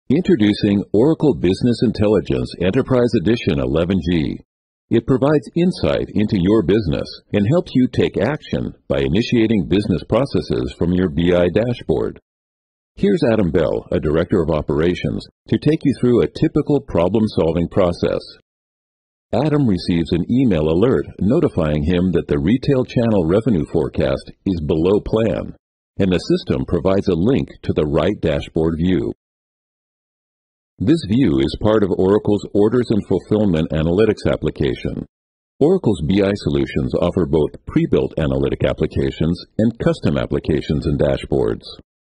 Introducing Oracle Business Intelligence Enterprise Edition 11G. It provides insight into your business and helps you take action by initiating business processes from your BI dashboard. Here's Adam Bell, a Director of Operations, to take you through a typical problem-solving process. Adam receives an email alert notifying him that the retail channel revenue forecast is below plan, and the system provides a link to the right dashboard view. This view is part of Oracle's Orders and Fulfillment Analytics application. Oracle's BI solutions offer both pre-built analytic applications and custom applications and dashboards.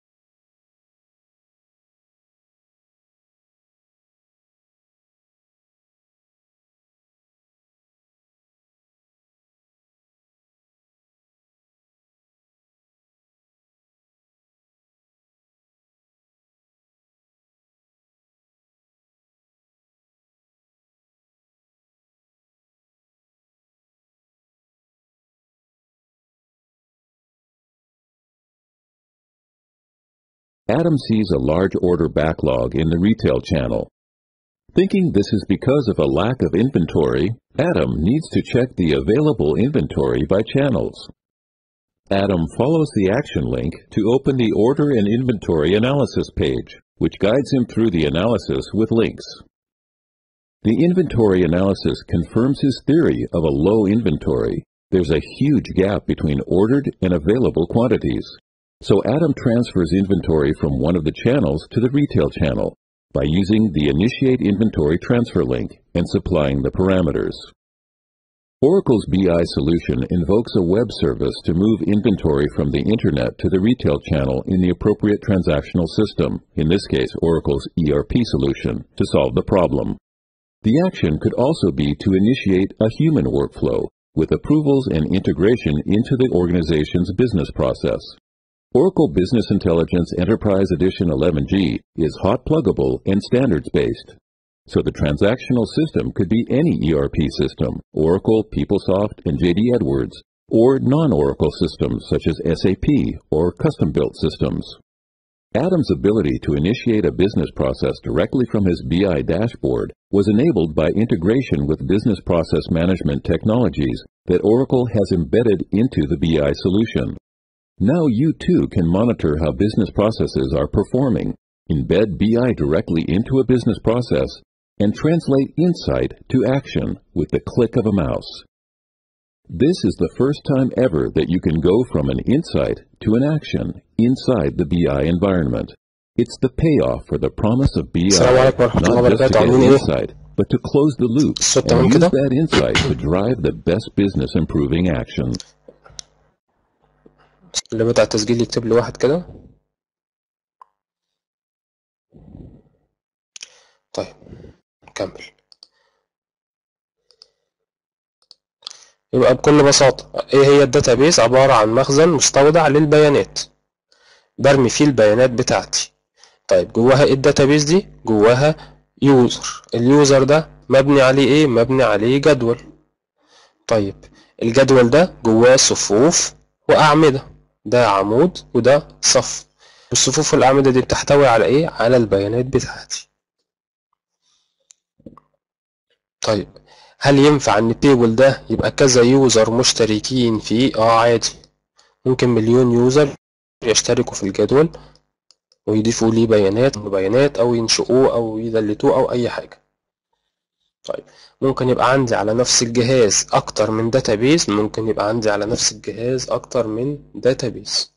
Adam sees a large order backlog in the retail channel. Thinking this is because of a lack of inventory, Adam needs to check the available inventory by channels. Adam follows the action link to open the Order and Inventory Analysis page, which guides him through the analysis with links. The inventory analysis confirms his theory of a low inventory. There's a huge gap between ordered and available quantities. So Adam transfers inventory from one of the channels to the retail channel by using the Initiate Inventory Transfer link and supplying the parameters. Oracle's BI solution invokes a web service to move inventory from the Internet to the retail channel in the appropriate transactional system, in this case Oracle's ERP solution, to solve the problem. The action could also be to initiate a human workflow with approvals and integration into the organization's business process. Oracle Business Intelligence Enterprise Edition 11G is hot pluggable and standards-based. So the transactional system could be any ERP system, Oracle, PeopleSoft, and JD Edwards, or non-Oracle systems such as SAP or custom-built systems. Adam's ability to initiate a business process directly from his BI dashboard was enabled by integration with business process management technologies that Oracle has embedded into the BI solution. Now you too can monitor how business processes are performing, embed BI directly into a business process, and translate insight to action with the click of a mouse. This is the first time ever that you can go from an insight to an action inside the BI environment. It's the payoff for the promise of BI, السلام عليكم ورحمة الله not just to وبركاته get عاملين ايه؟ insight, but to close the loop الصوت and تمام use كده؟ that insight to drive the best business improving action. اللي بتاع التسجيل يكتب لي واحد كده طيب نكمل يبقى بكل بساطة ايه هي الداتابيز عبارة عن مخزن مستودع للبيانات برمي فيه البيانات بتاعتي طيب جواها ايه الداتابيز دي جواها يوزر اليوزر ده مبني عليه ايه مبني عليه جدول طيب الجدول ده جواه صفوف وأعمدة ده عمود وده صف الصفوف والأعمدة دي بتحتوي على ايه على البيانات بتاعتي طيب هل ينفع ان التيبل ده يبقى كذا يوزر مشتركين فيه اه عادي ممكن مليون يوزر يشتركوا في الجدول ويضيفوا ليه بيانات بيانات او ينشئوه او يدلتوه او اي حاجة طيب ممكن يبقى عندي على نفس الجهاز اكتر من داتابيز ممكن يبقى عندي على نفس الجهاز اكتر من داتابيز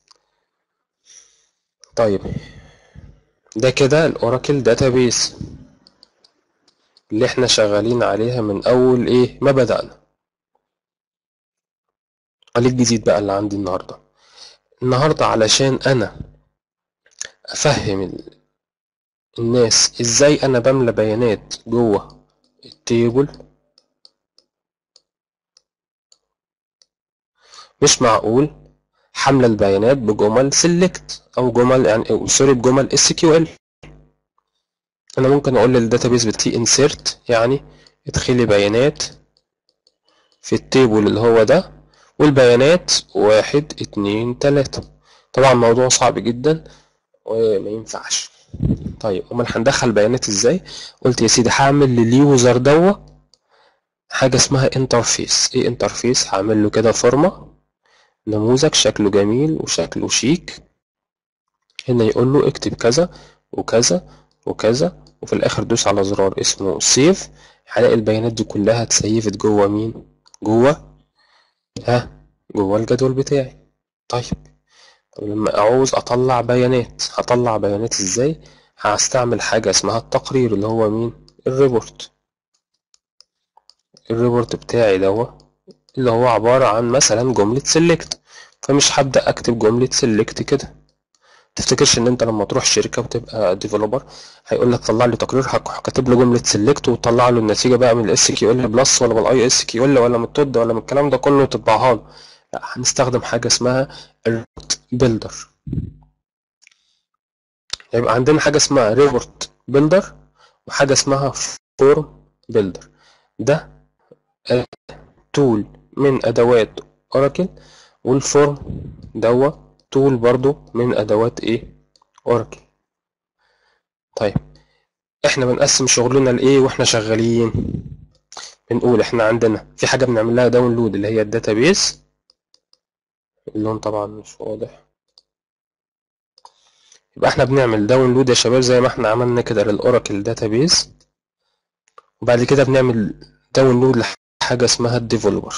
طيب ده كده الاوراكل داتابيز اللي احنا شغالين عليها من اول ايه ما بدأنا عليه الجديد بقى اللي عندي النهاردة النهاردة علشان انا افهم ال- الناس ازاي انا بملى بيانات جوه التيبل مش معقول حمل البيانات بجمل سيلكت او جمل يعني أو سوري بجمل اس كيو ال انا ممكن اقول للداتابيز بتاعتي insert يعني ادخلي بيانات في التيبل اللي هو ده والبيانات واحد اتنين تلاتة طبعا الموضوع صعب جدا وما ينفعش طيب امال هندخل بيانات ازاي قلت يا سيدي هعمل لليوزر دوا حاجه اسمها انترفيس ايه انترفيس هعمل له كده فورمه نموذج شكله جميل وشكله شيك هنا يقول له اكتب كذا وكذا وكذا وفي الاخر دوس على زرار اسمه سيف هلاقي البيانات دي كلها اتسيفت جوه مين جوه ها جوه الجدول بتاعي طيب طب لما اعوز اطلع بيانات هطلع بيانات ازاي هستعمل حاجة اسمها التقرير اللي هو مين الريبورت الريبورت بتاعي دوا اللي هو عبارة عن مثلا جملة سيلكت فمش هبدأ اكتب جملة سيلكت كده تفتكرش ان انت لما تروح شركة وتبقى ديفلوبر هيقول لك طلع لي تقرير كاتب له جملة سيلكت وتطلع له النتيجة بقى من الاس كيو ال بلس ولا من الاي اس كيو ال ولا من التود ولا من الكلام ده كله وتطبعها له لا هنستخدم حاجة اسمها الريبورت بيلدر يبقى عندنا حاجة اسمها ريبورت بيلدر وحاجة اسمها فورم بيلدر ده تول من ادوات اوراكل والفورم دوا تول برضو من ادوات ايه اوراكل طيب احنا بنقسم شغلنا لايه واحنا شغالين بنقول احنا عندنا في حاجه بنعمل لها داونلود اللي هي الداتابيس اللون طبعا مش واضح يبقى احنا بنعمل داونلود يا شباب زي ما احنا عملنا كده للاوراكل داتابيس وبعد كده بنعمل داونلود لحاجه اسمها الديفلوبر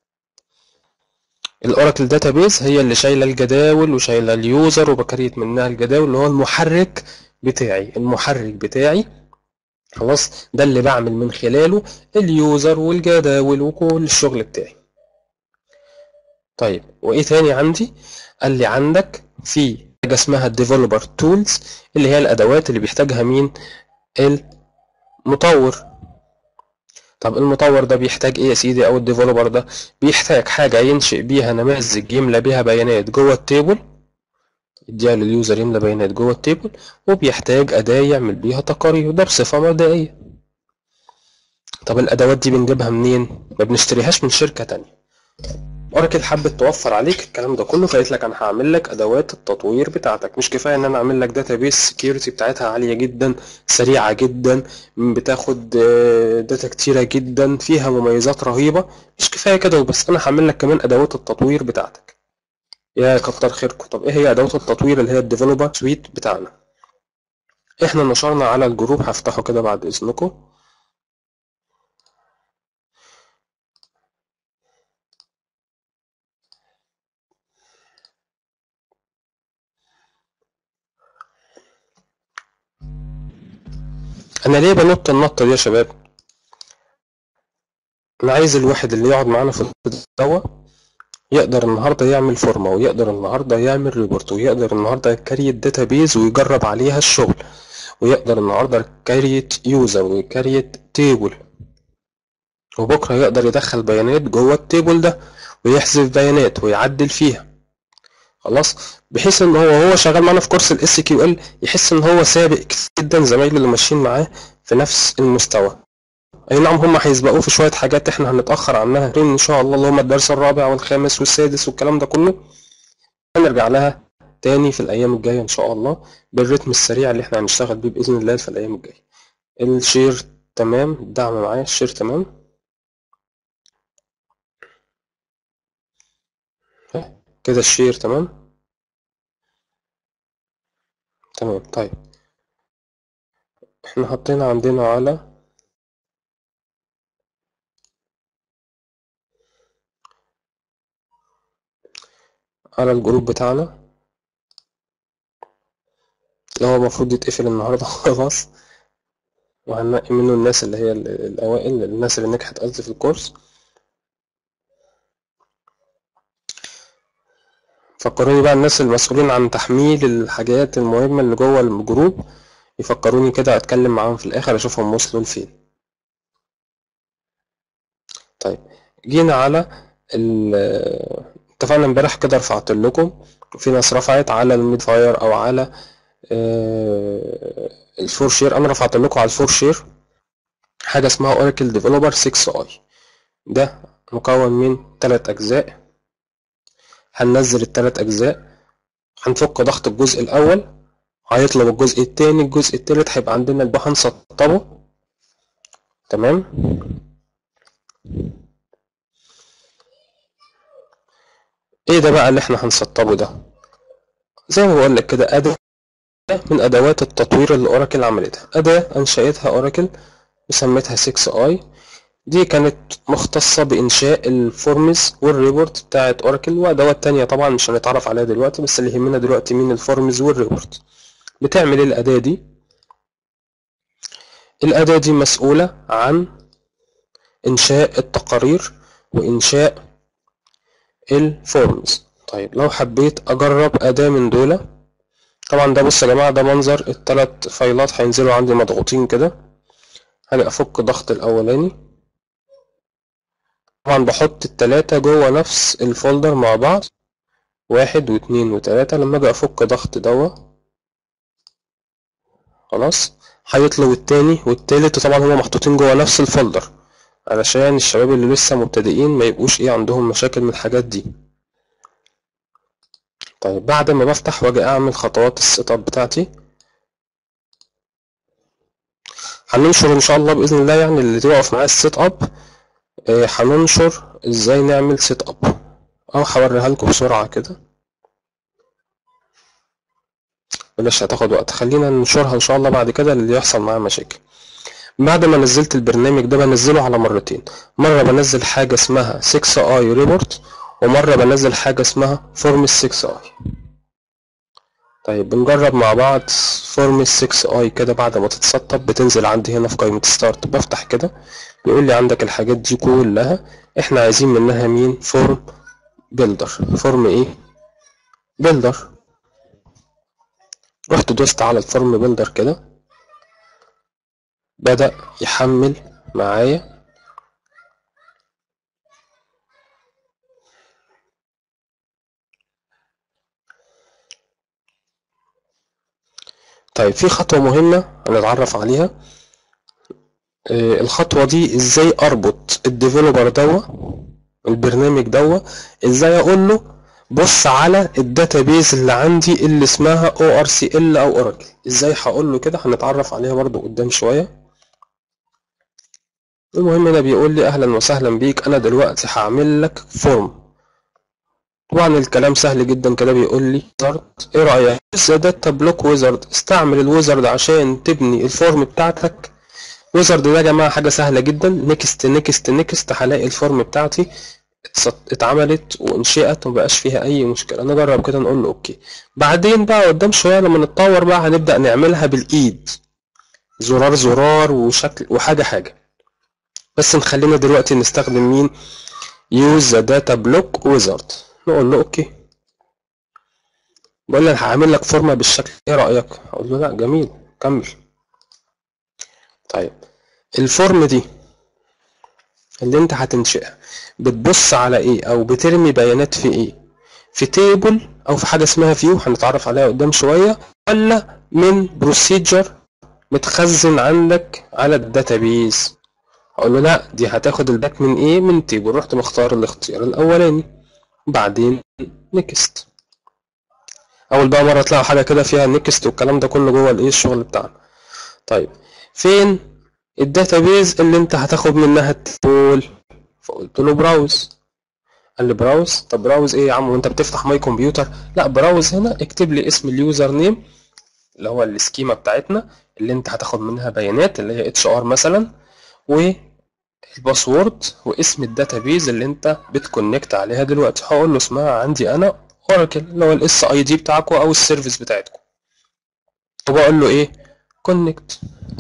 الاوراكل داتابيس هي اللي شايله الجداول وشايله اليوزر وبكريت منها الجداول اللي هو المحرك بتاعي المحرك بتاعي خلاص ده اللي بعمل من خلاله اليوزر والجداول وكل الشغل بتاعي طيب وايه تاني عندي قال لي عندك في حاجه اسمها الديفلوبر تولز اللي هي الادوات اللي بيحتاجها مين المطور طب المطور ده بيحتاج ايه يا سيدي او الديفلوبر ده بيحتاج حاجه ينشئ بيها نماذج يملى بيها بيانات جوه التيبل يديها لليوزر يملى بيانات جوه التيبل وبيحتاج اداه يعمل بيها تقارير ده بصفه مبدئيه طب الادوات دي بنجيبها منين ما بنشتريهاش من شركه تانية اوراكل حبت توفر عليك الكلام ده كله فقالت لك انا هعمل لك ادوات التطوير بتاعتك مش كفايه ان انا اعمل لك داتابيس سكيورتي بتاعتها عاليه جدا سريعه جدا بتاخد داتا كتيره جدا فيها مميزات رهيبه مش كفايه كده وبس انا هعمل لك كمان ادوات التطوير بتاعتك يا كتر خيركم طب ايه هي ادوات التطوير اللي هي الديفلوبر سويت بتاعنا احنا نشرنا على الجروب هفتحه كده بعد اذنكم انا ليه بنط النطه دي يا شباب انا عايز الواحد اللي يقعد معانا في الدوا يقدر النهارده يعمل فورمه ويقدر النهارده يعمل ريبورت ويقدر النهارده يكريت داتابيز ويجرب عليها الشغل ويقدر النهارده يكريت يوزر ويكريت تيبل وبكره يقدر يدخل بيانات جوه التيبل ده ويحذف بيانات ويعدل فيها خلاص بحيث ان هو هو شغال معانا في كورس الاس كيو ال يحس ان هو سابق جدا زمايله اللي ماشيين معاه في نفس المستوى اي نعم هم هيسبقوه في شويه حاجات احنا هنتاخر عنها ان شاء الله اللي هم الدرس الرابع والخامس والسادس والكلام ده كله هنرجع لها تاني في الايام الجايه ان شاء الله بالريتم السريع اللي احنا هنشتغل بيه باذن الله في الايام الجايه الشير تمام الدعم معايا الشير تمام كده الشير تمام تمام طيب احنا حطينا عندنا على على الجروب بتاعنا اللي هو المفروض يتقفل النهارده خلاص وهننقي منه الناس اللي هي الأوائل الناس اللي نجحت قصدي في الكورس فكروني بقى الناس المسؤولين عن تحميل الحاجات المهمة اللي جوه الجروب يفكروني كده أتكلم معاهم في الآخر أشوفهم وصلوا لفين طيب جينا على اتفقنا امبارح كده رفعت لكم في ناس رفعت على الميد فاير او على الفور شير انا رفعت لكم على الفور شير حاجه اسمها اوراكل ديفلوبر 6 اي ده مكون من ثلاث اجزاء هننزل الثلاث اجزاء هنفك ضغط الجزء الاول هيطلب الجزء التاني الجزء التالت هيبقى عندنا البقى هنسطبه تمام ايه ده بقى اللي احنا هنسطبه ده زي ما بقول لك كده اداة من ادوات التطوير اللي اوراكل عملتها اداة انشأتها اوراكل وسميتها 6 اي دي كانت مختصة بإنشاء الفورمز والريبورت بتاعت أوراكل وأدوات تانية طبعا مش هنتعرف عليها دلوقتي بس اللي يهمنا دلوقتي مين الفورمز والريبورت بتعمل إيه الأداة دي الأداة دي مسؤولة عن إنشاء التقارير وإنشاء الفورمز طيب لو حبيت أجرب أداة من دول طبعا ده بص يا جماعة ده منظر التلات فايلات هينزلوا عندي مضغوطين كده هاجي أفك ضغط الأولاني طبعا بحط التلاتة جوه نفس الفولدر مع بعض واحد واتنين وتلاتة لما اجي افك ضغط دوا خلاص هيطلب التاني والتالت وطبعا هما محطوطين جوه نفس الفولدر علشان الشباب اللي لسه مبتدئين ما يبقوش ايه عندهم مشاكل من الحاجات دي طيب بعد ما بفتح واجي اعمل خطوات السيت اب بتاعتي هننشر ان شاء الله باذن الله يعني اللي تقف معايا السيت اب آه، هننشر ازاي نعمل سيت اب او هوريها لكم بسرعه كده بلاش هتاخد وقت خلينا ننشرها ان شاء الله بعد كده اللي يحصل معاه مشاكل بعد ما نزلت البرنامج ده بنزله على مرتين مرة بنزل حاجة اسمها 6 اي ريبورت ومرة بنزل حاجة اسمها فورم 6 اي طيب بنجرب مع بعض فورم 6 اي كده بعد ما تتسطب بتنزل عندي هنا في قائمة ستارت بفتح كده بيقول لي عندك الحاجات دي كلها احنا عايزين منها مين فورم بيلدر فورم ايه بيلدر رحت دوست على الفورم بيلدر كده بدأ يحمل معايا طيب في خطوة مهمة هنتعرف عليها آه، الخطوة دي ازاي اربط الديفلوبر دوا البرنامج دوا ازاي اقول له بص على الداتابيز اللي عندي اللي اسمها ORCL او اوراكل ازاي هقول له كده هنتعرف عليها برضو قدام شوية المهم هنا بيقول لي اهلا وسهلا بيك انا دلوقتي هعمل لك فورم طبعا الكلام سهل جدا كده بيقول لي wizard ايه رايك ذا داتا بلوك ويزرد استعمل الويزرد عشان تبني الفورم بتاعتك ويزرد ده يا جماعه حاجه سهله جدا نكست نكست نكست هلاقي الفورم بتاعتي اتص- اتعملت وانشئت ومبقاش فيها اي مشكله نجرب كده نقول له اوكي بعدين بقى قدام شويه لما نتطور بقى هنبدا نعملها بالايد زرار زرار وشكل وحاجه حاجه بس نخلينا دلوقتي نستخدم مين use the data block wizard نقول له اوكي بقول لي انا هعمل لك فورمه بالشكل ايه رايك اقول له لا جميل كمل طيب الفورم دي اللي انت هتنشئها بتبص على ايه او بترمي بيانات في ايه في تيبل او في حاجه اسمها فيو هنتعرف عليها قدام شويه ولا من بروسيجر متخزن عندك على الداتابيز اقول له لا دي هتاخد الباك من ايه من تيبل رحت مختار الاختيار الاولاني بعدين نكست اول بقى مره تلاقوا حاجه كده فيها نكست والكلام ده كله جوه الايه الشغل بتاعنا طيب فين الداتابيز اللي انت هتاخد منها التيبل فقلت له براوز قال لي براوز طب براوز ايه يا عم وانت بتفتح ماي كمبيوتر لا براوز هنا اكتب لي اسم اليوزر نيم اللي هو السكيما بتاعتنا اللي انت هتاخد منها بيانات اللي هي اتش ار مثلا والباسورد واسم الداتابيز اللي انت بتكونكت عليها دلوقتي هقول له اسمها عندي انا اوراكل اللي هو الاس اي دي بتاعكم او السيرفيس بتاعتكم وبقول له ايه كونكت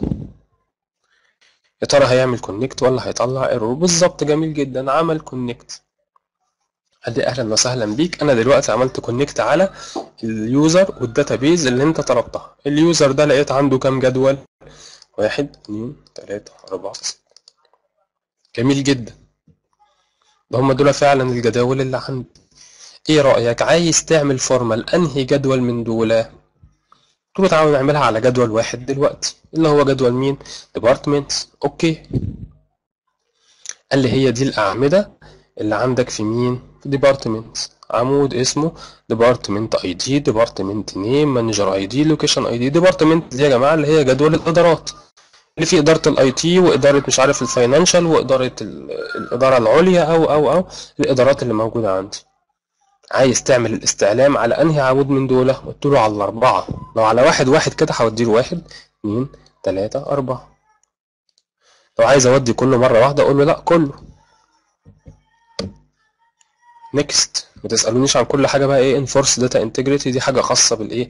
يا ترى هيعمل كونكت ولا هيطلع ايرور بالظبط جميل جدا عمل كونكت قال لي اهلا وسهلا بيك انا دلوقتي عملت كونكت على اليوزر والداتابيز اللي انت طلبتها اليوزر ده لقيت عنده كام جدول واحد اتنين تلاتة أربعة ستة جميل جدا ده هما دول فعلا الجداول اللي عندي ايه رأيك عايز تعمل فورمة لأنهي جدول من دول قلت له تعالوا نعملها على جدول واحد دلوقتي اللي هو جدول مين departments اوكي قال لي هي دي الأعمدة اللي عندك في مين ديبارتمنت عمود اسمه ديبارتمنت اي دي ديبارتمنت نيم مانجر اي دي لوكيشن اي دي ديبارتمنت دي يا جماعه اللي هي جدول الادارات اللي فيه اداره الاي تي واداره مش عارف الفاينانشال واداره ال- الاداره العليا او او او الادارات اللي موجوده عندي عايز تعمل الاستعلام على انهي عمود من دول قلت له على الاربعه لو على واحد واحد كده هوديله واحد اتنين تلاته اربعه لو عايز اودي كله مره واحده اقول له لا كله نيكست ما تسالونيش عن كل حاجه بقى ايه انفورس داتا انتجريتي دي حاجه خاصه بالايه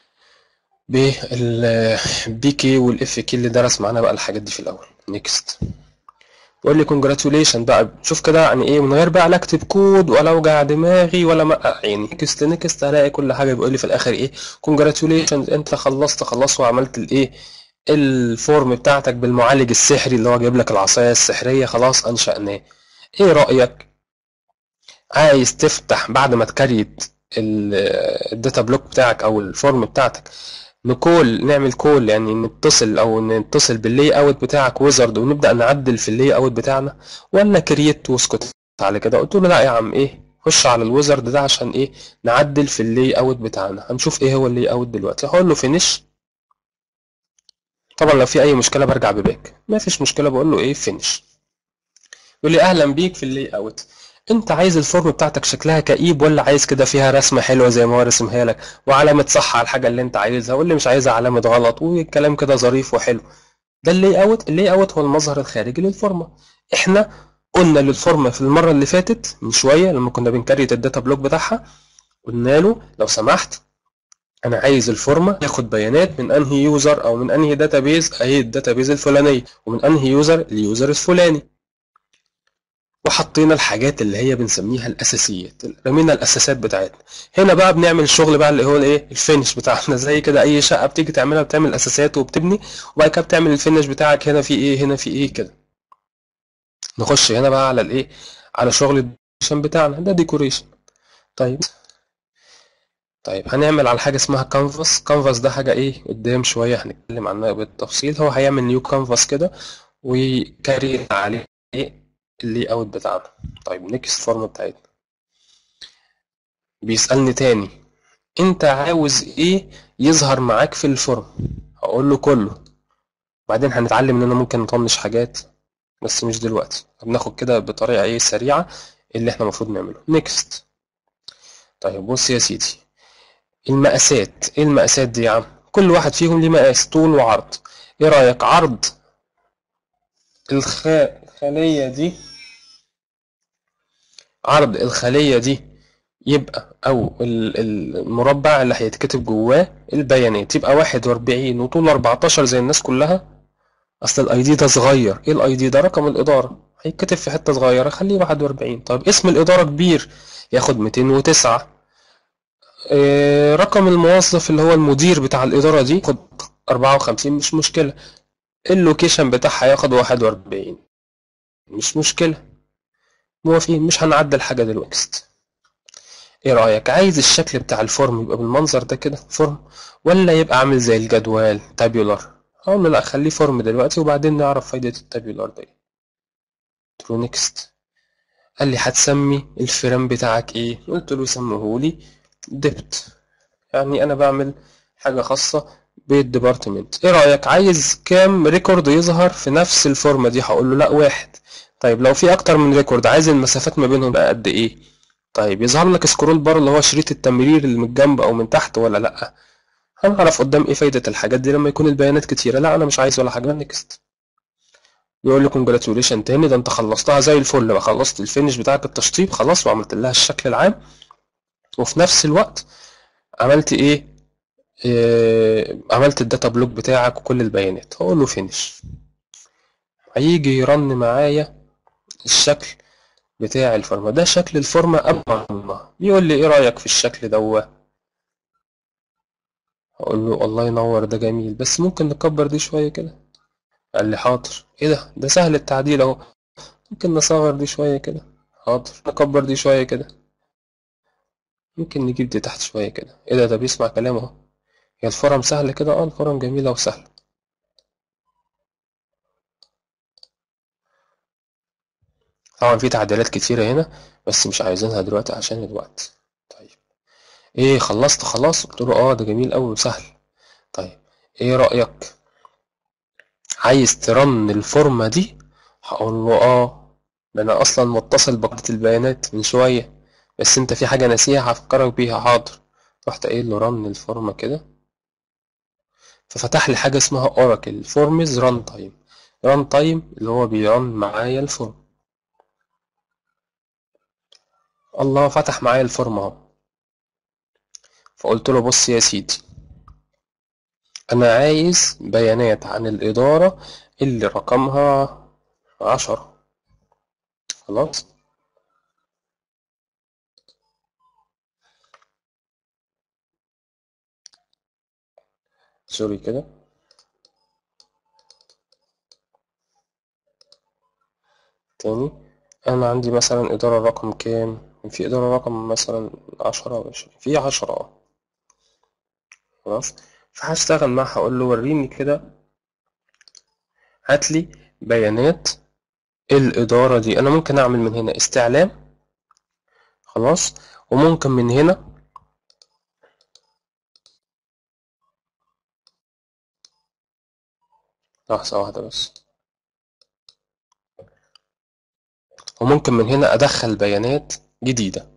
بالبي كي والاف كي اللي درس معانا بقى الحاجات دي في الاول نيكست يقول لي كونجراتوليشن بقى شوف كده يعني ايه من غير بقى لا اكتب كود ولا اوجع دماغي ولا ما يعني نيكست نيكست الاقي كل حاجه بيقول لي في الاخر ايه كونجراتوليشن انت خلصت خلاص وعملت الايه الفورم بتاعتك بالمعالج السحري اللي هو جايب لك العصايه السحريه خلاص انشأناه ايه رايك عايز تفتح بعد ما تكريت ال- الداتا بلوك بتاعك او الفورم بتاعتك نكول نعمل كول يعني نتصل او نتصل باللاي اوت بتاعك ويزرد ونبدا نعدل في اللاي اوت بتاعنا ولا كرييت واسكت على كده قلت له لا يا عم ايه خش على الويزرد ده عشان ايه نعدل في اللاي اوت بتاعنا هنشوف ايه هو اللاي اوت دلوقتي هقول له فينيش طبعا لو في اي مشكله برجع بباك ما فيش مشكله بقول له ايه فينيش يقول لي اهلا بيك في اللاي اوت انت عايز الفورم بتاعتك شكلها كئيب ولا عايز كده فيها رسمه حلوه زي ما هو رسمها لك وعلامه صح على الحاجه اللي انت عايزها واللي مش عايزها علامه غلط والكلام كده ظريف وحلو ده اللاي اوت اللاي اوت هو المظهر الخارجي للفورمه احنا قلنا للفورمه في المره اللي فاتت من شويه لما كنا بنكريت الداتا بلوك بتاعها قلنا له لو سمحت انا عايز الفورمه ياخد بيانات من انهي يوزر او من انهي داتابيز اهي الداتابيز الفلانيه ومن انهي يوزر اليوزر الفلاني وحطينا الحاجات اللي هي بنسميها الاساسيات رمينا الاساسات بتاعتنا هنا بقى بنعمل الشغل بقى اللي هو الايه الفينش بتاعنا زي كده اي شقه بتيجي تعملها بتعمل اساسات وبتبني وبعد كده بتعمل الفينش بتاعك هنا في ايه هنا في ايه كده نخش هنا بقى على الايه على شغل الديكوريشن بتاعنا ده ديكوريشن طيب طيب هنعمل على حاجه اسمها كانفاس كانفاس ده حاجه ايه قدام شويه هنتكلم عنها بالتفصيل هو هيعمل نيو كانفاس كده ويكريت عليه اللي اوت بتاعنا طيب نيكست فورم بتاعتنا بيسألني تاني انت عاوز ايه يظهر معاك في الفورم هقول له كله بعدين هنتعلم ان انا ممكن نطنش حاجات بس مش دلوقتي بناخد كده بطريقة ايه سريعة اللي احنا المفروض نعمله نيكست طيب بص يا سيدي المقاسات ايه المقاسات دي يا عم كل واحد فيهم ليه مقاس طول وعرض ايه رأيك عرض الخ... الخلية دي عرض الخلية دي يبقى أو ال- ال- المربع اللي هيتكتب جواه البيانات يبقى واحد وأربعين وطول أربعتاشر زي الناس كلها أصل الأي دي ده صغير إيه الأي دي ده رقم الإدارة هيتكتب في حتة صغيرة خليه واحد وأربعين طيب اسم الإدارة كبير ياخد ميتين وتسعة إيه رقم الموظف اللي هو المدير بتاع الإدارة دي ياخد أربعة وخمسين مش مشكلة اللوكيشن بتاعها ياخد واحد وأربعين مش مشكلة موافقين مش هنعدل حاجة دلوقتي ايه رأيك عايز الشكل بتاع الفورم يبقى بالمنظر ده كده فورم ولا يبقى عامل زي الجدول تابيولار اقول له لا خليه فورم دلوقتي وبعدين نعرف فايدة التابيولار ده قلت له نيكست قال لي هتسمي الفريم بتاعك ايه قلت له سمهولي ديبت يعني انا بعمل حاجة خاصة بالديبارتمنت ايه رأيك عايز كام ريكورد يظهر في نفس الفورمة دي هقول له لا واحد طيب لو في اكتر من ريكورد عايز المسافات ما بينهم بقى قد ايه طيب يظهر لك سكرول بار اللي هو شريط التمرير اللي من الجنب او من تحت ولا لا هنعرف قدام ايه فايدة الحاجات دي لما يكون البيانات كتيرة لا انا مش عايز ولا حاجة نيكست بيقول لي كونجراتيوليشن تاني ده انت خلصتها زي الفل بقى خلصت الفينش بتاعك التشطيب خلاص وعملت لها الشكل العام وفي نفس الوقت عملت ايه, إيه عملت الداتا بلوك بتاعك وكل البيانات هقول له فينش هيجي يرن معايا الشكل بتاع الفورمة ده شكل الفورمة قبل ما أرنها. بيقول لي ايه رأيك في الشكل دوا هقول له الله ينور ده جميل بس ممكن نكبر دي شوية كده قال لي حاضر ايه ده ده سهل التعديل اهو ممكن نصغر دي شوية كده حاضر نكبر دي شوية كده ممكن نجيب دي تحت شوية كده ايه ده ده بيسمع كلام اهو هي الفورم سهلة كده اه الفورم جميلة وسهلة طبعا في تعديلات كتيرة هنا بس مش عايزينها دلوقتي عشان الوقت طيب ايه خلصت خلاص قلت له اه ده جميل قوي وسهل طيب ايه رأيك عايز ترن الفورمة دي هقول له اه ده انا اصلا متصل بقاعدة البيانات من شوية بس انت في حاجة ناسيها هفكرك بيها حاضر رحت قايل له رن الفورمة كده ففتح لي حاجة اسمها اوراكل فورمز ران تايم ران تايم اللي هو بيرن معايا الفورم الله فتح معايا الفورم اهو فقلت له بص يا سيدي انا عايز بيانات عن الادارة اللي رقمها عشرة خلاص سوري كده تاني انا عندي مثلا ادارة رقم كام في ادارة رقم مثلا عشرة او عشرين في عشرة اه خلاص فهشتغل معاه هقول له وريني كده هاتلي بيانات الإدارة دي أنا ممكن أعمل من هنا استعلام خلاص وممكن من هنا لحظة واحدة بس وممكن من هنا أدخل بيانات جديدة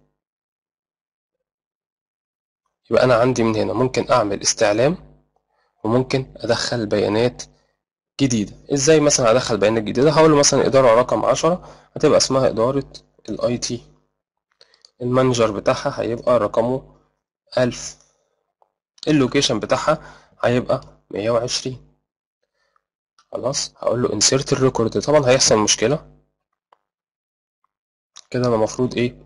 يبقى أنا عندي من هنا ممكن أعمل استعلام وممكن أدخل بيانات جديدة إزاي مثلا أدخل بيانات جديدة هقول له مثلا إدارة رقم عشرة هتبقى اسمها إدارة الأي تي المانجر بتاعها هيبقى رقمه ألف اللوكيشن بتاعها هيبقى مية وعشرين خلاص هقول له insert الريكورد طبعا هيحصل مشكلة كده أنا المفروض إيه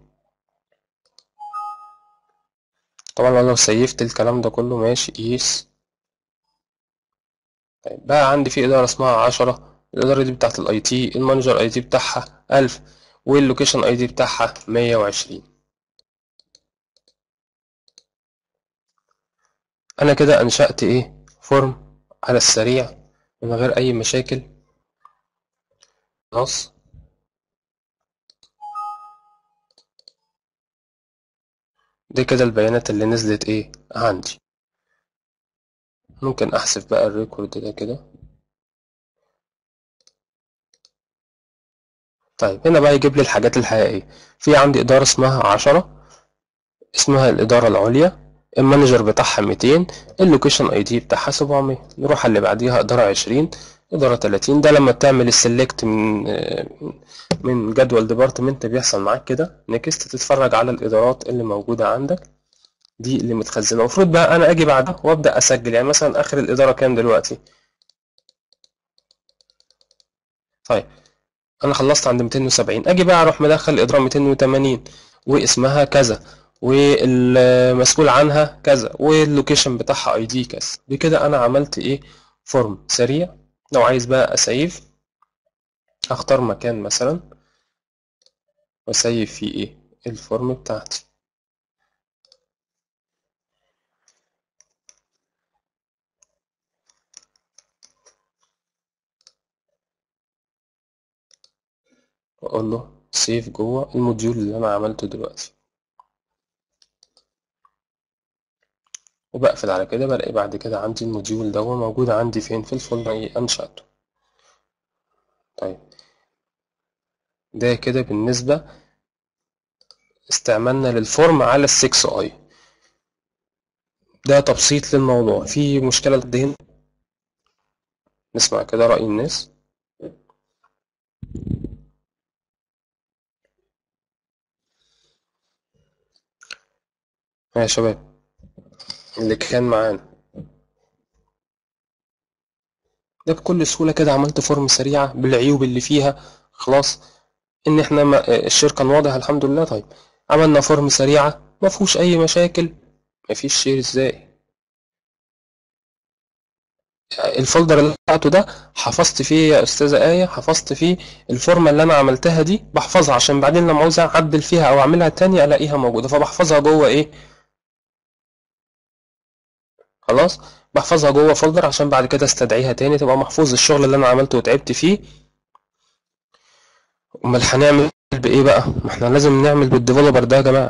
طبعا أنا لو سيفت الكلام ده كله ماشي يس طيب بقى عندي في إدارة اسمها عشرة الإدارة دي بتاعت الأي تي المانجر أي تي بتاعها ألف واللوكيشن أي دي بتاعها مية وعشرين أنا كده أنشأت إيه فورم على السريع من غير أي مشاكل خلاص دي كده البيانات اللي نزلت إيه عندي ممكن أحذف بقى الريكورد ده كده طيب هنا بقى يجيب لي الحاجات الحقيقية في عندي إدارة اسمها عشرة اسمها الإدارة العليا المانجر بتاعها 200 اللوكيشن اي دي بتاعها 700 نروح اللي بعديها إدارة 20 إدارة 30 ده لما بتعمل السلكت من من جدول ديبارتمنت بيحصل معاك كده نكست تتفرج على الإدارات اللي موجودة عندك دي اللي متخزنة المفروض بقى أنا أجي بعدها وأبدأ أسجل يعني مثلا آخر الإدارة كام دلوقتي طيب انا خلصت عند 270 اجي بقى اروح مدخل الاداره 280 واسمها كذا والمسؤول عنها كذا واللوكيشن بتاعها اي دي كذا بكده انا عملت ايه فورم سريع لو عايز بقى اسيف اختار مكان مثلا واسيف فيه ايه الفورم بتاعتي واقول له سيف جوه الموديول اللي انا عملته دلوقتي وبقفل على كده بلاقي بعد كده عندي الموديول ده موجود عندي فين في الفولدر اللي انشأته طيب ده كده بالنسبة استعملنا للفورم على السكس اي ده تبسيط للموضوع في مشكلة لحد هنا نسمع كده رأي الناس يا شباب اللي كان معانا ده بكل سهولة كده عملت فورم سريعة بالعيوب اللي فيها خلاص ان احنا ما الشركة واضحة الحمد لله طيب عملنا فورم سريعة ما فيهوش اي مشاكل ما فيش شير ازاي الفولدر اللي بتاعته ده حفظت فيه يا استاذة آية حفظت فيه الفورمة اللي انا عملتها دي بحفظها عشان بعدين لما عاوز اعدل فيها او اعملها تاني الاقيها موجودة فبحفظها جوه ايه خلاص بحفظها جوه فولدر عشان بعد كده استدعيها تاني تبقى محفوظ الشغل اللي انا عملته وتعبت فيه امال هنعمل بايه بقى ما احنا لازم نعمل بالديفلوبر ده يا جماعه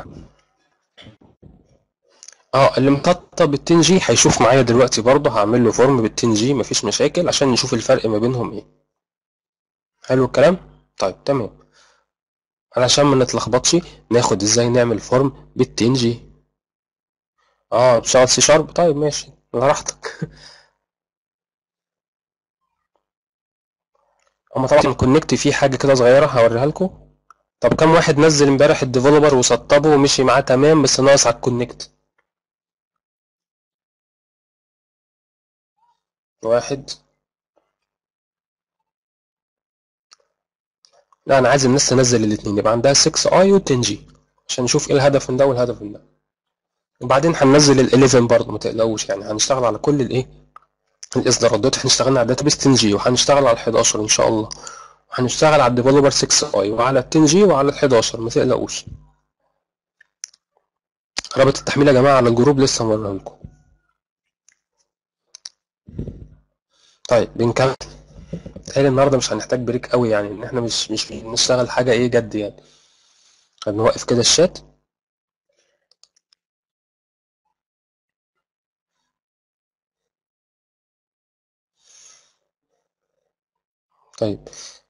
اه اللي مخطط بال10 جي هيشوف معايا دلوقتي برضه هعمل له فورم بال10 جي مفيش مشاكل عشان نشوف الفرق ما بينهم ايه حلو الكلام طيب تمام علشان ما نتلخبطش ناخد ازاي نعمل فورم بال10 جي اه بشغل سي شارب طيب ماشي على راحتك اما طبعا الكونكت فيه حاجه كده صغيره هوريها لكم طب كم واحد نزل امبارح الديفلوبر وسطبه ومشي معاه تمام بس ناقص على الكونكت واحد لا انا عايز الناس تنزل الاثنين يبقى عندها 6 اي و10 جي عشان نشوف ايه الهدف من ده والهدف من ده وبعدين هننزل ال 11 برضه ما تقلقوش يعني هنشتغل على كل الايه الاصدارات دلوقتي احنا اشتغلنا على الداتابيس 10 جي وهنشتغل على ال 11 ان شاء الله وهنشتغل على الديفلوبر 6 اي وعلى ال 10 جي وعلى ال 11 ما تقلقوش رابط التحميل يا جماعه على الجروب لسه موريه لكم طيب بنكمل تهيألي النهارده مش هنحتاج بريك قوي يعني ان احنا مش مش بنشتغل حاجه ايه جد يعني هنوقف كده الشات طيب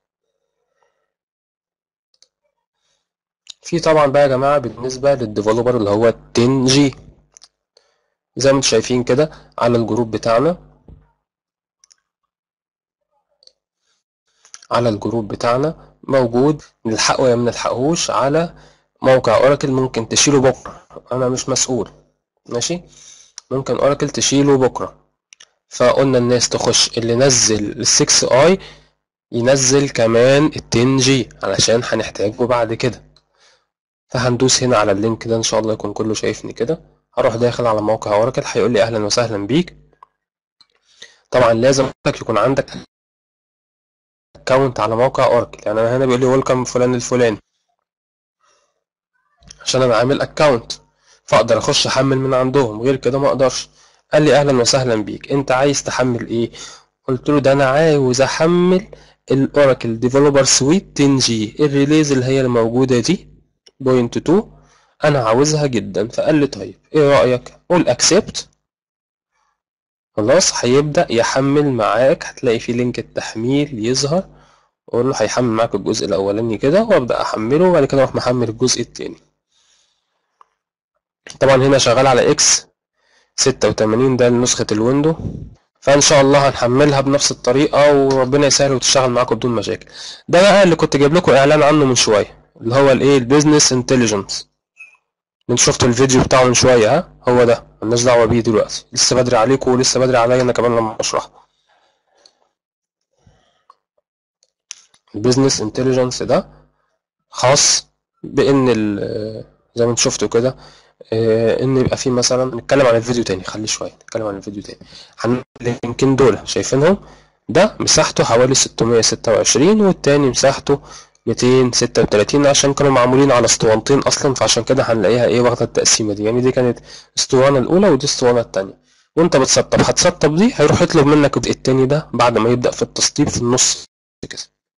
في طبعا بقى يا جماعه بالنسبه للديفلوبر اللي هو 10 جي زي ما انتم شايفين كده على الجروب بتاعنا على الجروب بتاعنا موجود نلحقه يا ما نلحقهوش على موقع اوراكل ممكن تشيله بكره انا مش مسؤول ماشي ممكن اوراكل تشيله بكره فقلنا الناس تخش اللي نزل ال 6 اي ينزل كمان ال 10 جي علشان هنحتاجه بعد كده فهندوس هنا على اللينك ده ان شاء الله يكون كله شايفني كده هروح داخل على موقع اوراكل هيقول لي اهلا وسهلا بيك طبعا لازم يكون عندك اكونت على موقع اوراكل يعني انا هنا بيقول لي ويلكم فلان الفلاني عشان انا عامل اكونت فاقدر اخش احمل من عندهم غير كده ما اقدرش قال لي اهلا وسهلا بيك انت عايز تحمل ايه قلت له ده انا عاوز احمل الاوراكل ديفلوبر سويت 10 جي الريليز اللي هي الموجوده دي بوينت 2 انا عاوزها جدا فقال لي طيب ايه رايك قول اكسبت خلاص هيبدا يحمل معاك هتلاقي في لينك التحميل يظهر اقول له هيحمل معاك الجزء الاولاني كده وابدا احمله وبعد كده اروح محمل الجزء التاني طبعا هنا شغال على اكس 86 ده نسخة الويندو فان شاء الله هنحملها بنفس الطريقة وربنا يسهل وتشتغل معاكم بدون مشاكل ده بقى اللي كنت جايب لكم اعلان عنه من شوية اللي هو الايه البيزنس انتليجنس انتوا شفتوا الفيديو بتاعه من شوية ها هو ده مالناش دعوة بيه دلوقتي لسه بدري عليكم ولسه بدري عليا انا كمان لما اشرحه البيزنس انتليجنس ده خاص بان زي ما انتم شفتوا كده ان يبقى في مثلا نتكلم عن الفيديو تاني خليه شويه نتكلم عن الفيديو تاني اللينكين دول شايفينهم ده مساحته حوالي 626 والتاني مساحته 236 عشان كانوا معمولين على اسطوانتين اصلا فعشان كده هنلاقيها ايه واخده التقسيمه دي يعني دي كانت اسطوانه الاولى ودي اسطوانه التانيه وانت بتسطب هتسطب دي هيروح يطلب منك التاني ده بعد ما يبدا في التسطيب في النص كده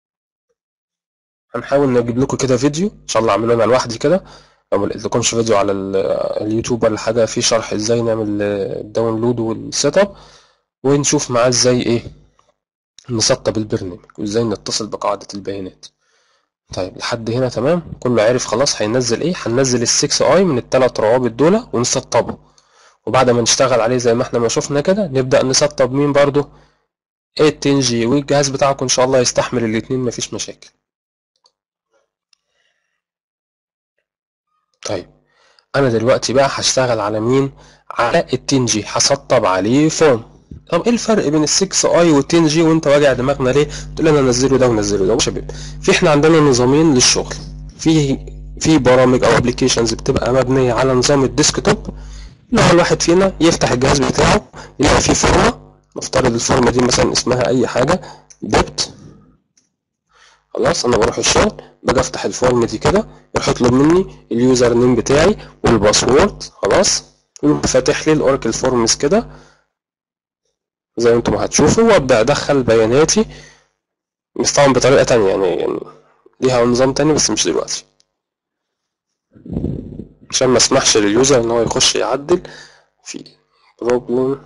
هنحاول نجيب لكم كده فيديو ان شاء الله اعمله انا لوحدي كده لو ما لقيتلكمش فيديو على اليوتيوب ولا حاجه فيه شرح ازاي نعمل الداونلود والسيت اب ونشوف معاه ازاي ايه نسطب البرنامج وازاي نتصل بقاعده البيانات طيب لحد هنا تمام كله عارف خلاص هينزل ايه هننزل ال 6 اي من الثلاث روابط دول ونسطبه وبعد ما نشتغل عليه زي ما احنا ما شفنا كده نبدا نسطب مين برضو ال 10 جي والجهاز بتاعكم ان شاء الله يستحمل الاثنين مفيش مشاكل طيب انا دلوقتي بقى هشتغل على مين على ال 10 جي هسطب عليه فورم طب ايه الفرق بين ال 6 اي وال 10 جي وانت واجع دماغنا ليه تقول انا انزله ده ونزله ده شباب في احنا عندنا نظامين للشغل في في برامج او ابلكيشنز بتبقى مبنيه على نظام الديسكتوب اللي هو الواحد فينا يفتح الجهاز بتاعه يلاقي فيه فورمه نفترض الفورمه دي مثلا اسمها اي حاجه ديبت خلاص انا بروح الشغل باجي افتح الفورم دي كده يروح يطلب مني اليوزر نيم بتاعي والباسورد خلاص يقوم فاتح لي الاوراكل فورمز كده زي ما انتم هتشوفوا وابدا ادخل بياناتي بس طبعا بطريقه تانية يعني, يعني ليها نظام تاني بس مش دلوقتي عشان ما اسمحش لليوزر ان هو يخش يعدل في بروبلم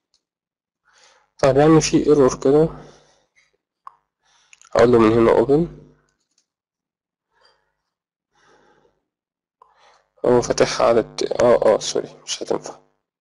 طب يعني في ايرور كده هقول له من هنا اوبن هو فاتحها على الت... اه اه سوري مش هتنفع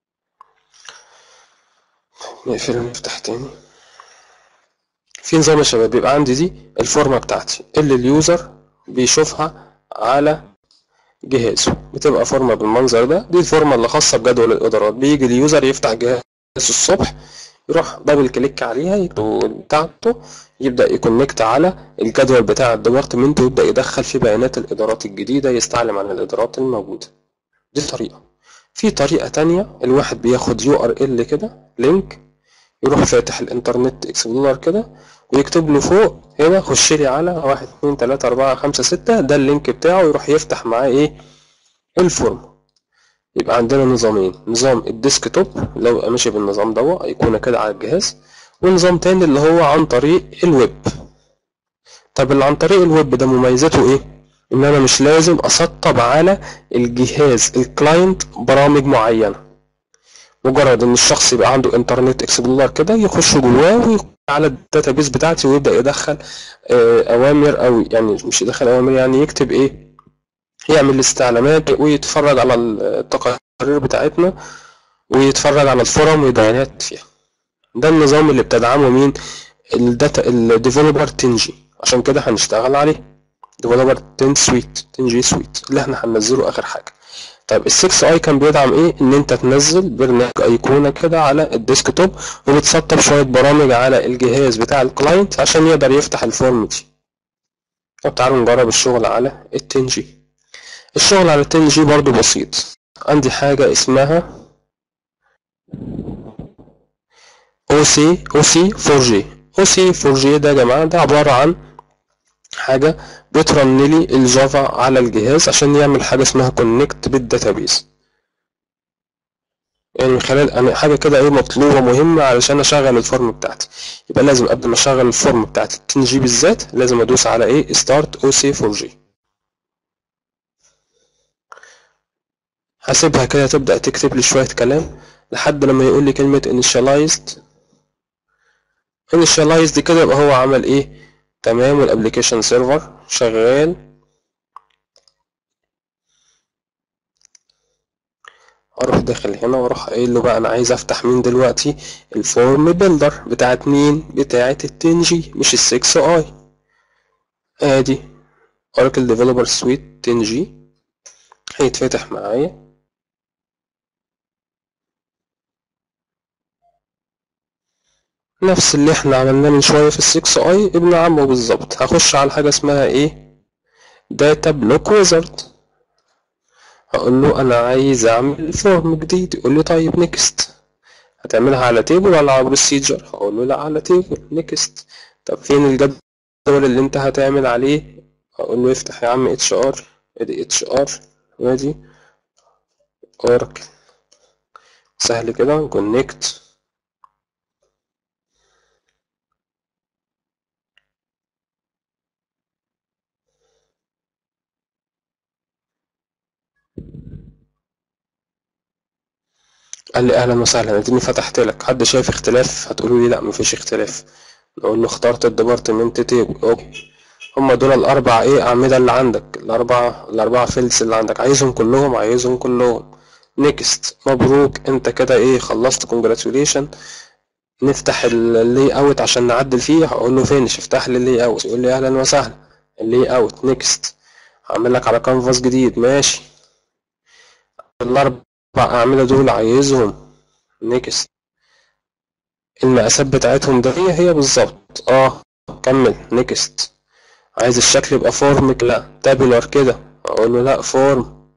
نقفل ونفتح تاني في نظام يا شباب بيبقى عندي دي الفورمة بتاعتي اللي اليوزر بيشوفها على جهازه بتبقى فورمة بالمنظر ده دي الفورمة اللي خاصة بجدول الإدارات بيجي اليوزر يفتح جهازه الصبح يروح دبل كليك عليها يكتب بتاعته يبدأ يكونكت على الجدول بتاع الديبارتمنت ويبدأ يدخل فيه بيانات الإدارات الجديدة يستعلم عن الإدارات الموجودة دي طريقة في طريقة تانية الواحد بياخد يو ار ال كده لينك يروح فاتح الانترنت اكسبلورر كده ويكتب له فوق هنا خش لي على واحد اتنين تلاتة أربعة خمسة ستة ده اللينك بتاعه يروح يفتح معاه ايه الفورم يبقى عندنا نظامين نظام الديسك توب اللي هو ماشي بالنظام ده ايقونة كده على الجهاز ونظام تاني اللي هو عن طريق الويب طب اللي عن طريق الويب ده مميزاته ايه ان انا مش لازم اسطب على الجهاز الكلاينت برامج معينه مجرد ان الشخص يبقى عنده انترنت اكسبلورر كده يخش جواه ويخش على الداتابيس بتاعتي ويبدا يدخل اوامر او يعني مش يدخل اوامر يعني يكتب ايه يعمل استعلامات ويتفرج على التقارير بتاعتنا ويتفرج على الفورم ويبيانات فيها ده النظام اللي بتدعمه مين الداتا الديفلوبر تنجي عشان كده هنشتغل عليه ديفلوبر 10 سويت 10 جي سويت اللي احنا هننزله اخر حاجه طيب ال 6 اي كان بيدعم ايه ان انت تنزل برنامج ايقونه كده على الديسك توب وبتسطب شويه برامج على الجهاز بتاع الكلاينت عشان يقدر يفتح الفورم دي طب تعالوا نجرب الشغل على ال 10 جي الشغل على ال 10 جي برضو بسيط عندي حاجه اسمها او سي او سي 4 جي او سي 4 جي ده يا جماعه ده عباره عن حاجه بترن لي الجافا على الجهاز عشان يعمل حاجه اسمها كونكت بالداتابيس يعني من خلال انا حاجه كده ايه مطلوبه مهمه علشان اشغل الفورم بتاعتي يبقى لازم قبل ما اشغل الفورم بتاعت ال 10 جي بالذات لازم ادوس على ايه ستارت او سي 4 جي هسيبها كده تبدا تكتب لي شويه كلام لحد لما يقول لي كلمه initialized initialized كده يبقى هو عمل ايه تمام والابلكيشن سيرفر شغال اروح داخل هنا واروح قايل له بقى انا عايز افتح مين دلوقتي الفورم بيلدر بتاعت مين بتاعت ال 10 جي مش ال 6 اي ادي اوراكل ديفلوبر سويت 10 جي هيتفتح معايا نفس اللي احنا عملناه من شوية في السكس اي ابن عمه بالظبط هخش على حاجة اسمها ايه داتا بلوك ويزرد هقول له انا عايز اعمل فورم جديد يقول لي طيب نيكست هتعملها على تيبل ولا على بروسيجر هقول له لا على تيبل نيكست طب فين الجدول اللي انت هتعمل عليه هقول له افتح يا عم اتش ار ادي اتش ار وادي اوراكل سهل كده كونكت قال لي اهلا وسهلا اديني فتحت لك حد شايف اختلاف هتقولوا لي لا مفيش اختلاف نقول له اخترت الديبارتمنت تيبل اوكي هم دول الاربع ايه اعمده اللي عندك الاربعه الاربعه فيلدز اللي عندك عايزهم كلهم عايزهم كلهم نيكست مبروك انت كده ايه خلصت كونجراتيوليشن نفتح اللي اوت عشان نعدل فيه هقول له فينش افتح لي اللي اوت يقول لي اهلا وسهلا اللي اوت نيكست هعمل لك على كانفاس جديد ماشي الاربع أعمدة دول عايزهم نيكست المقاسات بتاعتهم ده هي هي بالظبط اه كمل نيكست عايز الشكل يبقى فورم لا تابولار كده اقول له لا فورم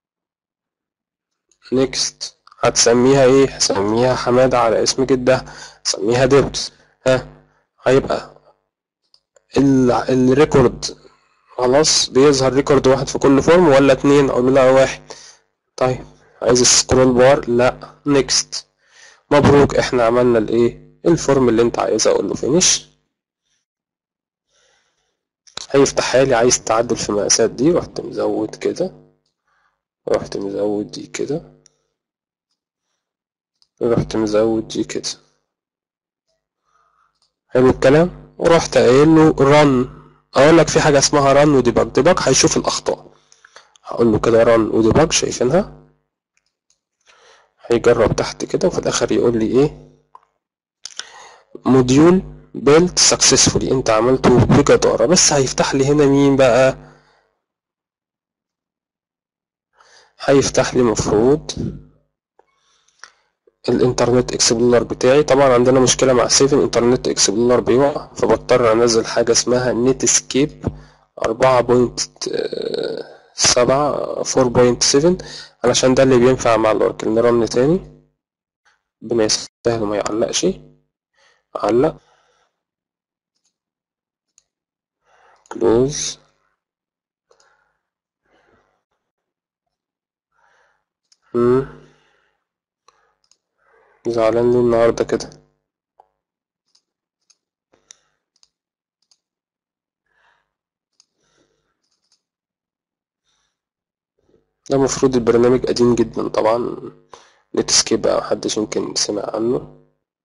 نيكست هتسميها ايه هسميها حمادة على اسم جدها هسميها ديبت ها هيبقى الريكورد خلاص بيظهر ريكورد واحد في كل فورم ولا اتنين اقول له لا واحد طيب عايز السكرول بار لا نيكست مبروك احنا عملنا الايه الفورم اللي انت عايزه اقول له فينيش هيفتحها لي عايز تعدل في المقاسات دي رحت مزود كده رحت مزود دي كده رحت مزود دي كده حلو الكلام ورحت قايل له رن اقول لك في حاجه اسمها رن وديباج ديباج هيشوف الاخطاء هقول له كده رن وديباج شايفينها هيجرب تحت كده وفي الاخر يقول لي ايه موديول بيلت سكسسفولي انت عملته بجدارة بس هيفتح لي هنا مين بقى هيفتح لي مفروض الانترنت اكسبلورر بتاعي طبعا عندنا مشكلة مع 7 الانترنت اكسبلورر بيقع فبضطر انزل حاجة اسمها نت سكيب 4.7 4.7 علشان ده اللي بينفع مع الاوراكل نرن تاني ربنا يسهل وما يعلقش علق كلوز زعلان ليه النهارده كده ده المفروض البرنامج قديم جدا طبعا نتسكيب بقى محدش يمكن سمع عنه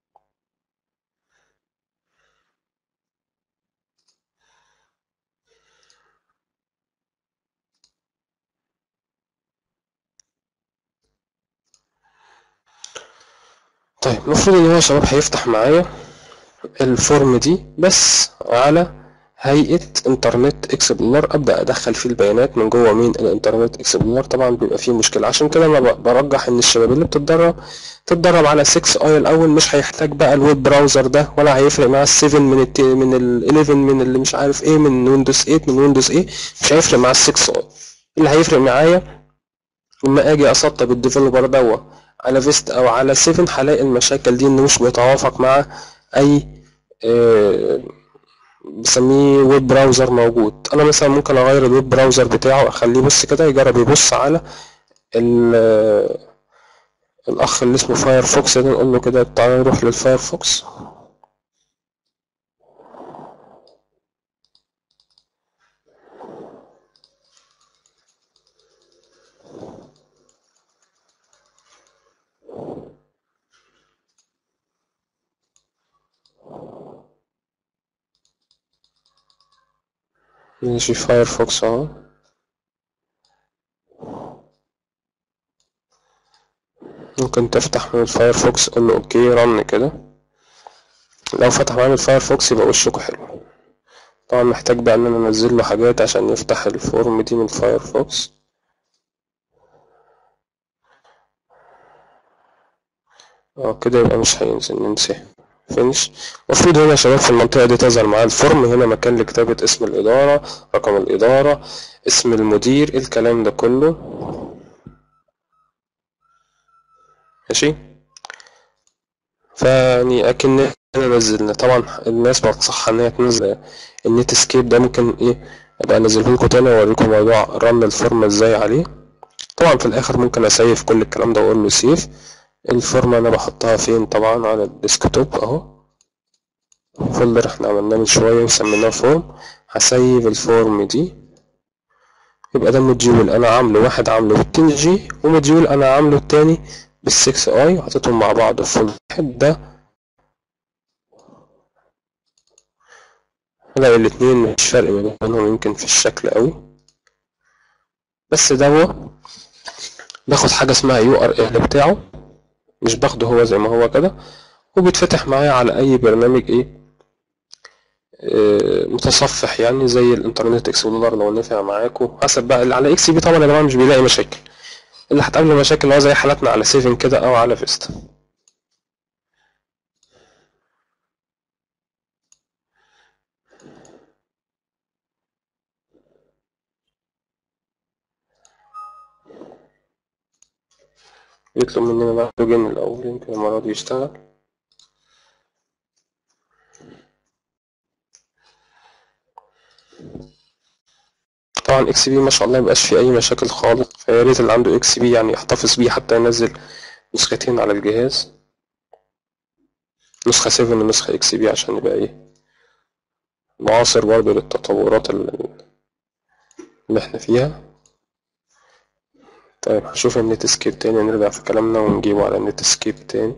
طيب المفروض ان هو يا شباب هيفتح معايا الفورم دي بس على هيئة انترنت اكسبلور ابدا ادخل فيه البيانات من جوه مين الانترنت اكسبلور طبعا بيبقى فيه مشكلة عشان كده انا برجح ان الشباب اللي بتتدرب تتدرب على 6 اي الاول مش هيحتاج بقى الويب براوزر ده ولا هيفرق معاه ال 7 من ال من ال 11 من اللي مش عارف ايه من ويندوز 8 من ويندوز ايه مش هيفرق معاه ال 6 اي اللي هيفرق معايا لما اجي اسطب الديفلوبر دوت على فيست او على 7 هلاقي المشاكل دي انه مش بيتوافق مع اي آه بسميه ويب براوزر موجود انا مثلا ممكن اغير الويب براوزر بتاعه واخليه بص كده يجرب يبص على الاخ اللي اسمه فايرفوكس ده نقول له كده تعالى نروح للفايرفوكس ماشي فايرفوكس اهو ممكن تفتح من الفايرفوكس قول له اوكي رن كده لو فتح معايا الفايرفوكس يبقى وشكوا حلو طبعا محتاج بقى ان انا انزل له حاجات عشان يفتح الفورم دي من الفايرفوكس اه كده يبقى مش هينزل ننساه فينش المفروض هنا يا شباب في المنطقة دي تظهر معايا الفورم هنا مكان لكتابة اسم الإدارة رقم الإدارة اسم المدير الكلام ده كله ماشي فيعني أكن احنا نزلنا طبعا الناس بتصح ان هي تنزل النت سكيب ده ممكن ايه ابقى انزله لكم تاني واوريكم موضوع رن الفورم ازاي عليه طبعا في الاخر ممكن اسيف كل الكلام ده واقول له سيف الفورمة انا بحطها فين طبعا على الديسكتوب اهو فولدر احنا عملناه من شوية وسميناه فورم هسيب الفورم دي يبقى ده موديول انا عامله واحد عامله بالتن جي وموديول انا عامله التاني بالسكس اي وحطيتهم مع بعض في فولدر واحد ده هلاقي الاتنين مش فرق ما بينهم يمكن في الشكل قوي بس ده باخد حاجة اسمها يو ار ال بتاعه مش باخده هو زي ما هو كده وبيتفتح معايا على اي برنامج ايه آه متصفح يعني زي الانترنت اكسبلورر لو نفع معاكم حسب بقى اللي على اكس بي طبعا يا جماعه مش بيلاقي مشاكل اللي هتقابله مشاكل هو زي حالاتنا على 7 كده او على فيستا يطلب مننا بقى لوجين الأول يمكن المرة دي يشتغل طبعا اكس بي ما شاء الله مبقاش فيه أي مشاكل خالص فيا ريت اللي عنده اكس بي يعني يحتفظ بيه حتى ينزل نسختين على الجهاز نسخة 7 ونسخة اكس بي عشان يبقى ايه معاصر برضه للتطورات اللي اللي احنا فيها طيب هنشوف النت سكيب تاني نرجع في كلامنا ونجيبه على النت سكيب تاني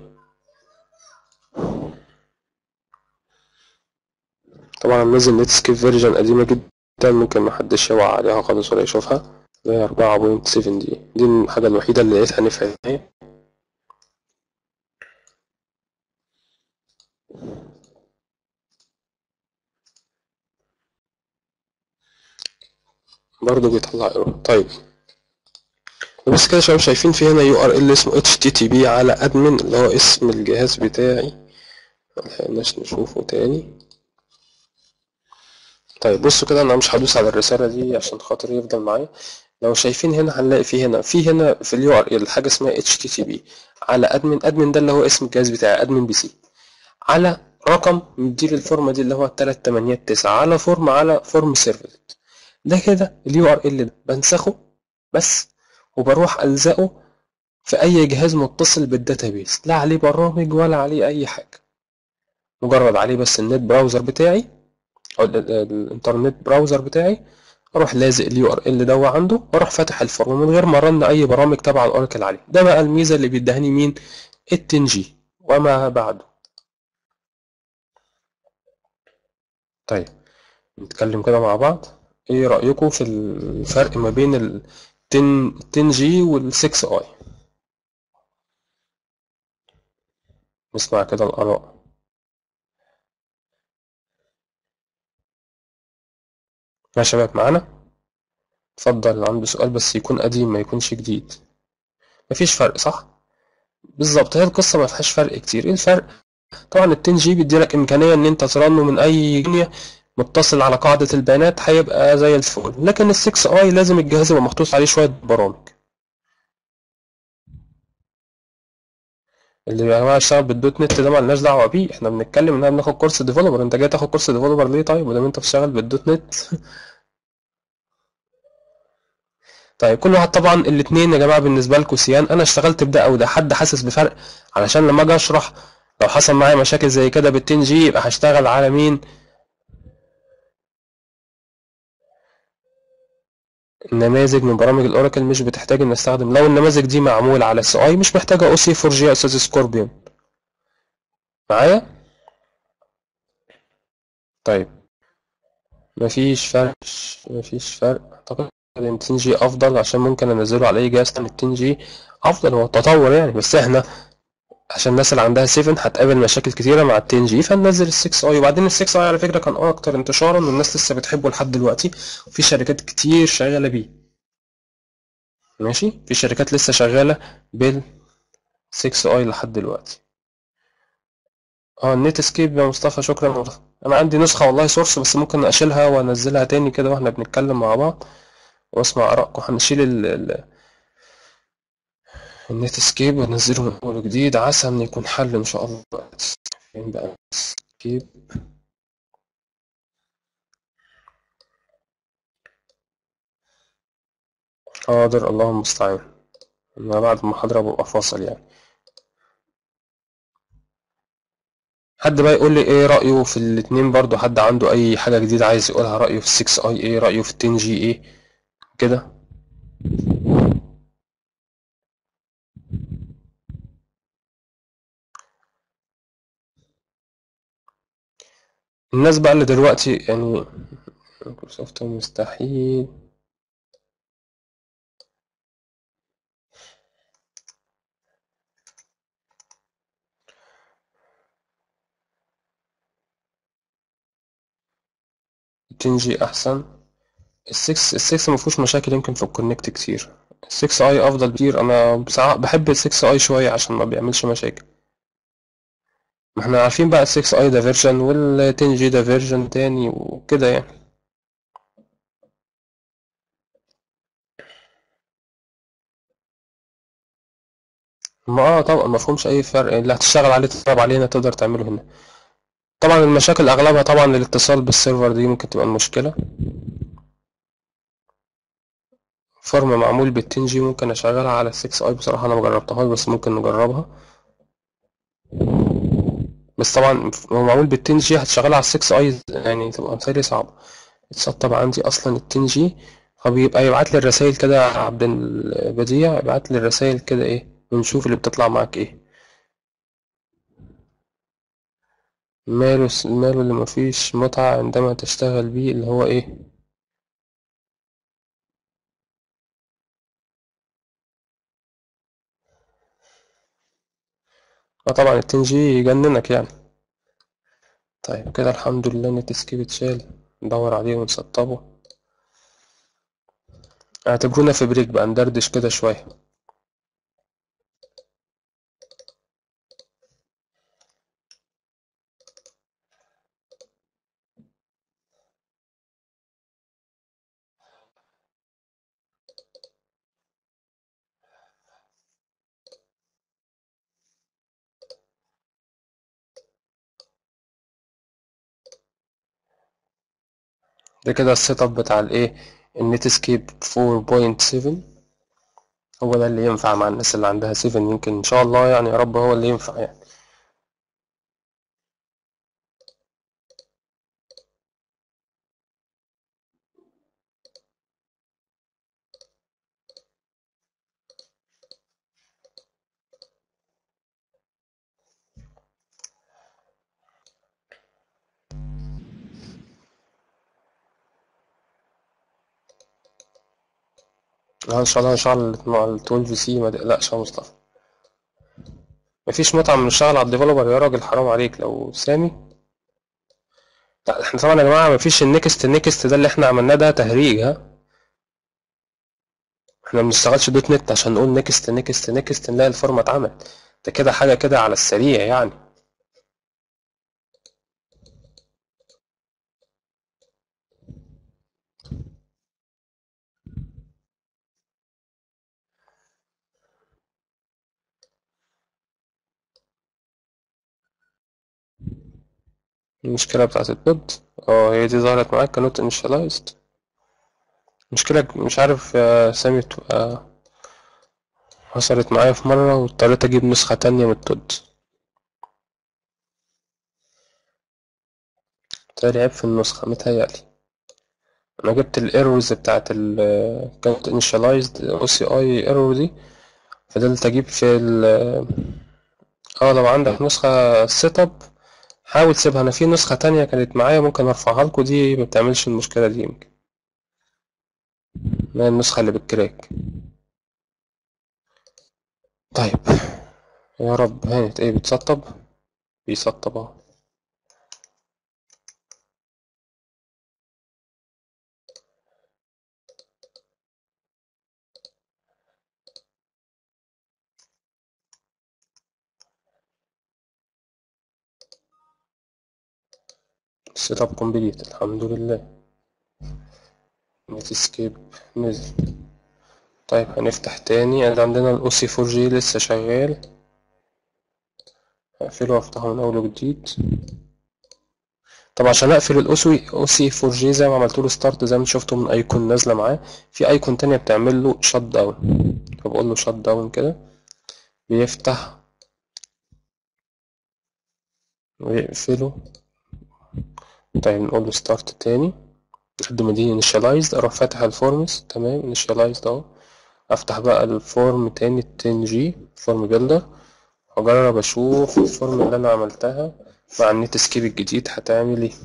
طبعا منزل نت سكيب فيرجن قديمة جدا ممكن محدش يوعى عليها خالص ولا يشوفها اللي هي أربعة بوينت سيفن دي دي الحاجة الوحيدة اللي لقيتها نفعت برضه بيطلع ايرور طيب بس كده يا شباب شايفين في هنا يو ار ال اسمه اتش تي تي بي على ادمن اللي هو اسم الجهاز بتاعي ملحقناش نشوفه تاني طيب بصوا كده انا مش هدوس على الرسالة دي عشان خاطر يفضل معايا لو شايفين هنا هنلاقي في هنا في هنا في اليو ار ال حاجة اسمها اتش تي تي بي على ادمن ادمن ده اللي هو اسم الجهاز بتاعي ادمن بي سي على رقم مدير الفورمة دي اللي هو 389 على فورم على فورم سيرفلت ده كده اليو ار ال ده بنسخه بس وبروح الزقه في اي جهاز متصل بالداتابيس لا عليه برامج ولا عليه اي حاجه مجرد عليه بس النت براوزر بتاعي او ال- ال- الانترنت براوزر بتاعي اروح لازق اليو ار ال ده عنده واروح فاتح الفورم من غير ما رن اي برامج تبع الاوراكل عليه ده بقى الميزه اللي بيدهني مين التن جي وما بعده طيب نتكلم كده مع بعض ايه رأيكم في الفرق ما بين ال 10 10 جي وال 6 اي نسمع كده الآراء يا شباب معانا اتفضل اللي عنده سؤال بس يكون قديم ما يكونش جديد مفيش فرق صح بالظبط هي القصة ما فيهاش فرق كتير ايه الفرق طبعا ال 10 جي بيديلك امكانية ان انت ترنه من اي دنيا متصل على قاعدة البيانات هيبقى زي الفل لكن ال 6 اي لازم الجهاز يبقى محطوط عليه شوية برامج اللي يا جماعة اشتغل بالدوت نت ده مالناش دعوة بيه احنا بنتكلم ان احنا بناخد كورس ديفلوبر انت جاي تاخد كورس ديفلوبر ليه طيب ولما انت بتشتغل بالدوت نت طيب كل واحد طبعا الاتنين يا جماعة بالنسبة لكم سيان انا اشتغلت بده او ده حد حاسس بفرق علشان لما اجي اشرح لو حصل معايا مشاكل زي كده بال 10 جي يبقى هشتغل على مين النماذج من برامج الاوراكل مش بتحتاج ان استخدم لو النماذج دي معمولة على اس اي مش محتاجة او سي 4 جي يا استاذ سكوربيون معايا طيب مفيش فرق مفيش فرق اعتقد ان 10 جي افضل عشان ممكن انزله على اي جهاز تاني 10 جي افضل هو التطور يعني بس احنا عشان الناس اللي عندها 7 هتقابل مشاكل كتيره مع ال 10 جي فننزل ال 6 اي وبعدين ال 6 اي على فكره كان اكتر انتشارا والناس لسه بتحبه لحد دلوقتي وفي شركات كتير شغاله بيه ماشي في شركات لسه شغاله بال 6 اي لحد دلوقتي اه النت سكيب يا مصطفى شكرا يا مصطفى انا عندي نسخه والله سورس بس ممكن اشيلها وانزلها تاني كده واحنا بنتكلم مع بعض واسمع ارائكم هنشيل ال ال النت سكيب وننزله من اول وجديد عسى ان يكون حل ان شاء الله فين بقى سكيب حاضر اللهم المستعان انا بعد المحاضرة ببقى فاصل يعني حد بقى يقول لي ايه رأيه في الاتنين برضو حد عنده اي حاجة جديدة عايز يقولها رأيه في 6 اي ايه رأيه في 10 جي ايه كده الناس بقى اللي دلوقتي يعني مايكروسوفت مستحيل تنجي احسن السكس السكس مفيهوش مشاكل يمكن في الكونكت كتير السكس اي افضل كتير انا بصراحة بحب السكس اي شوية عشان ما بيعملش مشاكل ما احنا عارفين بقى السكس اي ده فيرجن والتن جي ده فيرجن تاني وكده يعني ما اه طبعا مفهومش اي فرق اللي هتشتغل عليه تتدرب عليه هنا تقدر تعمله هنا طبعا المشاكل اغلبها طبعا الاتصال بالسيرفر دي ممكن تبقى المشكلة فورم معمول بالتن جي ممكن اشغلها على السكس اي بصراحة انا مجربتهاش بس ممكن نجربها بس طبعا هو معمول بالتن جي هتشغلها على السكس اي يعني تبقى مثالي صعبة اتسطب عندي اصلا التن جي فبيبقى يبعت لي الرسايل كده عبد البديع يبعت لي الرسايل كده ايه ونشوف اللي بتطلع معاك ايه ماله ماله اللي مفيش متعة عندما تشتغل بيه اللي هو ايه اه طبعا التن جي يجننك يعني طيب كده الحمد لله نت سكيب اتشال ندور عليه ونسطبه اعتبرونا في بريك بقى ندردش كده شوية ده كده السيت اب بتاع الايه النت سكيب 4.7 هو ده اللي ينفع مع الناس اللي عندها 7 يمكن ان شاء الله يعني يا رب هو اللي ينفع يعني اه ان شاء الله هنشتغل مع ال 12 سي ما تقلقش يا مصطفى مفيش متعة من نشتغل على الديفلوبر يا راجل حرام عليك لو سامي لا احنا طبعا يا جماعة مفيش النكست النكست ده اللي احنا عملناه ده تهريج ها احنا مبنشتغلش دوت نت عشان نقول نكست نكست نكست نلاقي الفورمة اتعملت ده كده حاجة كده على السريع يعني المشكلة بتاعت الدود اه هي دي ظهرت معاك كنوت انيشاليزد مشكلة مش عارف يا سامي تبقى حصلت معايا في مرة واضطريت أجيب نسخة تانية من التود متهيألي عيب في النسخة متهيألي أنا جبت الايرورز بتاعت ال كانت initialized او سي اي ايرور دي فضلت أجيب في ال اه لو عندك نسخة سيت اب حاول تسيبها أنا في نسخة تانية كانت معايا ممكن أرفعها لكم دي مبتعملش المشكلة دي يمكن ما هي النسخة اللي بالكراك طيب يا رب هانت ايه بتسطب بيسطب اهو سيت اب كومبليت الحمد لله نت اسكيب نزل طيب هنفتح تاني ادي عندنا الاو سي 4 جي لسه شغال هقفله وافتحه من اول وجديد طب عشان اقفل الاو سي 4 جي زي ما عملت له ستارت زي ما شفتوا من ايكون نازله معاه في ايكون تانية بتعمل له شت داون فبقول له شت داون كده بيفتح ويقفله طيب نقول له ستارت تاني لحد ما دي initialized اروح فاتح الفورمز تمام initialized اهو افتح بقى الفورم تاني التن جي فورم بيلدر واجرب اشوف الفورم اللي انا عملتها مع النت سكيب الجديد هتعمل ايه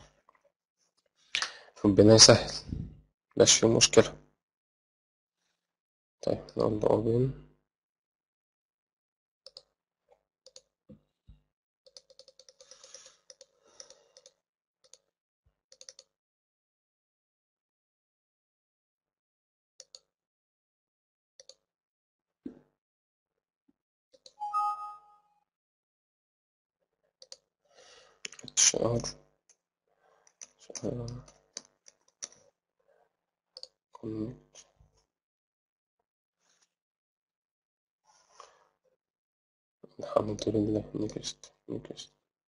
ربنا يسهل مبقاش فيه مشكلة طيب نقول له open شهر شهر commit. الحمد لله نيكست نيكست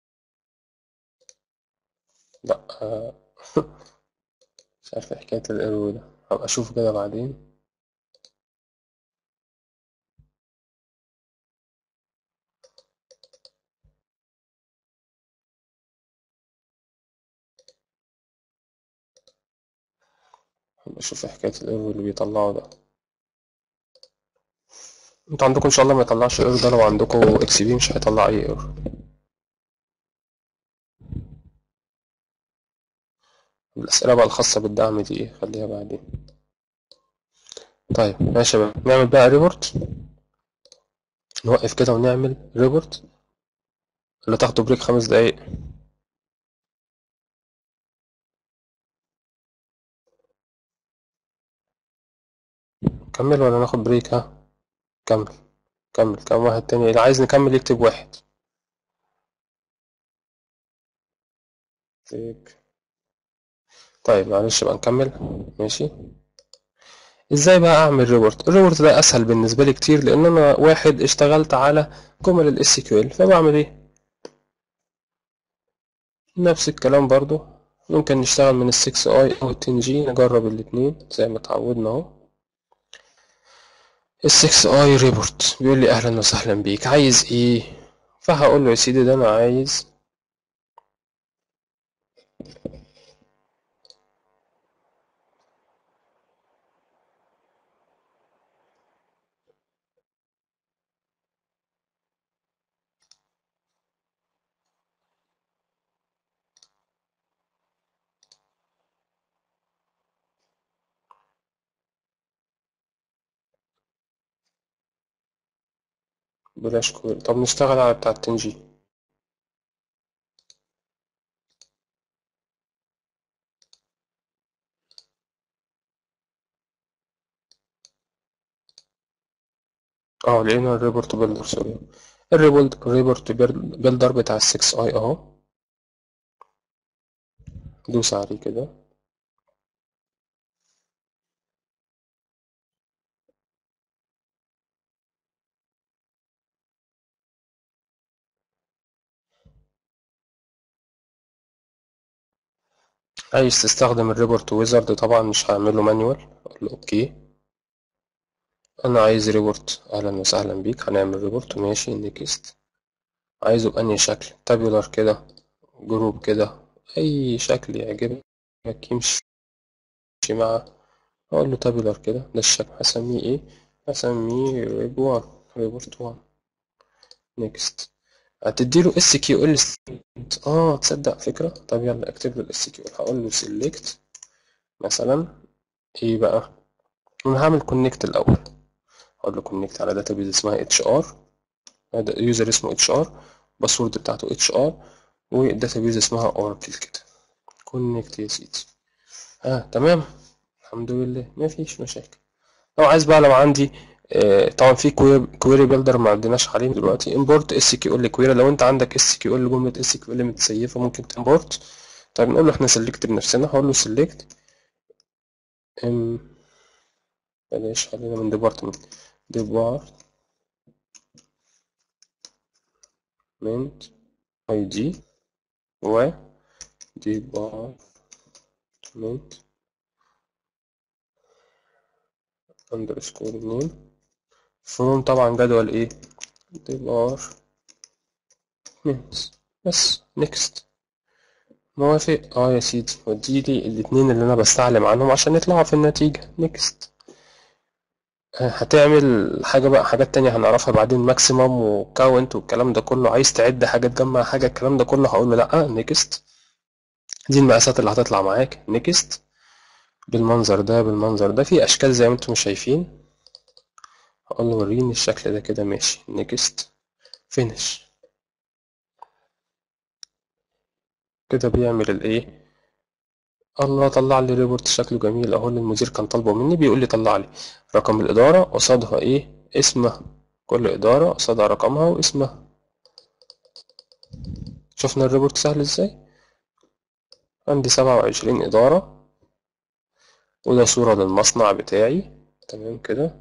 لا آه، مش عارف إيه حكاية الايرور ده هبقى اشوفه كده بعدين اشوف حكاية الايرور اللي بيطلعه ده انتوا عندكم ان شاء الله ما يطلعش ايرور ده لو عندكم اكس بي مش هيطلع اي ايرور الاسئله بقى الخاصه بالدعم دي ايه خليها بعدين طيب ماشي بقى نعمل بقى ريبورت نوقف كده ونعمل ريبورت ولا تاخدوا بريك خمس دقايق كمل ولا ناخد بريك ها كمل كمل كم واحد تاني اللي عايز نكمل يكتب واحد بريك طيب معلش بقى نكمل ماشي ازاي بقى اعمل ريبورت الريبورت ده اسهل بالنسبه لي كتير لان انا واحد اشتغلت على جمل الاس كيو ال فبعمل ايه نفس الكلام برضو ممكن نشتغل من ال 6 اي او ال 10 جي نجرب الاتنين زي ما اتعودنا اهو ال 6 اي ريبورت بيقول لي اهلا وسهلا بيك عايز ايه فهقول له يا سيدي ده انا عايز بلاش كويل طب نشتغل على بتاع 10 جي اه لقينا الريبورت بيلدر سوري الريبورت الريبورت بيلدر بتاع ال 6 اي اهو دوس عليه كده عايز تستخدم الريبورت ويزرد طبعا مش هعمله مانيوال اقول له اوكي انا عايز ريبورت اهلا وسهلا بيك هنعمل ريبورت ماشي نيكست عايزه بأنهي شكل تابيولار كده جروب كده اي شكل يعجبك يمشي مع اقول له تابيولار كده ده الشكل هسميه ايه هسميه ريب 1 ريبورت 1 نيكست هتديله اس كيو ال اه تصدق فكرة طب يلا اكتب له الاس كيو ال هقول له سيلكت مثلا ايه بقى انا هعمل كونكت الاول اقول له كونكت على داتابيز اسمها اتش ار يوزر اسمه اتش ار باسورد بتاعته اتش ار والداتابيز اسمها اوراكل كده كونكت يا سيدي اه تمام الحمد لله مفيش مشاكل لو عايز بقى لو عندي آه طبعا في كويري بيلدر ما عندناش عليه دلوقتي امبورت اس كيو ال كويري لو انت عندك اس كيو ال جمله اس كيو ال متسيفه ممكن تمبورت طيب نقول له احنا سلكت بنفسنا هقول له سلكت ام بلاش خلينا من ديبارتمنت ديبارتمنت اي دي و ديبارتمنت اندرسكور نيم فروم طبعا جدول ايه ديبار بس نيكست موافق اه يا سيدي وديلي الاتنين اللي انا بستعلم عنهم عشان يطلعوا في النتيجة نيكست هتعمل حاجة بقى حاجات تانية هنعرفها بعدين ماكسيمم وكاونت والكلام ده كله عايز تعد حاجة تجمع حاجة الكلام ده كله هقول له لأ نيكست دي المقاسات اللي هتطلع معاك نيكست بالمنظر ده بالمنظر ده في أشكال زي ما انتم شايفين هقول له وريني الشكل ده كده ماشي نيكست فينش كده بيعمل الايه الله طلع لي ريبورت شكله جميل اهو اللي المدير كان طالبه مني بيقول لي طلع لي رقم الإدارة قصادها ايه اسمها كل إدارة قصادها رقمها واسمها شفنا الريبورت سهل ازاي عندي سبعة وعشرين إدارة وده صورة للمصنع بتاعي تمام كده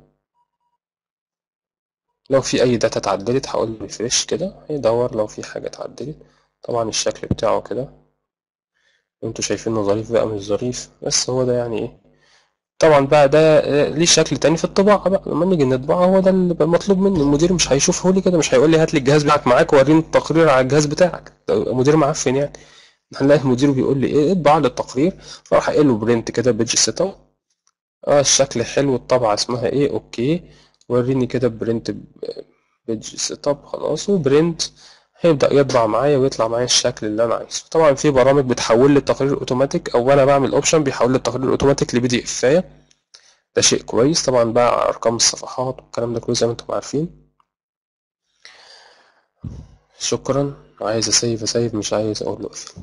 لو في أي داتا اتعدلت هقول له ريفريش كده هيدور لو في حاجة اتعدلت طبعا الشكل بتاعه كده انتوا شايفينه ظريف بقى مش ظريف بس هو ده يعني ايه طبعا بقى ده ليه شكل تاني في الطباعة بقى لما نيجي نطبعه هو ده اللي مطلوب مني المدير مش هيشوفه لي كده مش هيقول لي هات لي الجهاز بتاعك معاك ووريني التقرير على الجهاز بتاعك مدير معفن يعني هنلاقي المدير بيقول لي ايه اطبع لي التقرير فراح قايل له برنت كده بيج سيت اب اه الشكل حلو الطبعة اسمها ايه اوكي وريني كده برنت بيج سيت اب خلاص وبرنت هيبدأ يطبع معايا ويطلع معايا الشكل اللي انا عايزه طبعا في برامج بتحول لي التقرير اوتوماتيك او انا بعمل اوبشن بيحول لي التقرير اوتوماتيك لبي دي افايه ده شيء كويس طبعا بقى ارقام الصفحات والكلام ده كله زي ما انتم عارفين شكرا عايز اسيف اسيف مش عايز اقول له اقفل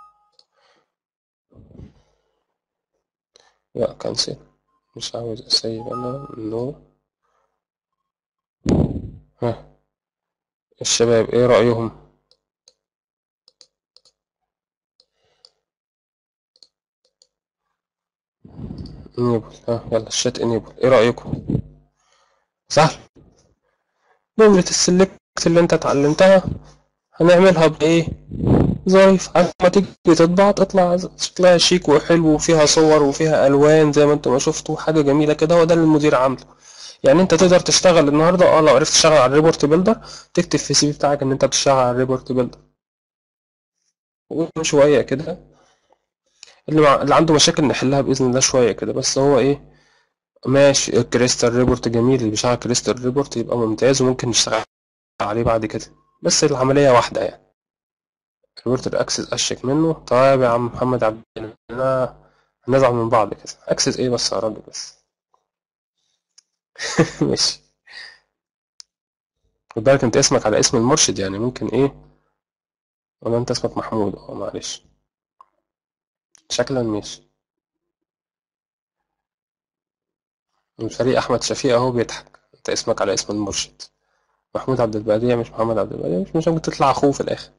لا كنسل مش عاوز اسيف انا نو ها الشباب ايه رأيهم انيبل ها يلا الشات انيبل ايه رأيكم سهل نمرة السلكت اللي انت اتعلمتها هنعملها بايه ظريف ما تيجي تطبع تطلع شكلها شيك وحلو وفيها صور وفيها الوان زي ما انتم ما شفتوا حاجه جميله كده هو ده اللي المدير عامله يعني انت تقدر تشتغل النهارده اه لو عرفت تشتغل على الريبورت بيلدر تكتب في السي في بتاعك ان انت بتشتغل على الريبورت بيلدر شويه كده اللي, مع... اللي عنده مشاكل نحلها باذن الله شويه كده بس هو ايه ماشي الكريستال ريبورت جميل اللي بيشتغل كريستال ريبورت يبقى ممتاز وممكن نشتغل عليه بعد كده بس العمليه واحده يعني ريبورت الاكسس اشك منه طيب يا عم محمد عبد الله هنزعل من بعض كده اكسس ايه بس يا راجل بس ماشي خد بالك انت اسمك على اسم المرشد يعني ممكن ايه ولا انت اسمك محمود اه معلش شكلا ماشي الفريق احمد شفيق اهو بيضحك انت اسمك على اسم المرشد محمود عبد البادية مش محمد عبد البادية مش مش ممكن تطلع اخوه في الاخر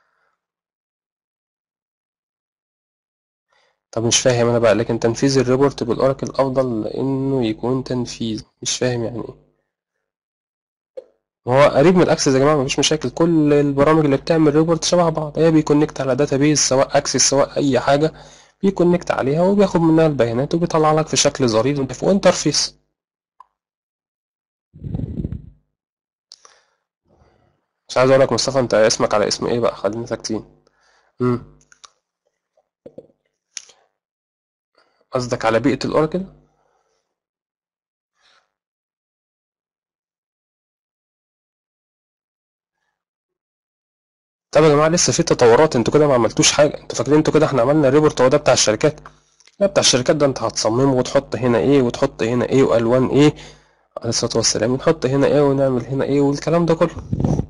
طب مش فاهم انا بقى لكن تنفيذ الريبورت بالاوراكل افضل لانه يكون تنفيذ مش فاهم يعني ايه هو قريب من الاكسس يا جماعه مفيش مشاكل كل البرامج اللي بتعمل ريبورت شبه بعض هي بيكونكت على داتابيز سواء اكسس سواء اي حاجه بيكونكت عليها وبياخد منها البيانات وبيطلع لك في شكل ظريف وانترفيس مش عايز اقول لك مصطفى انت اسمك على اسم ايه بقى خلينا ساكتين امم قصدك على بيئه الاوراكل طب يا جماعه لسه في تطورات انتوا كده ما عملتوش حاجه انتوا فاكرين انتوا كده احنا عملنا ريبورت هو ده بتاع الشركات لا بتاع الشركات ده انت هتصممه وتحط هنا ايه وتحط هنا ايه والوان ايه عليه الصلاه والسلام ونحط هنا ايه ونعمل هنا ايه والكلام ده كله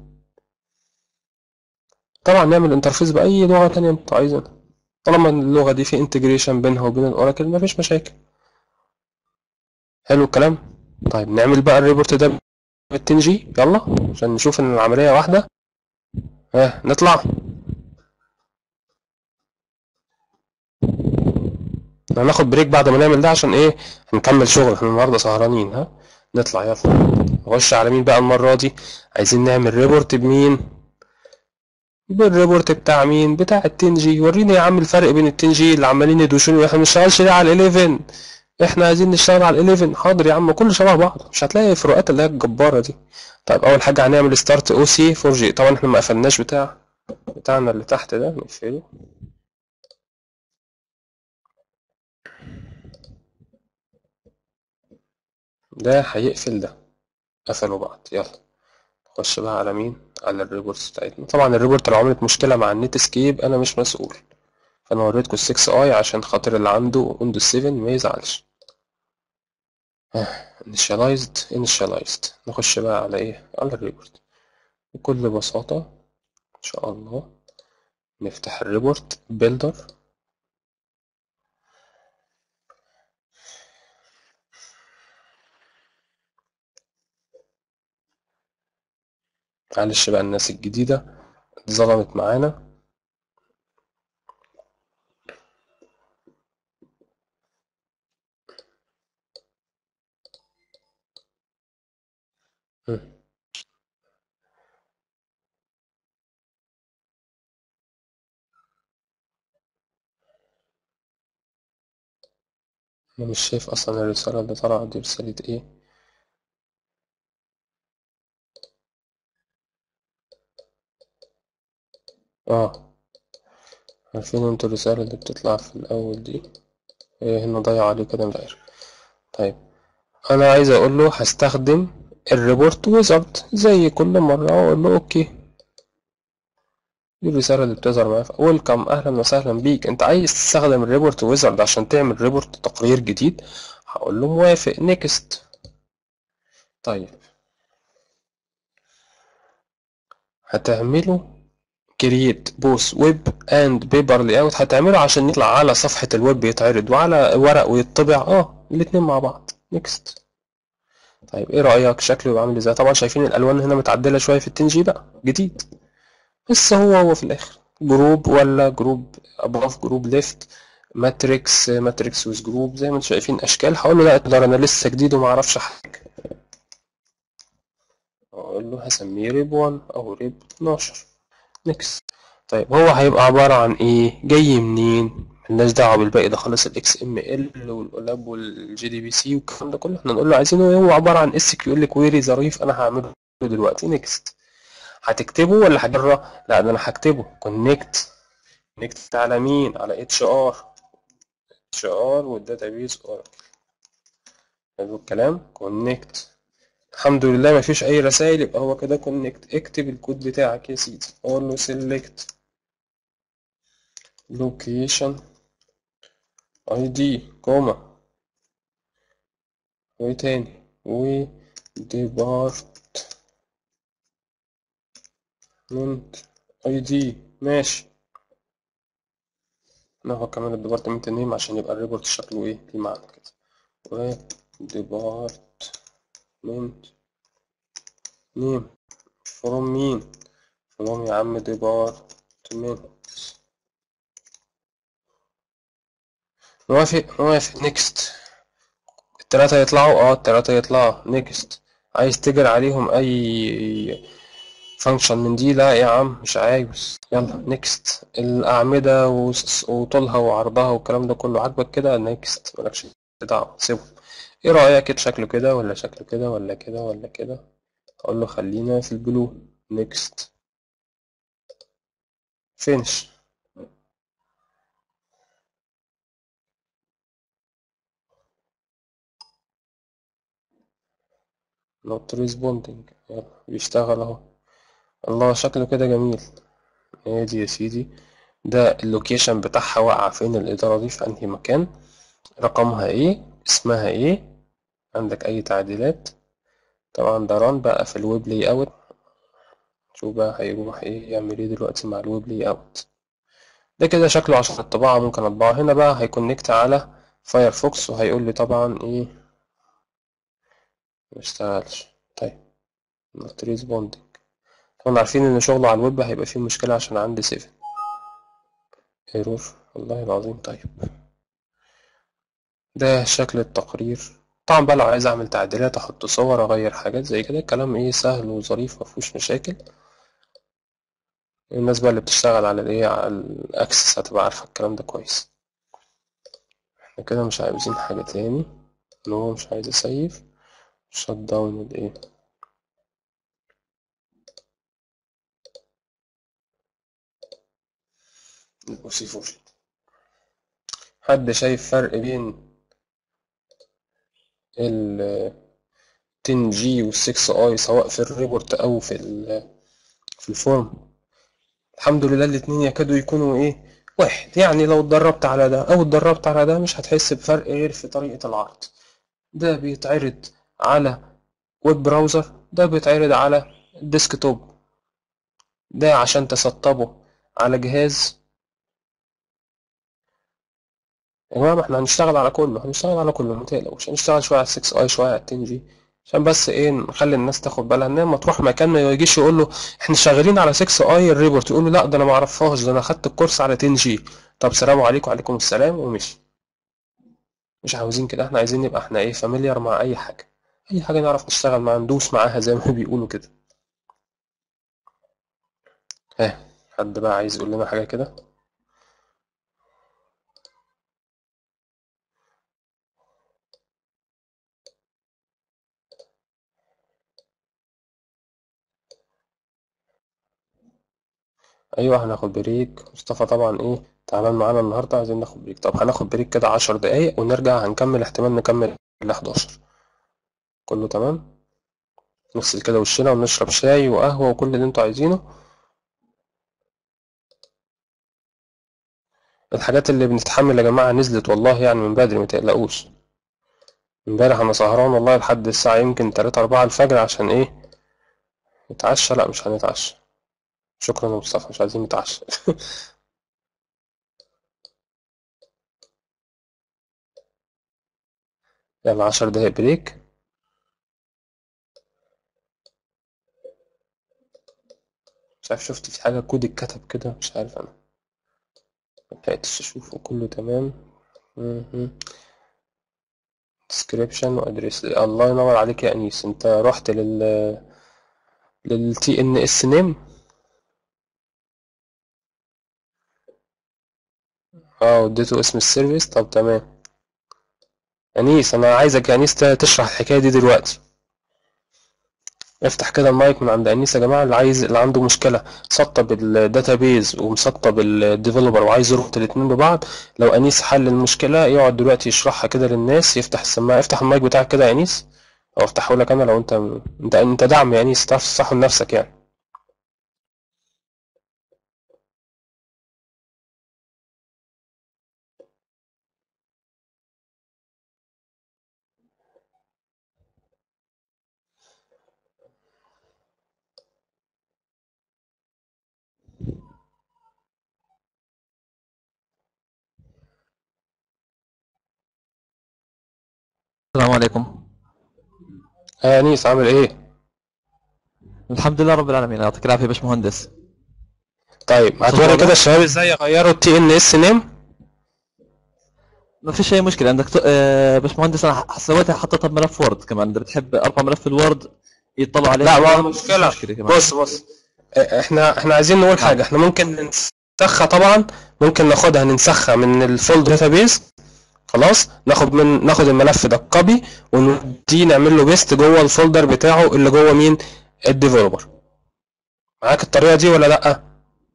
طبعا نعمل انترفيس باي لغه تانية انتوا عايزينها طالما اللغه دي في انتجريشن بينها وبين الاوراكل مفيش مشاكل حلو الكلام طيب نعمل بقى الريبورت ده بالتن جي يلا عشان نشوف ان العمليه واحده ها نطلع هناخد بريك بعد ما نعمل ده عشان ايه هنكمل شغل احنا النهارده سهرانين ها نطلع يلا نخش على مين بقى المره دي عايزين نعمل ريبورت بمين بالريبورت بتاع مين بتاع التن جي وريني يا عم الفرق بين التن جي اللي عمالين يدوشوني واحنا بنشتغلش ليه على ال11 احنا عايزين نشتغل على ال11 حاضر يا عم كله شبه بعض مش هتلاقي فروقات اللي هي الجباره دي طيب اول حاجه هنعمل ستارت او سي 4 جي طبعا احنا ما قفلناش بتاع بتاعنا اللي تحت ده نقفله ده هيقفل ده قفلوا بعض يلا نخش بقى على مين على الريبورتس بتاعتنا طبعا الريبورت لو عملت مشكله مع النت سكيب انا مش مسؤول فانا وريتكم ال 6 اي عشان خاطر اللي عنده ويندوز 7 ما يزعلش initialized initialized نخش بقى على ايه على الريبورت بكل بساطة ان شاء الله نفتح الريبورت بيلدر معلش بقى الناس الجديدة اتظلمت معانا انا مش شايف اصلا الرسالة اللي طالعة دي رسالة ايه اه عارفين انتوا الرسالة اللي بتطلع في الاول دي هي هنا ضايعة عليه كده مش عارف طيب انا عايز اقول له هستخدم الريبورت ويزارد زي كل مرة واقول له اوكي دي الرسالة اللي بتظهر معايا ويلكم اهلا وسهلا بيك انت عايز تستخدم الريبورت ويزارد عشان تعمل ريبورت تقرير جديد هقول له موافق نيكست طيب هتعمله كرييت بوث ويب اند بيبر لاي اوت هتعمله عشان يطلع على صفحة الويب يتعرض وعلى ورق ويطبع اه الاتنين مع بعض نيكست طيب ايه رأيك شكله يبقى عامل ازاي طبعا شايفين الالوان هنا متعدلة شوية في التنجي بقى جديد بس هو هو في الاخر جروب ولا جروب above جروب ليفت ماتريكس ماتريكس ويز جروب زي ما انتم شايفين اشكال هقول له لا اقدر انا لسه جديد وما اعرفش حاجه اقول له هسميه ريب 1 او ريب 12 نكست طيب هو هيبقى عباره عن ايه جاي منين ملناش دعوه بالباقي ده خالص الاكس ام ال والقلاب والجي دي بي سي والكلام ده كله احنا نقول له عايزينه هو عباره عن اس كيو ال كويري ظريف انا هعمله دلوقتي نكست هتكتبه ولا هجرة لا ده انا هكتبه كونكت كونكت على مين على اتش ار اتش ار والداتابيز اوراكل حلو الكلام كونكت الحمد لله مفيش اي رسائل يبقى هو كده كونكت اكتب الكود بتاعك يا سيدي اقول له سيلكت لوكيشن اي دي كوما وايه تاني و ديبارت منت اي دي ماشي ناخد كمان الديبارتمنت نيم عشان يبقى الريبورت شكله ايه في معنى كده و ديبارتمنت نيم فروم مين فروم يا عم ديبارتمنت موافق موافق نيكست التلاتة يطلعوا اه التلاتة يطلعوا نيكست عايز تجري عليهم اي فانكشن من دي لا يا عم مش عايز يلا نيكست الأعمدة وس- وطولها وعرضها والكلام ده كله عاجبك كده نيكست مالكش دعوة سيبه ايه رأيك كده شكله كده ولا شكله كده ولا كده ولا كده اقول له خلينا في البلو نيكست فينش not responding يلا بيشتغل اهو الله شكله كده جميل ادي يا سيدي ده اللوكيشن بتاعها واقعة فين الإدارة دي في أنهي مكان رقمها ايه اسمها ايه عندك أي تعديلات طبعا ده ران بقى في الويب لاي اوت شوف بقى هيروح ايه يعمل ايه دلوقتي مع الويب لاي اوت ده كده شكله عشان الطباعة ممكن اطبعه هنا بقى هيكونكت على فايرفوكس وهيقول لي طبعا ايه مشتغلش طيب not responding طبعا عارفين ان شغله على الويب هيبقى فيه مشكلة عشان عندي 7 ايرور والله العظيم طيب ده شكل التقرير طبعا بقى لو عايز اعمل تعديلات احط صور اغير حاجات زي كده الكلام ايه سهل وظريف مفيهوش مشاكل الناس بقى اللي بتشتغل على الايه على الاكسس هتبقى عارفة الكلام ده كويس احنا كده مش عايزين حاجة تاني ان هو مش عايز اسيف شت داون الايه الأوسيفور حد شايف فرق بين ال 10 جي وال 6 اي سواء في الريبورت او في ال في الفورم الحمد لله الاتنين يكادوا يكونوا ايه واحد يعني لو اتدربت على ده او اتدربت على ده مش هتحس بفرق غير في طريقة العرض ده بيتعرض على ويب براوزر ده بيتعرض على الديسكتوب ده عشان تسطبه على جهاز يا جماعة ما احنا هنشتغل على كله هنشتغل على كله متقلقوش هنشتغل شوية على 6 اي شوية على 10 جي عشان بس ايه نخلي الناس تاخد بالها ان لما تروح مكان ما يجيش يقول له احنا شغالين على 6 اي الريبورت يقول له لا ده انا ما اعرفهاش ده انا خدت الكورس على 10 جي طب سلام عليكم وعليكم السلام ومشي مش عاوزين كده احنا عايزين نبقى احنا ايه فاميليار مع اي حاجة اي حاجة نعرف نشتغل معاها ندوس معاها زي ما بيقولوا كده ها حد بقى عايز يقول لنا حاجة كده ايوه هناخد بريك مصطفى طبعا ايه تعبان معانا النهارده عايزين ناخد بريك طب هناخد بريك كده عشر دقايق ونرجع هنكمل احتمال نكمل ل 11 كله تمام نغسل كده وشنا ونشرب شاي وقهوة وكل اللي انتوا عايزينه الحاجات اللي بنتحمل يا جماعة نزلت والله يعني من بدري متقلقوش امبارح انا سهران والله لحد الساعة يمكن تلاتة أربعة الفجر عشان ايه نتعشى لا مش هنتعشى شكرا يا مصطفى مش عايزين نتعشى يلا عشر دقايق بريك مش عارف شفت في حاجة كود اتكتب كده مش عارف أنا ملحقتش أشوفه كله تمام description وأدريس الله ينور عليك يا أنيس أنت رحت لل لل TNS name اه اديته اسم السيرفيس طب تمام أنيس أنا عايزك يا أنيس تشرح الحكاية دي دلوقتي افتح كده المايك من عند أنيس يا جماعة اللي عايز اللي عنده مشكلة سطب الداتابيز ومسطب الديفلوبر وعايز يربط الاتنين ببعض لو أنيس حل المشكلة يقعد دلوقتي يشرحها كده للناس يفتح السماعة افتح المايك بتاعك كده يا أنيس أو افتحه لك أنا لو أنت أنت أنت دعم يا أنيس تعرف تصحه لنفسك يعني السلام عليكم يا أنيس عامل إيه؟ الحمد لله رب العالمين يعطيك العافيه يا باشمهندس طيب هتوري كده الشباب ازاي يغيروا التي ان اس نيم ما فيش اي مشكله عندك ت- آه، باشمهندس انا ح- سويتها حطيتها بملف وورد كمان اذا بتحب ارفع ملف الوورد يطلعوا عليه لا ما مش مشكلة مشكله كمان بص بص اه، احنا احنا عايزين نقول حاجة احنا ممكن ننسخها طبعا ممكن ناخدها ننسخها من الفولد داتابيز خلاص ناخد من ناخد الملف ده كوبي ونديه نعمل له بيست جوه الفولدر بتاعه اللي جوه مين الديفلوبر معاك الطريقة دي ولا لا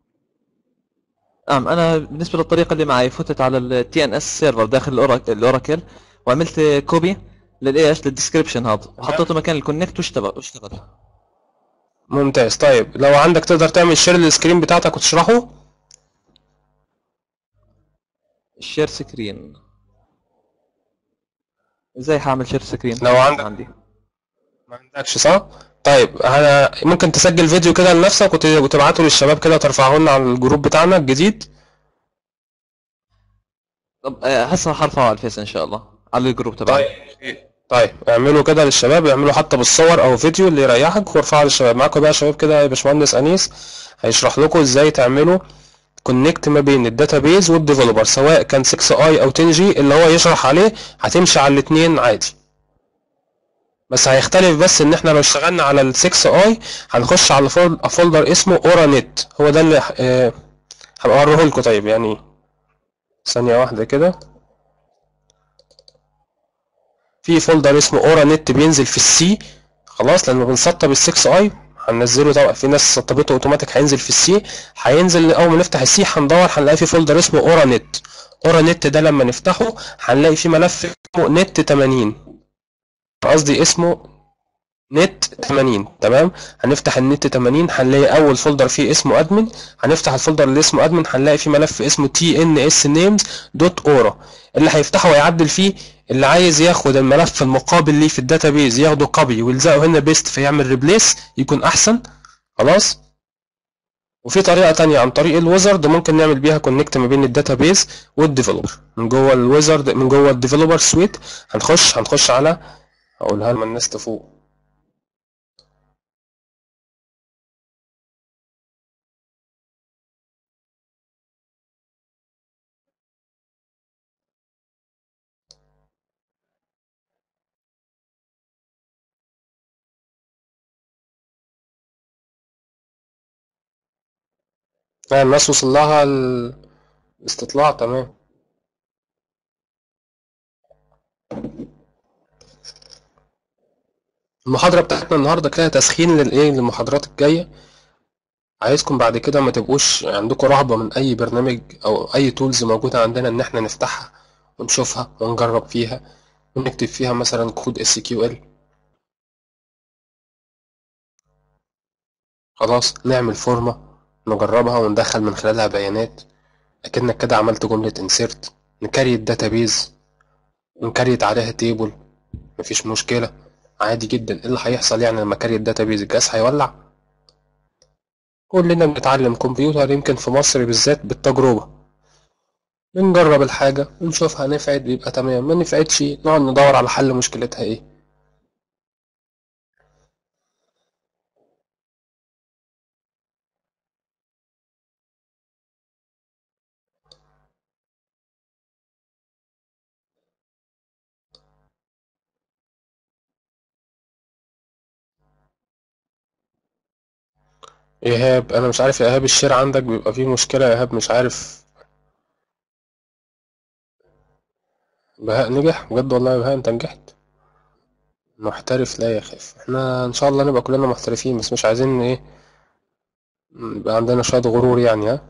نعم انا بالنسبه للطريقه اللي معي فتت على التي ان اس سيرفر داخل الأوراك- الاوراكل وعملت كوبي للايش للديسكربشن هذا وحطيته مكان الكونكت واشتغل واشتغل ممتاز طيب لو عندك تقدر تعمل شير للسكرين بتاعتك وتشرحه الشير سكرين ازاي حاعمل شير سكرين لو عندك- عندي ما عندكش صح؟ طيب انا ممكن تسجل فيديو كده لنفسك وت- وتبعته للشباب كده ترفعه لنا على الجروب بتاعنا الجديد طب آه، هسه حرفعه على الفيس ان شاء الله على الجروب تبعي طيب طيب اعملوا كده للشباب اعملوا حتى بالصور او فيديو اللي يريحك وارفعه للشباب معاكم بقى شباب كده يا باشمهندس انيس هيشرح لكم ازاي تعملوا كونكت ما بين الداتابيز والديفلوبر سواء كان 6 اي او 10 جي اللي هو يشرح عليه هتمشي على الاثنين عادي بس هيختلف بس ان احنا لو اشتغلنا على ال 6 اي هنخش على فول- فولدر اسمه اورا نت هو ده اللي اه هبقى اوريه لكم طيب يعني ثانية واحدة كده في فولدر اسمه اورا نت بينزل في السي خلاص لما بنسطب ال 6 اي هننزله طبعا في ناس سطبته اوتوماتيك هينزل في السي هينزل اول ما نفتح السي هندور هنلاقي في فولدر اسمه اورا نت اورا نت ده لما نفتحه هنلاقي في ملف اسمه نت 80 قصدي اسمه نت 80 تمام هنفتح النت 80 هنلاقي اول فولدر فيه اسمه ادمن هنفتح الفولدر اللي اسمه ادمن هنلاقي فيه ملف اسمه تي ان اس نيمز دوت اورا اللي هيفتحه ويعدل فيه اللي عايز ياخد الملف المقابل ليه في الداتابيز ياخده كوبي ويلزقه هنا بيست فيعمل ريبليس يكون احسن خلاص وفي طريقة تانية عن طريق الويزرد ممكن نعمل بيها كونكت ما بين الداتابيز والديفلوبر من جوه الويزرد من جوه الديفلوبر سويت هنخش هنخش على هقولها لما الناس تفوق آه، الناس وصل لها ال- الاستطلاع تمام المحاضرة بتاعتنا النهاردة كده تسخين للإيه للمحاضرات الجاية عايزكم بعد كده ما تبقوش عندكم رهبة من أي برنامج أو أي تولز موجودة عندنا إن إحنا نفتحها ونشوفها ونجرب فيها ونكتب فيها مثلا كود اس كيو ال خلاص نعمل فورمة نجربها وندخل من خلالها بيانات اكنك كده عملت جملة insert نكريت داتابيز ونكريت عليها تيبل مفيش مشكلة عادي جدا ايه اللي هيحصل يعني لما كريت داتابيز الجهاز هيولع كلنا بنتعلم كمبيوتر يمكن في مصر بالذات بالتجربة بنجرب الحاجة ونشوفها نفعت بيبقى تمام ما نفعتش نقعد ندور على حل مشكلتها ايه ايهاب انا مش عارف يا ايهاب الشير عندك بيبقى فيه مشكلة يا ايهاب مش عارف بهاء نجح بجد والله يا بهاء انت نجحت محترف لا يخاف احنا ان شاء الله نبقى كلنا محترفين بس مش عايزين ايه يبقى عندنا شوية غرور يعني ها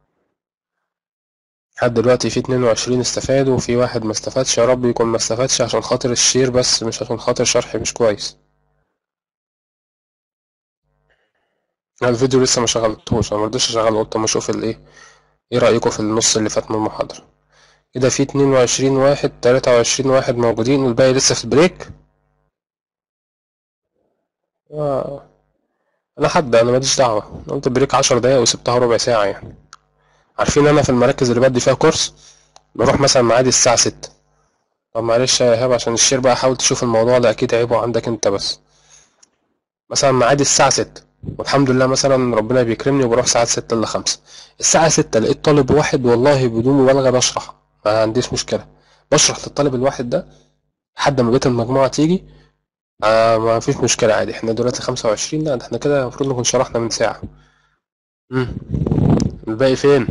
لحد دلوقتي في 22 استفادوا وفي واحد ما استفادش يا رب يكون ما استفادش عشان خاطر الشير بس مش عشان خاطر شرحي مش كويس أنا الفيديو لسه ما شغلتهوش انا مرضيش اشغله قلت اما اشوف الايه ايه رأيكم في النص اللي فات من المحاضرة كده في 22 واحد 23 واحد موجودين والباقي لسه في البريك آه. انا حد انا ماليش دعوة قلت بريك 10 دقايق وسبتها ربع ساعة يعني عارفين انا في المراكز اللي بدي فيها كورس بروح مثلا معادي الساعة 6 طب معلش يا ايهاب عشان الشير بقى حاول تشوف الموضوع ده اكيد عيبه عندك انت بس مثلا معادي الساعة 6 والحمد لله مثلا ربنا بيكرمني وبروح ساعات 6 الا 5 الساعة 6 لقيت طالب واحد والله بدون مبالغة بشرح ما عنديش مشكلة بشرح للطالب الواحد ده لحد ما بقيت المجموعة تيجي آه ما فيش مشكلة عادي احنا دلوقتي 25 لا ده احنا كده المفروض نكون شرحنا من ساعة مم. الباقي فين؟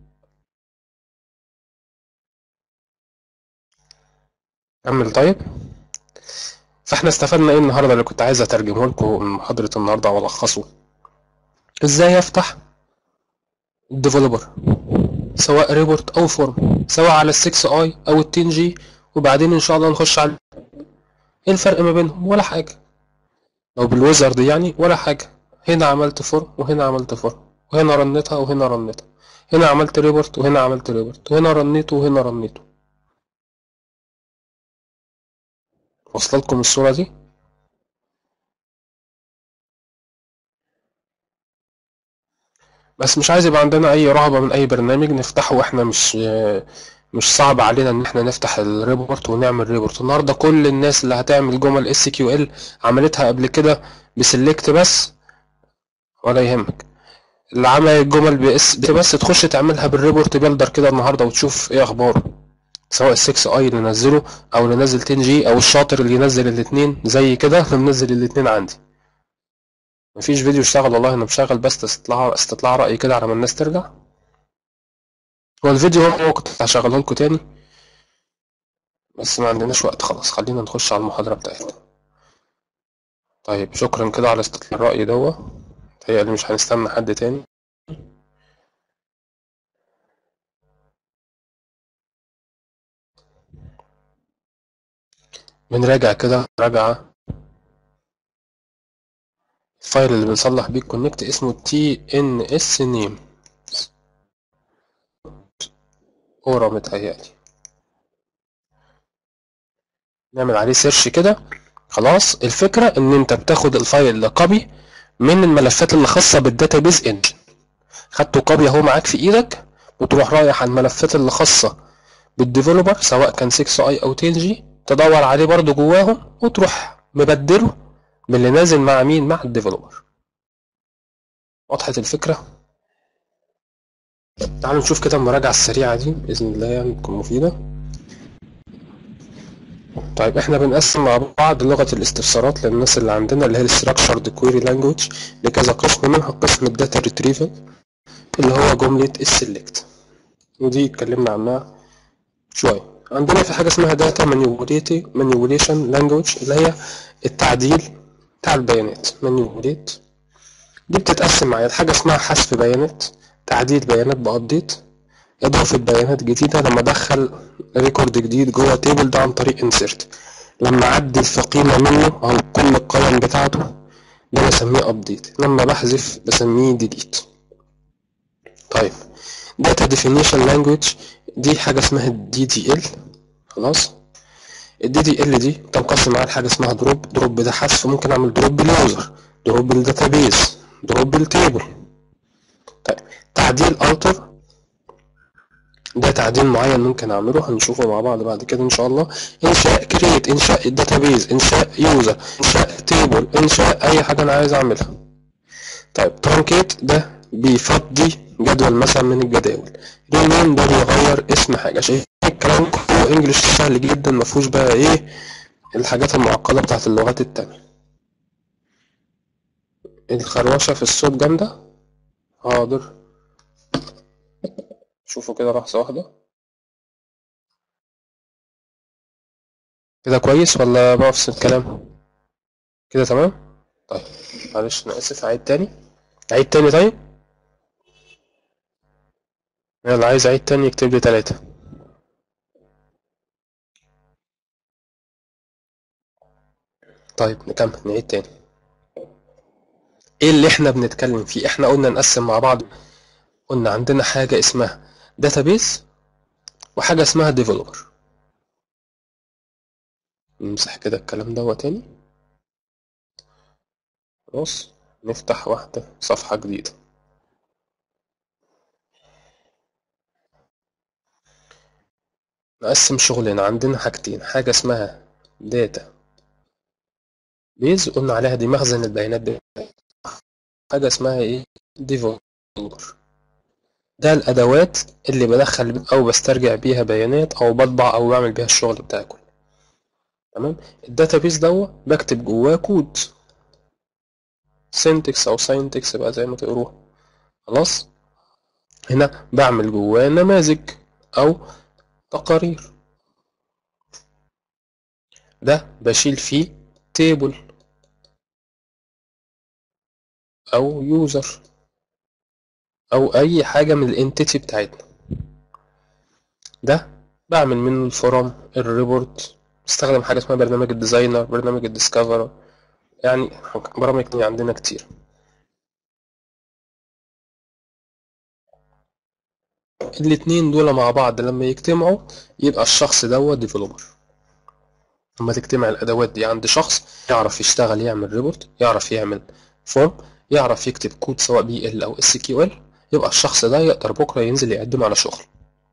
كمل طيب فاحنا استفدنا ايه النهارده اللي كنت عايز اترجمه لكم من محاضرة النهارده والخصه ازاي افتح الديفلوبر سواء ريبورت او فورم سواء على ال 6 اي او ال 10 جي وبعدين ان شاء الله نخش على ايه الفرق ما بينهم ولا حاجة لو بالويزرد يعني ولا حاجة هنا عملت فورم وهنا عملت فورم وهنا رنيتها وهنا رنيتها هنا عملت ريبورت وهنا عملت ريبورت وهنا رنيته وهنا رنيته واصله لكم الصورة دي بس مش عايز يبقى عندنا اي رهبة من اي برنامج نفتحه واحنا مش مش صعب علينا ان احنا نفتح الريبورت ونعمل ريبورت النهارده كل الناس اللي هتعمل جمل اس كيو ال عملتها قبل كده بسلكت بس ولا يهمك اللي عمل الجمل باس بس تخش تعملها بالريبورت بيلدر كده النهارده وتشوف ايه اخباره سواء ال 6 اي اللي نزله او اللي نزل 10 جي او الشاطر اللي ينزل الاثنين زي كده انا منزل الاثنين عندي مفيش فيديو اشتغل والله انا مشغل بس استطلاع استطلاع رأي كده على ما الناس ترجع هو الفيديو هو كنت هشغله لكم تاني بس ما عندناش وقت خلاص خلينا نخش على المحاضرة بتاعتنا طيب شكرا كده على استطلاع الرأي دوا متهيألي مش هنستنى حد تاني بنراجع كده مراجعة الفايل اللي بنصلح بيه الكونكت اسمه TNS name اورا متهيألي نعمل عليه سيرش كده خلاص الفكرة ان انت بتاخد الفايل ده كوبي من الملفات اللي خاصة بالداتابيز انجن خدته كوبي اهو معاك في ايدك وتروح رايح على الملفات اللي خاصة بالديفلوبر سواء كان 6 اي او 10 جي تدور عليه برضو جواهم وتروح مبدله باللي نازل مع مين مع الديفلوبر وضحت الفكرة تعالوا نشوف كده المراجعة السريعة دي بإذن الله يعني تكون مفيدة طيب احنا بنقسم مع بعض لغة الاستفسارات للناس اللي عندنا اللي هي الستراكشرد كويري لانجوج لكذا قسم منها قسم الداتا ريتريفل اللي هو جملة السلكت ودي اتكلمنا عنها شوية عندنا في حاجة اسمها داتا مانيوليشن لانجوج اللي هي التعديل بتاع البيانات مانيوليت دي بتتقسم معايا حاجة اسمها حذف بيانات تعديل بيانات بأبديت اضافة بيانات جديدة لما ادخل ريكورد جديد جوه تيبل ده عن طريق انسيرت لما اعدل في قيمة منه او كل القيم بتاعته ده بسميه ابديت لما بحذف بسميه ديليت طيب data definition language دي حاجة اسمها دي دي ال خلاص الدي دي ال دي تنقسم على حاجة اسمها دروب دروب ده حذف ممكن اعمل دروب باليوزر دروب بالداتابيز دروب بالتيبل طيب تعديل التر ده تعديل معين ممكن اعمله هنشوفه مع بعض بعد كده ان شاء الله انشاء كريت انشاء الداتابيز انشاء يوزر انشاء تيبل انشاء اي حاجه انا عايز اعملها طيب ترانكيت ده بيفضي جدول مثلا من الجداول رينيم ده بيغير اسم حاجه شايف الكلام كله انجلش سهل جدا ما فيهوش بقى ايه الحاجات المعقده بتاعت اللغات التانية الخروشه في الصوت جامده حاضر شوفوا كده لحظة واحدة كده كويس ولا بنفس الكلام كده تمام طيب معلش انا اسف اعيد تاني اعيد تاني طيب يلا عايز اعيد تاني يكتب لي تلاتة طيب نكمل نعيد تاني ايه اللي احنا بنتكلم فيه احنا قلنا نقسم مع بعض قلنا عندنا حاجة اسمها داتابيس وحاجة اسمها ديفلوبر نمسح كده الكلام ده تاني خلاص نفتح واحدة صفحة جديدة نقسم شغلنا عندنا حاجتين حاجة اسمها داتا بيز قلنا عليها دي مخزن البيانات دي حاجة اسمها ايه ديفلوبر ده الأدوات اللي بدخل أو بسترجع بيها بيانات أو بطبع أو بعمل بيها الشغل بتاعي كله تمام الداتابيس دوا بكتب جواه كود سينتكس أو ساينتكس بقى زي ما تقروها خلاص هنا بعمل جواه نماذج أو تقارير ده بشيل فيه تيبل أو يوزر او اي حاجة من الانتيتي بتاعتنا ده بعمل منه الفورم الريبورت بستخدم حاجة اسمها برنامج الديزاينر برنامج الديسكفر يعني برامج تانية عندنا كتير الاتنين دول مع بعض لما يجتمعوا يبقى الشخص دوت ديفلوبر لما تجتمع الادوات دي عند شخص يعرف يشتغل يعمل ريبورت يعرف يعمل فورم يعرف يكتب كود سواء بي ال او اس كيو ال يبقى الشخص ده يقدر بكرة ينزل يقدم على شغل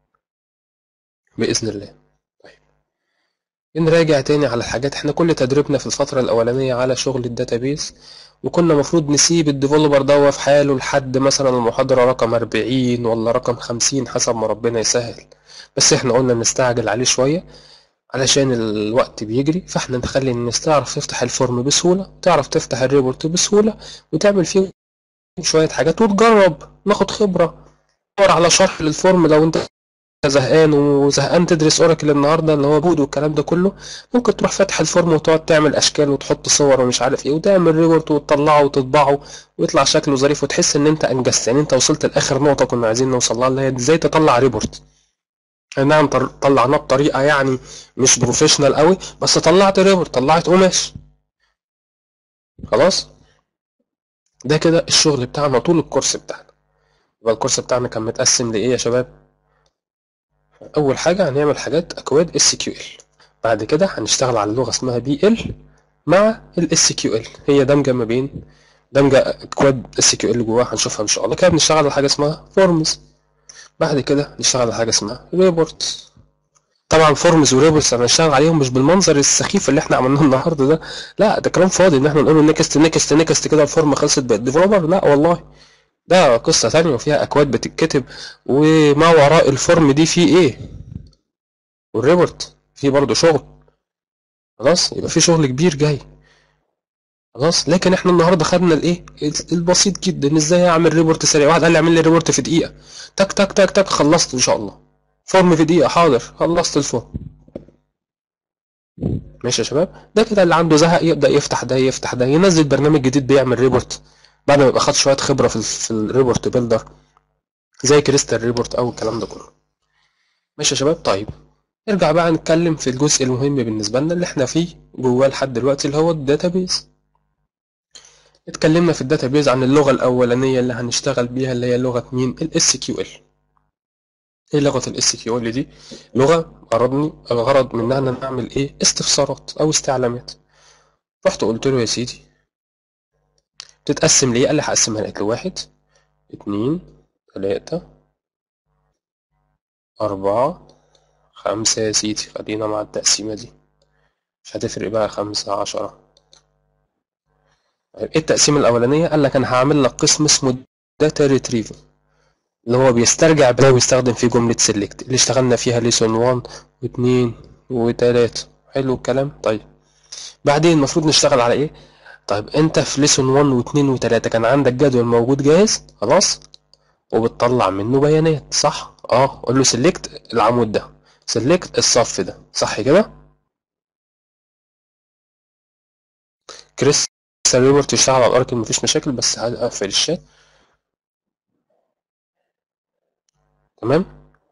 بإذن الله طيب نراجع تاني على الحاجات احنا كل تدريبنا في الفترة الأولانية على شغل الداتابيز وكنا مفروض نسيب الديفلوبر ده في حاله لحد مثلا المحاضرة رقم 40 ولا رقم 50 حسب ما ربنا يسهل بس احنا قلنا نستعجل عليه شوية علشان الوقت بيجري فاحنا نخلي الناس تعرف تفتح الفورم بسهولة تعرف تفتح الريبورت بسهولة وتعمل فيه شوية حاجات وتجرب ناخد خبرة دور على شرح للفورم لو انت زهقان وزهقان تدرس اوراكل النهارده اللي هو بود والكلام ده كله ممكن تروح فاتح الفورم وتقعد تعمل اشكال وتحط صور ومش عارف ايه وتعمل ريبورت وتطلعه وتطبعه ويطلع شكله ظريف وتحس ان انت انجزت يعني انت وصلت لاخر نقطه كنا عايزين نوصل لها اللي هي ازاي تطلع ريبورت نعم طلعناه بطريقه يعني مش بروفيشنال قوي بس طلعت ريبورت طلعت قماش خلاص ده كده الشغل بتاعنا طول الكورس بتاعنا يبقى الكورس بتاعنا كان متقسم لايه يا شباب اول حاجه هنعمل حاجات اكواد اس كيو ال بعد كده هنشتغل على لغه اسمها بي ال مع الاس كيو ال هي دمجه ما بين دمجه اكواد اس كيو ال جواها هنشوفها ان شاء الله كده بنشتغل على حاجه اسمها فورمز بعد كده نشتغل على حاجه اسمها ريبورت طبعا فورمز وريبورتس انا هنشتغل عليهم مش بالمنظر السخيف اللي احنا عملناه النهارده ده لا ده كلام فاضي ان احنا نقول نكست نكست نكست كده الفورم خلصت بقت ديفلوبر لا والله ده قصة تانية وفيها أكواد بتتكتب وما وراء الفورم دي فيه إيه والريبورت فيه برضه شغل خلاص يبقى في شغل كبير جاي خلاص لكن احنا النهارده خدنا الايه البسيط جدا ازاي اعمل ريبورت سريع واحد قال لي اعمل لي ريبورت في دقيقه تك تك تك تك خلصت ان شاء الله فورم في دقيقه حاضر خلصت الفورم ماشي يا شباب ده كده اللي عنده زهق يبدا يفتح ده يفتح ده ينزل برنامج جديد بيعمل ريبورت بعد ما يبقى خد شويه خبره في, ال في الريبورت بيلدر زي كريستال ريبورت او الكلام ده كله ماشي يا شباب طيب نرجع بقى نتكلم في الجزء المهم بالنسبة لنا اللي احنا فيه جواه لحد دلوقتي اللي هو الداتابيز اتكلمنا في الداتابيز عن اللغة الأولانية اللي هنشتغل بيها اللي هي لغة مين ال SQL ايه لغة ال SQL دي لغة غرضني الغرض منها ان أنا اعمل ايه استفسارات او استعلامات رحت قلت له يا سيدي تتقسم ليه قال لي هقسمها لك لواحد اتنين تلاتة أربعة خمسة يا سيدي خلينا مع التقسيمة دي مش هتفرق بقى خمسة عشرة طيب، ايه التقسيمة الأولانية قال لك أنا هعمل لك قسم اسمه داتا ريتريفل اللي هو بيسترجع بيانات ويستخدم فيه جملة سيلكت اللي اشتغلنا فيها ليسون 1 و2 و3 حلو الكلام طيب بعدين المفروض نشتغل على ايه طيب انت في ليسون 1 و2 و3 كان عندك جدول موجود جاهز خلاص وبتطلع منه بيانات صح اه قول له سيلكت العمود ده سيلكت الصف ده صح كده كريس ريبورت تشتغل على الاركل مفيش مشاكل بس هقفل الشات تمام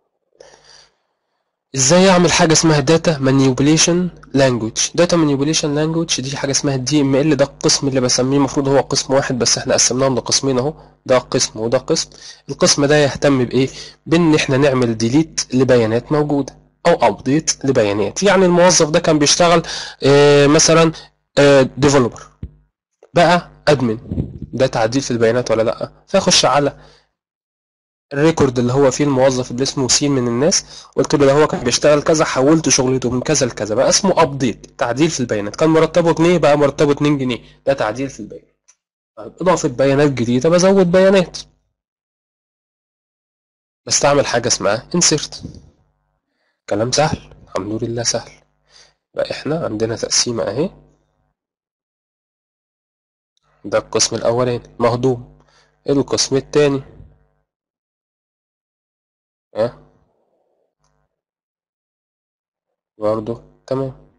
ازاي اعمل حاجه اسمها داتا مانيبيوليشن لانجويج داتا مانيبيوليشن لانجويج دي حاجه اسمها الدي ام ال ده القسم اللي بسميه المفروض هو قسم واحد بس احنا قسمناهم لقسمين اهو ده قسم وده قسم القسم ده يهتم بايه بان احنا نعمل ديليت لبيانات موجوده او ابديت لبيانات يعني الموظف ده كان بيشتغل اه مثلا ديفلوبر بقى ادمن ده تعديل في البيانات ولا لا فاخش على الريكورد اللي هو فيه الموظف اللي اسمه سين من الناس قلت له ده هو كان بيشتغل كذا حولت شغلته من كذا لكذا بقى اسمه ابديت تعديل في البيانات كان مرتبه جنيه بقى مرتبه 2 جنيه ده تعديل في البيانات طيب اضافه بيانات جديده بزود بيانات بستعمل حاجه اسمها insert كلام سهل الحمد لله سهل بقى احنا عندنا تقسيمه اهي ده القسم الاولاني مهضوم القسم الثاني ها برضه تمام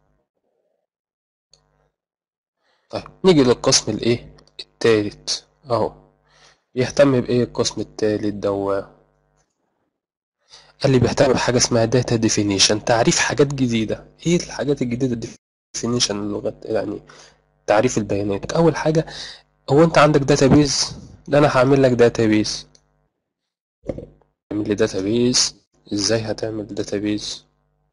طيب نيجي للقسم الايه التالت اهو يهتم بايه القسم التالت دوا قال لي بيهتم بحاجه اسمها داتا ديفينيشن تعريف حاجات جديده ايه الحاجات الجديده ديفينيشن اللغات يعني تعريف البيانات اول حاجه هو انت عندك داتابيز ده انا هعمل لك داتابيز اعمل لي داتابيز ازاي هتعمل داتابيز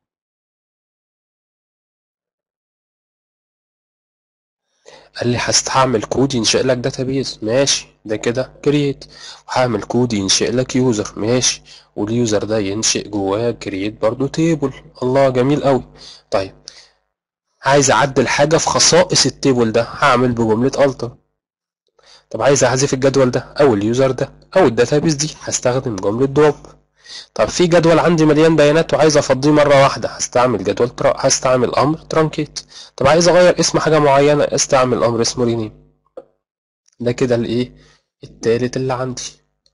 قال لي هستعمل كود ينشئ لك داتابيز ماشي ده كده كرييت وهعمل كود ينشئ لك يوزر ماشي واليوزر ده ينشئ جواه كرييت برضو تيبل الله جميل قوي طيب عايز اعدل حاجه في خصائص التيبل ده هعمل بجمله التر طب عايز احذف الجدول ده او اليوزر ده او الداتابيز دي هستخدم جمله دروب طب في جدول عندي مليان بيانات وعايز افضيه مره واحده هستعمل جدول ترا... هستعمل امر ترانكيت طب عايز اغير اسم حاجه معينه استعمل امر اسمه رينيم ده كده الايه التالت اللي عندي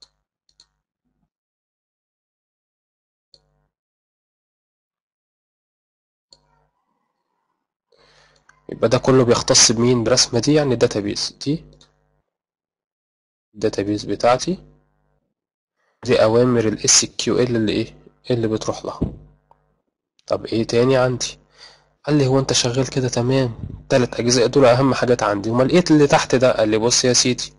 يبقى ده كله بيختص بمين برسمه دي يعني الداتابيز دي الداتابيز بتاعتي دي اوامر ال SQL اللي ايه اللي بتروح لها طب ايه تاني عندي قال لي هو انت شغال كده تمام تلات اجزاء دول اهم حاجات عندي امال ايه اللي تحت ده قال لي بص يا سيدي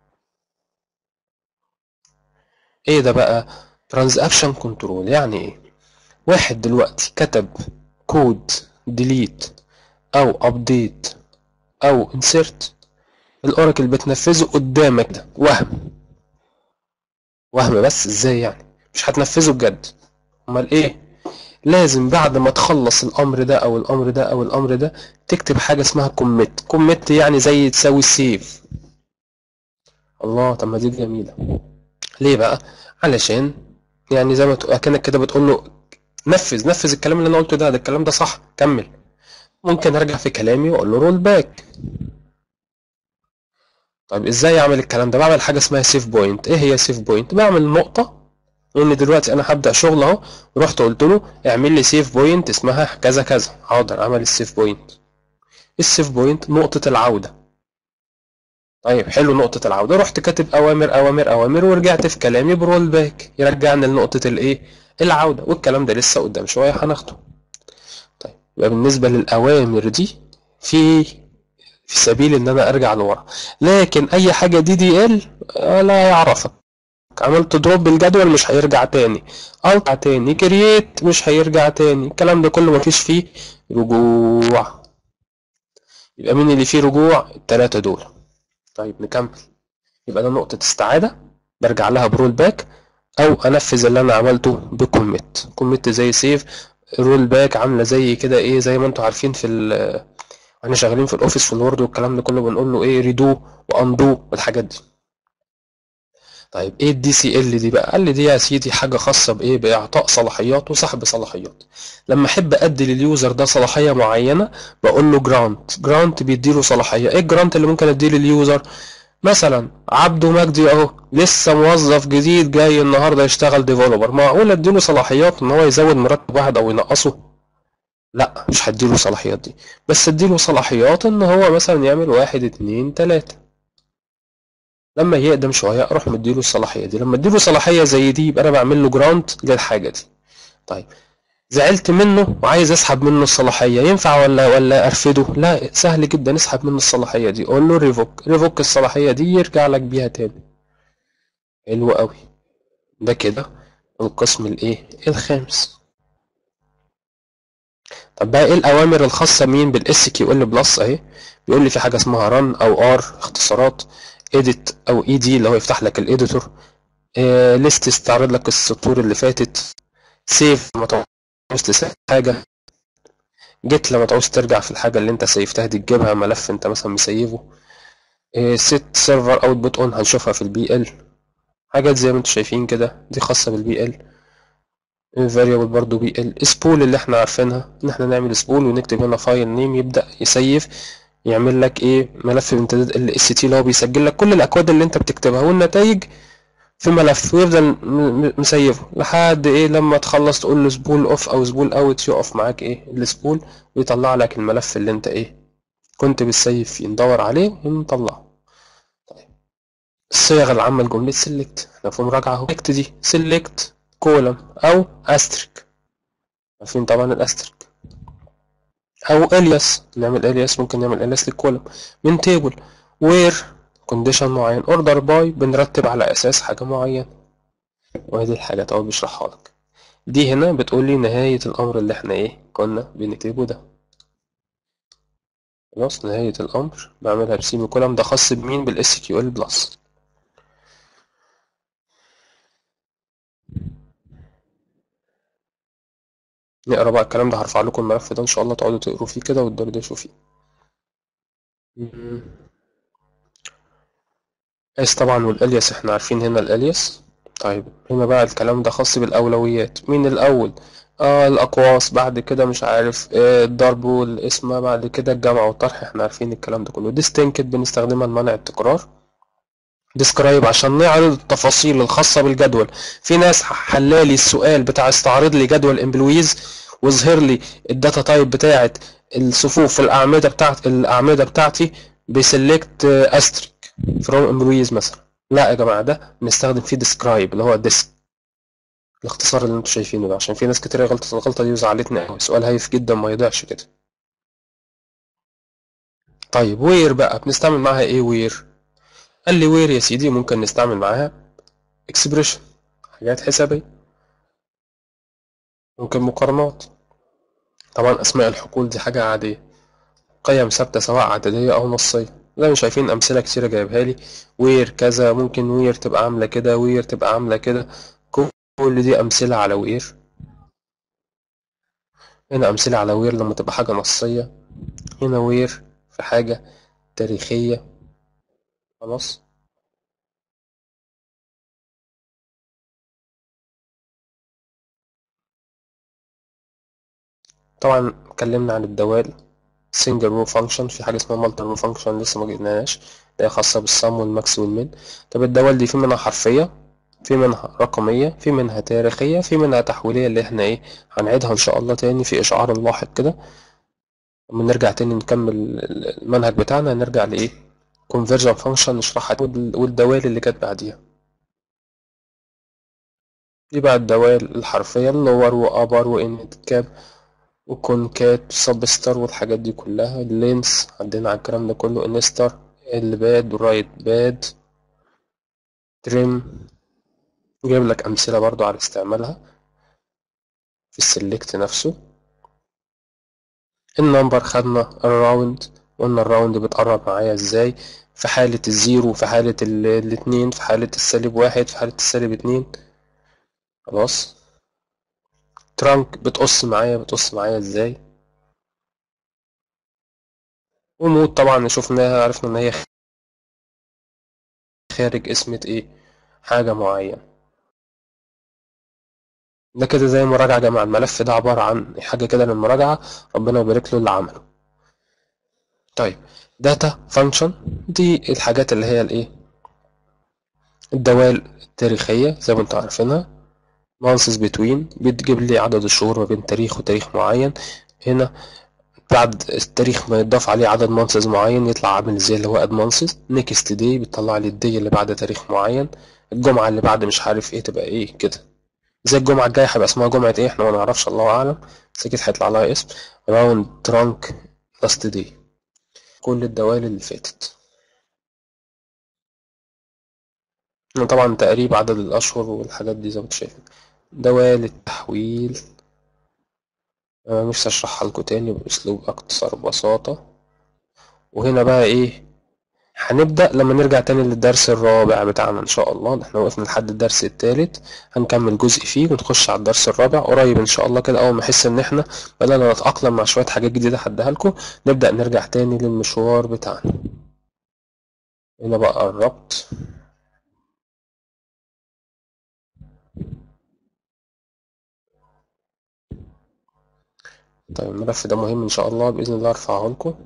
ايه ده بقى ترانزاكشن كنترول يعني ايه واحد دلوقتي كتب كود ديليت او ابديت او انسيرت الاوراكل بتنفذه قدامك ده وهم وهم بس ازاي يعني مش هتنفذه بجد امال ايه لازم بعد ما تخلص الامر ده او الامر ده او الامر ده تكتب حاجه اسمها كوميت كوميت يعني زي تساوي سيف الله طب ما دي جميله ليه بقى علشان يعني زي ما تقول كانك كده بتقول له نفذ نفذ الكلام اللي انا قلته ده ده الكلام ده صح كمل ممكن ارجع في كلامي واقول له رول باك طيب ازاي اعمل الكلام ده بعمل حاجه اسمها سيف بوينت ايه هي سيف بوينت بعمل نقطه ان دلوقتي انا هبدا شغل اهو ورحت قلت له اعمل لي سيف بوينت اسمها كذا كذا حاضر عمل السيف بوينت السيف بوينت نقطه العوده طيب حلو نقطة العودة رحت كاتب أوامر أوامر أوامر ورجعت في كلامي برول باك يرجعني لنقطة الإيه؟ العودة والكلام ده لسه قدام شوية هناخده طيب يبقى بالنسبة للأوامر دي في في سبيل ان انا ارجع لورا لكن اي حاجة دي دي ال لا يعرفك عملت دروب بالجدول مش هيرجع تاني ارجع تاني كرييت مش هيرجع تاني الكلام ده كله مفيش فيه رجوع يبقى مين اللي فيه رجوع التلاتة دول طيب نكمل يبقى ده نقطة استعادة برجع لها برول باك او انفذ اللي انا عملته بكوميت كوميت زي سيف رول باك عاملة زي كده ايه زي ما انتوا عارفين في ال احنا شغالين في الاوفيس في الوورد والكلام ده كله بنقول له ايه ريدو واندو والحاجات دي طيب ايه الدي سي ال دي بقى قال لي دي يا سيدي حاجه خاصه بايه باعطاء صلاحيات وسحب صلاحيات لما احب ادي لليوزر ده صلاحيه معينه بقول له جرانت جرانت بيديله صلاحيه ايه الجرانت اللي ممكن اديه لليوزر مثلا عبده مجدي اهو لسه موظف جديد جاي النهارده يشتغل ديفلوبر معقول اديله صلاحيات ان هو يزود مرتب واحد او ينقصه لا مش هديله الصلاحيات دي بس اديله صلاحيات ان هو مثلا يعمل واحد اتنين تلاتة لما يقدم شوية اروح مديله الصلاحية دي لما اديله صلاحية زي دي يبقى انا بعمل له جرانت للحاجة دي طيب زعلت منه وعايز اسحب منه الصلاحية ينفع ولا ولا ارفده لا سهل جدا اسحب منه الصلاحية دي قول له ريفوك ريفوك الصلاحية دي يرجع لك بيها تاني حلو قوي ده كده القسم الايه الخامس طب بقى ايه الاوامر الخاصه مين بالاس كيو ال بلس اهي بيقول لي في حاجه اسمها ران او ار اختصارات اديت او اي دي اللي هو يفتح لك الاديتور آه ليست يستعرض لك السطور اللي فاتت سيف لما تعوز تسيف حاجه جيت لما تعوز ترجع في الحاجه اللي انت سيفتها دي تجيبها ملف انت مثلا مسيفه آه سيت سيرفر اوتبوت اون هنشوفها في البي ال حاجات زي ما انتم شايفين كده دي خاصه بالبي ال variable برضو بي ال سبول اللي احنا عارفينها ان احنا نعمل سبول ونكتب هنا فايل نيم يبدا يسيف يعمل لك ايه ملف امتداد ال اس تي اللي هو بيسجل لك كل الاكواد اللي انت بتكتبها والنتائج في ملف ويفضل مسيفه لحد ايه لما تخلص تقول له سبول اوف او سبول اوت يقف معاك ايه السبول ويطلع لك الملف اللي انت ايه كنت بتسيف فيه ندور عليه ونطلعه طيب الصيغ العامة لجملة سيلكت احنا في مراجعة اهو دي سيلكت كولم او استريك عارفين طبعا الاستريك او الياس نعمل الياس ممكن نعمل الياس للكولم من تيبل وير كونديشن معين اوردر باي بنرتب على اساس حاجه معينه وهذه الحاجات اهو بيشرحها لك دي هنا بتقول لي نهايه الامر اللي احنا ايه كنا بنكتبه ده خلاص نهايه الامر بعملها بسيمي كولم ده خاص بمين بالاس كيو ال بلس نقرا بقى الكلام ده هرفع لكم الملف ده ان شاء الله تقعدوا تقروا فيه كده وتدردشوا فيه اس طبعا والالياس احنا عارفين هنا الالياس طيب هنا بقى الكلام ده خاص بالاولويات مين الاول اه الاقواس بعد كده مش عارف آه الضرب والاسم بعد كده الجمع والطرح احنا عارفين الكلام ده كله ديستنكت بنستخدمها لمنع التكرار ديسكرايب عشان نعرض التفاصيل الخاصة بالجدول في ناس حلالي السؤال بتاع استعرض لي جدول امبلويز واظهر لي الداتا تايب بتاعة الصفوف الأعمدة بتاعت الأعمدة بتاعتي بسلكت استريك فروم امبلويز مثلا لا يا جماعة ده بنستخدم فيه ديسكرايب اللي هو ديسك الاختصار اللي انتوا شايفينه ده عشان في ناس كتير غلطت الغلطة دي وزعلتني قوي سؤال هايف جدا ما يضيعش كده طيب وير بقى بنستعمل معاها ايه وير قال لي وير يا سيدي ممكن نستعمل معاها اكسبريشن حاجات حسابية ممكن مقارنات طبعا اسماء الحقول دي حاجة عادية قيم ثابتة سواء عددية او نصية زي ما شايفين امثلة كتيرة جايبها لي وير كذا ممكن وير تبقى عاملة كده وير تبقى عاملة كده كل دي امثلة على وير هنا امثلة على وير لما تبقى حاجة نصية هنا وير في حاجة تاريخية خلاص طبعا اتكلمنا عن الدوال single row function في حاجة اسمها multi row function لسه ما جبناهاش اللي هي خاصة بالsum والmax والmin طب الدوال دي في منها حرفية في منها رقمية في منها تاريخية في منها تحويلية اللي احنا ايه هنعيدها ان شاء الله تاني في اشعار لاحق كده لما نرجع تاني نكمل المنهج بتاعنا نرجع لايه conversion function نشرحها والدوال اللي جت بعديها دي بقى الدوال الحرفية اللور وأبر وإند كاب وكونكات سبستر والحاجات دي كلها اللينس عدينا على الكلام ده كله انستر الباد ورايت باد تريم جايب لك أمثلة برضو على استعمالها في السلكت نفسه النمبر خدنا الراوند قلنا الراوند بتقرب معايا ازاي في حالة الزيرو في حالة ال- الاتنين في حالة السالب واحد في حالة السالب اتنين خلاص ترانك بتقص معايا بتقص معايا ازاي ومود طبعا شفناها عرفنا ان هي خارج اسمة ايه حاجة معينة ده كده زي مراجعة يا جماعة الملف ده عبارة عن حاجة كده للمراجعة ربنا يبارك له اللي عمله طيب داتا فانكشن دي الحاجات اللي هي الايه الدوال التاريخية زي ما انتوا عارفينها months between بتجيب لي عدد الشهور ما بين تاريخ وتاريخ معين هنا بعد التاريخ ما يضاف عليه عدد مانسز معين يطلع عامل زي اللي هو اد مانسز نيكست داي بتطلع لي الدي اللي بعد تاريخ معين الجمعة اللي بعد مش عارف ايه تبقى ايه كده زي الجمعة الجاية هيبقى اسمها جمعة ايه احنا ما نعرفش الله اعلم بس اكيد هيطلع لها اسم راوند ترانك لاست داي كل الدوال اللي فاتت طبعا تقريب عدد الاشهر والحاجات دي زي ما انتوا شايفين دوال التحويل أنا نفسي اشرحها لكم تاني باسلوب اكثر بساطة وهنا بقى ايه هنبدأ لما نرجع تاني للدرس الرابع بتاعنا ان شاء الله احنا وقفنا لحد الدرس التالت هنكمل جزء فيه ونخش على الدرس الرابع قريب ان شاء الله كده اول ما احس ان احنا بدأنا نتأقلم مع شوية حاجات جديدة هديها لكم نبدأ نرجع تاني للمشوار بتاعنا هنا بقى الربط طيب الملف ده مهم ان شاء الله باذن الله ارفعه لكم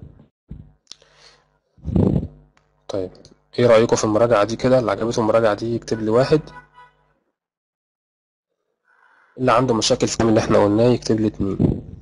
طيب ايه رايكم في المراجعه دي كده اللي عجبته المراجعه دي يكتب لي واحد اللي عنده مشاكل في اللي احنا قلناه يكتب لي اتنين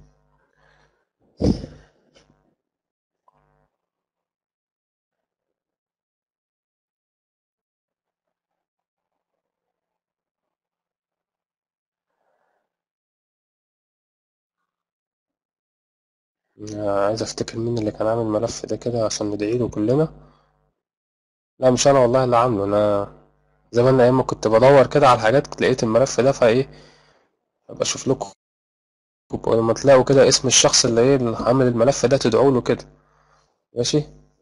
أنا عايز افتكر مين اللي كان عامل الملف ده كده عشان ندعي له كلنا لا مش انا والله اللي عامله انا زمان ايام ما كنت بدور كده على الحاجات لقيت الملف ده فايه ابقى اشوف لكم لما تلاقوا كده اسم الشخص اللي ايه اللي عامل الملف ده تدعوا له كده ماشي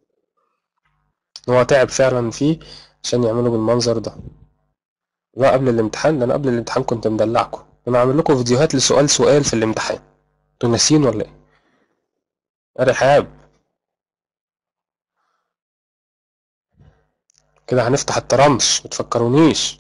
هو تعب فعلا فيه عشان يعمله بالمنظر ده لا قبل الامتحان ده انا قبل الامتحان كنت مدلعكم انا عامل لكم فيديوهات لسؤال سؤال في الامتحان انتوا ناسيين ولا ايه يا رحاب كده هنفتح الترنش متفكرونيش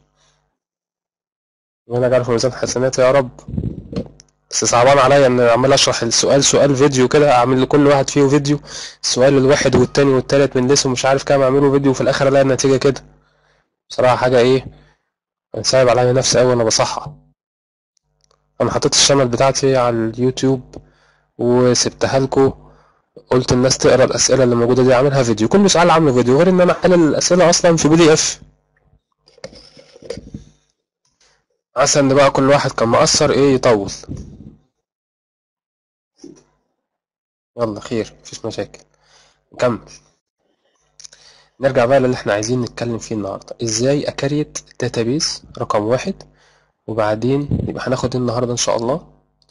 وانا جعله في ميزان حسناتي يا رب بس صعبان عليا ان عمال اشرح السؤال سؤال فيديو كده اعمل لكل واحد فيه فيديو السؤال الواحد والتاني والتالت من لسه مش عارف كام اعمله فيديو وفي الاخر الاقي النتيجة كده بصراحة حاجة ايه انا صعب عليا نفسي اوي وانا بصحح انا حطيت الشانل بتاعتي على اليوتيوب وسبتها لكم قلت الناس تقرا الاسئله اللي موجوده دي عاملها فيديو كل سؤال عامله فيديو غير ان انا حلل الاسئله اصلا في بي دي اف عسى ان بقى كل واحد كان مقصر ايه يطول يلا خير مفيش مشاكل نكمل نرجع بقى للي احنا عايزين نتكلم فيه النهارده ازاي اكريت داتابيس رقم واحد وبعدين يبقى هناخد النهارده ان شاء الله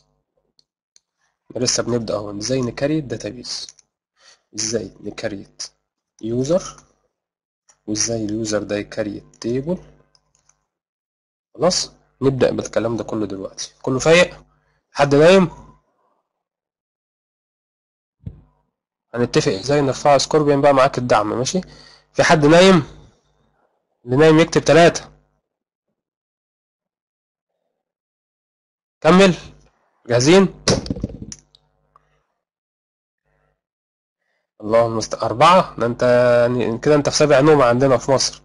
لسه بنبدأ اهو ازاي نكريت داتابيس ازاي نكريت يوزر وازاي اليوزر ده يكريت تيبل خلاص نبدأ بالكلام ده كله دلوقتي كله فايق حد نايم هنتفق ازاي نرفع سكوربيون بقى معاك الدعم ماشي في حد نايم اللي نايم يكتب ثلاثة كمل جاهزين اللهم است... أربعة ده أنت يعني كده أنت في سابع نوم عندنا في مصر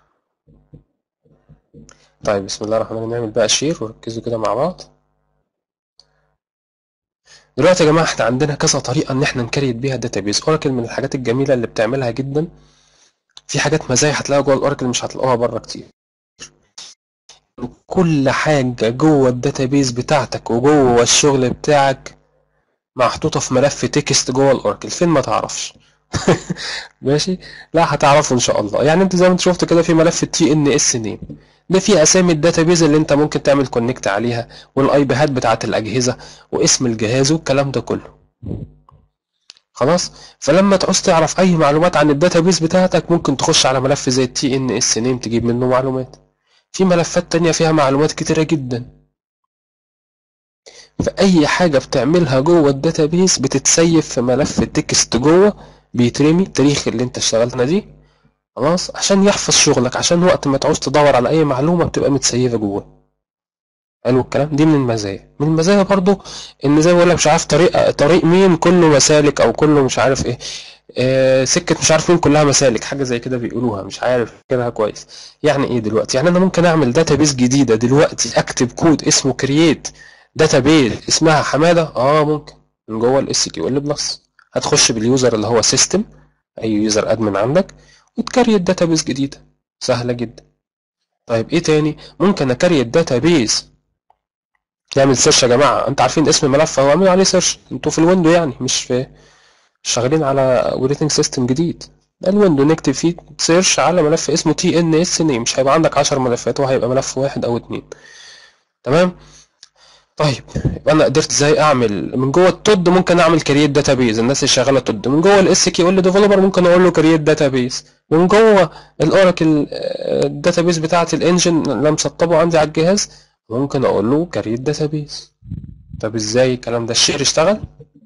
طيب بسم الله الرحمن الرحيم نعمل بقى شير وركزوا كده مع بعض دلوقتي يا جماعة احنا عندنا كذا طريقة إن احنا نكريت بيها الداتابيز أوراكل من الحاجات الجميلة اللي بتعملها جدا في حاجات مزايا هتلاقوها جوه الأوراكل مش هتلاقوها بره كتير كل حاجة جوه الداتابيز بتاعتك وجوه الشغل بتاعك محطوطة في ملف تكست جوه الاوراكل فين ما تعرفش ماشي لا هتعرفه ان شاء الله يعني انت زي ما انت شفت كده في ملف التي ان اس نيم ده فيه اسامي الداتابيز اللي انت ممكن تعمل كونكت عليها والاي بيهات بتاعت الاجهزه واسم الجهاز والكلام ده كله خلاص فلما تعوز تعرف اي معلومات عن الداتابيز بتاعتك ممكن تخش على ملف زي التي ان اس نيم تجيب منه معلومات في ملفات تانية فيها معلومات كتيرة جدا فأي حاجة بتعملها جوه الداتابيز بتتسيف في ملف تكست جوه بيترمي التاريخ اللي انت اشتغلتنا دي خلاص عشان يحفظ شغلك عشان وقت ما تعوز تدور على اي معلومة بتبقى متسيفة جوه حلو الكلام دي من المزايا من المزايا برضو ان زي ما بقول لك مش عارف طريق طريق مين كله مسالك او كله مش عارف ايه آه سكة مش عارف مين كلها مسالك حاجة زي كده بيقولوها مش عارف كده كويس يعني ايه دلوقتي يعني انا ممكن اعمل داتابيز جديدة دلوقتي اكتب كود اسمه كرييت داتابيز اسمها حمادة اه ممكن من جوه الاس كيو ال بلس هتخش باليوزر اللي هو سيستم اي يوزر ادمن عندك وتكريت داتابيز جديدة سهلة جدا طيب ايه تاني ممكن اكريت داتابيز نعمل سيرش يا جماعة انت عارفين اسم الملف هو اعملوا عليه سيرش انتوا في الويندو يعني مش في مش شغالين على اوبريتنج سيستم جديد ده الويندو نكتب فيه سيرش على ملف اسمه تي ان اس نيم مش هيبقى عندك 10 ملفات وهيبقى ملف واحد او اتنين تمام طيب يبقى انا قدرت ازاي اعمل من جوه التود ممكن اعمل كرييت داتابيز الناس اللي شغاله تود من جوه الاس كيو ال ديفلوبر ممكن اقول له كرييت داتابيز من جوه الاوراكل الداتابيز بتاعه الانجن اللي مسطبه عندي على الجهاز ممكن اقول له كرييت داتابيز طب ازاي الكلام ده الشير اشتغل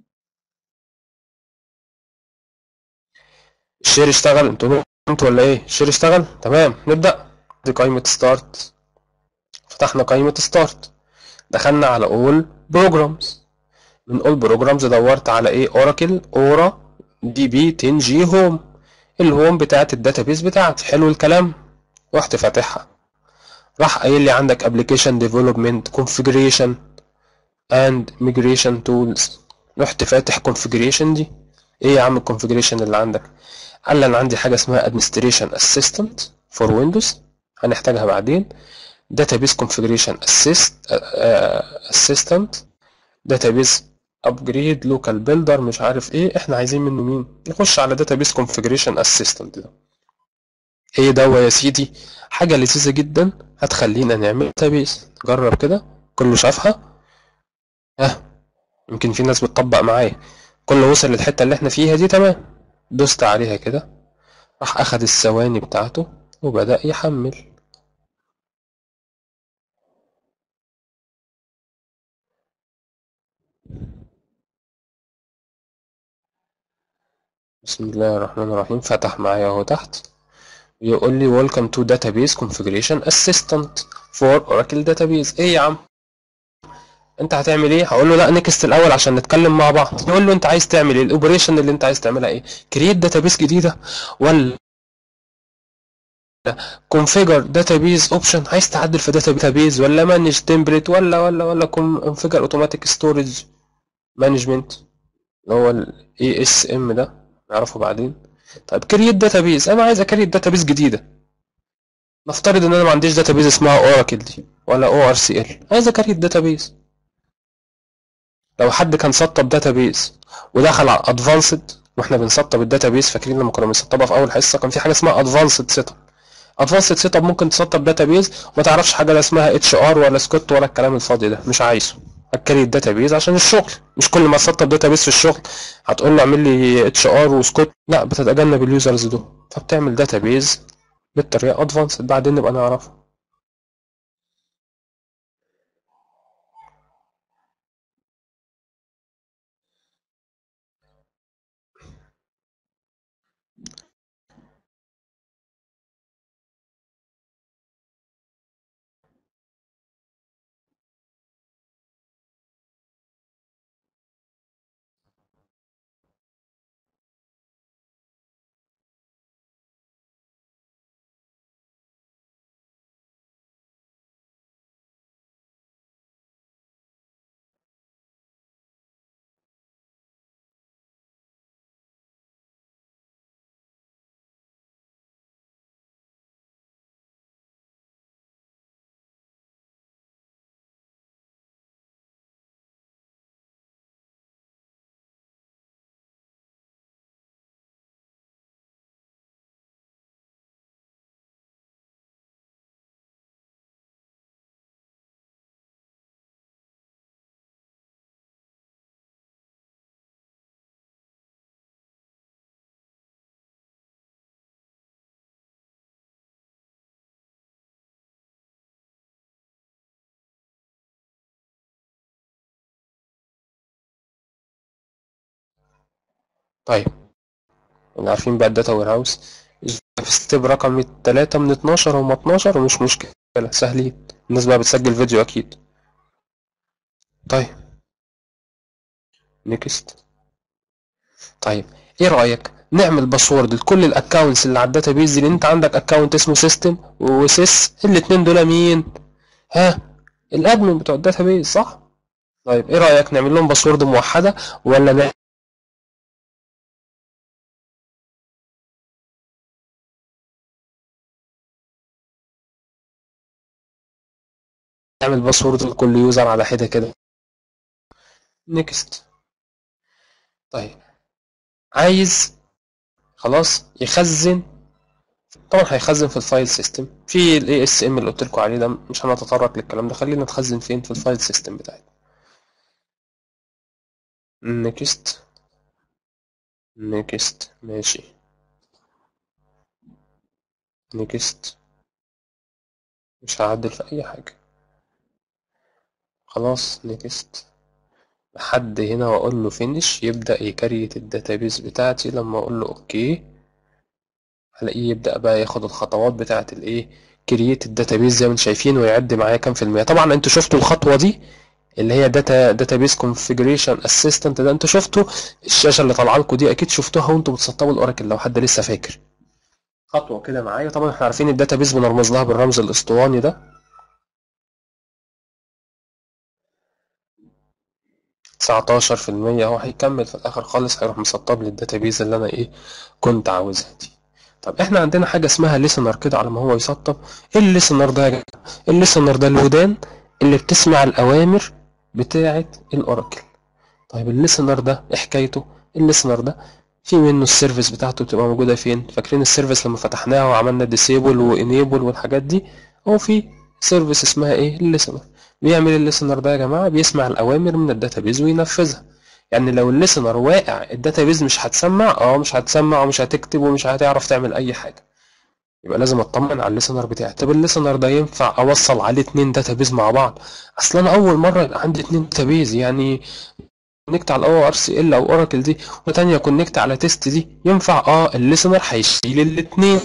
الشير اشتغل انتوا انتوا ولا ايه الشير اشتغل تمام نبدا دي قائمه ستارت فتحنا قائمه ستارت دخلنا على all programs من all programs دورت على ايه اوراكل اورا دي بي 10 جي هوم الهوم بتاعت الداتابيز بتاعتي حلو الكلام رحت فاتحها راح قايل لي عندك application development configuration and migration tools رحت فاتح configuration دي ايه يا عم الكونفيجريشن اللي عندك قال لي انا عندي حاجه اسمها administration assistant for windows هنحتاجها بعدين database configuration assist uh, assistant database upgrade local builder مش عارف ايه احنا عايزين منه مين نخش على database configuration assistant ده ايه ده يا سيدي حاجه لذيذه جدا هتخلينا نعمل database جرب كده كله شافها ها يمكن في ناس بتطبق معايا كله وصل للحته اللي احنا فيها دي تمام دوست عليها كده راح اخد الثواني بتاعته وبدأ يحمل بسم الله الرحمن الرحيم فتح معايا اهو تحت يقول لي welcome to database configuration assistant for oracle database ايه يا عم انت هتعمل ايه هقول له لا نكست الاول عشان نتكلم مع بعض يقول له انت عايز تعمل ايه الاوبريشن اللي انت عايز تعملها ايه كرييت داتابيس جديده ولا كونفيجر داتابيز اوبشن عايز تعدل في داتابيز ولا مانج تمبلت ولا ولا ولا كونفيجر اوتوماتيك ستورج مانجمنت اللي هو الاي اس ام ده نعرفه بعدين طيب كرييت داتابيز انا عايز اكريت داتابيز جديده نفترض ان انا ما عنديش داتابيز اسمها اوراكل دي ولا او ار سي ال عايز اكريت داتابيز لو حد كان سطب داتابيز ودخل على ادفانسد واحنا بنسطب الداتابيز فاكرين لما كنا بنسطبها في اول حصه كان في حاجه اسمها ادفانسد سيت اب ادفانسد سيت اب ممكن تسطب داتابيز وما تعرفش حاجه لا اسمها اتش ار ولا سكوت ولا الكلام الفاضي ده مش عايزه اكري الداتابيز عشان الشغل مش كل ما تسطب داتابيز في الشغل هتقول له اعمل لي اتش ار وسكوت لا بتتجنب اليوزرز دول فبتعمل داتابيز بالطريقه ادفانسد بعدين نبقى نعرفها طيب اللي عارفين بقى الداتا وير هاوس في ستيب رقم 3 من 12 هم 12 ومش مشكلة سهلين الناس بقى بتسجل فيديو أكيد طيب نيكست طيب ايه رأيك نعمل باسورد لكل الاكونتس اللي على الداتابيز دي لان انت عندك اكونت اسمه سيستم وسيس الاتنين دول مين ها الادمن بتوع الداتابيز صح طيب ايه رأيك نعمل لهم باسورد موحدة ولا نعمل نعمل باسورد لكل يوزر على حدة كده نيكست طيب عايز خلاص يخزن طبعا هيخزن في الفايل سيستم في الاي اس ام اللي قلت لكم عليه ده مش هنتطرق للكلام ده خلينا نتخزن فين في الفايل سيستم بتاعتنا نيكست نيكست ماشي نيكست مش هعدل في اي حاجة خلاص نيكست لحد هنا واقول له فينيش يبدأ يكريت الداتابيز بتاعتي لما اقول له اوكي هلاقيه يبدأ بقى ياخد الخطوات بتاعة الايه كرييت الداتابيز زي ما انتم شايفين ويعد معايا كام في المية طبعا انتوا شفتوا الخطوة دي اللي هي داتا داتابيز كونفيجريشن اسيستنت ده انتوا شفتوا الشاشة اللي طالعه لكم دي اكيد شفتوها وانتوا بتسطبوا الاوراكل لو حد لسه فاكر خطوة كده معايا طبعا احنا عارفين الداتابيز بنرمز لها بالرمز الاسطواني ده 19% هو هيكمل في الاخر خالص هيروح مسطب لي الداتابيز اللي انا ايه كنت عاوزها دي طب احنا عندنا حاجه اسمها ليسنر كده على ما هو يسطب ايه الليسنر ده يا جماعه الليسنر ده الودان اللي بتسمع الاوامر بتاعه الاوراكل طيب الليسنر ده ايه حكايته الليسنر ده في منه السيرفيس بتاعته بتبقى موجوده فين فاكرين السيرفيس لما فتحناها وعملنا ديسيبل وانيبل والحاجات دي هو في سيرفيس اسمها ايه الليسنر بيعمل الليسنر ده يا جماعه بيسمع الاوامر من الداتابيز وينفذها يعني لو الليسنر واقع الداتابيز مش هتسمع اه مش هتسمع ومش هتكتب ومش هتعرف تعمل اي حاجه يبقى لازم اطمن على الليسنر بتاعي طب الليسنر ده ينفع اوصل عليه اتنين داتابيز مع بعض اصل انا اول مره يبقى عندي اتنين داتابيز يعني كونكت على الاو ار سي ال او اوراكل دي وتانية كونكت على تيست دي ينفع اه الليسنر هيشيل الاتنين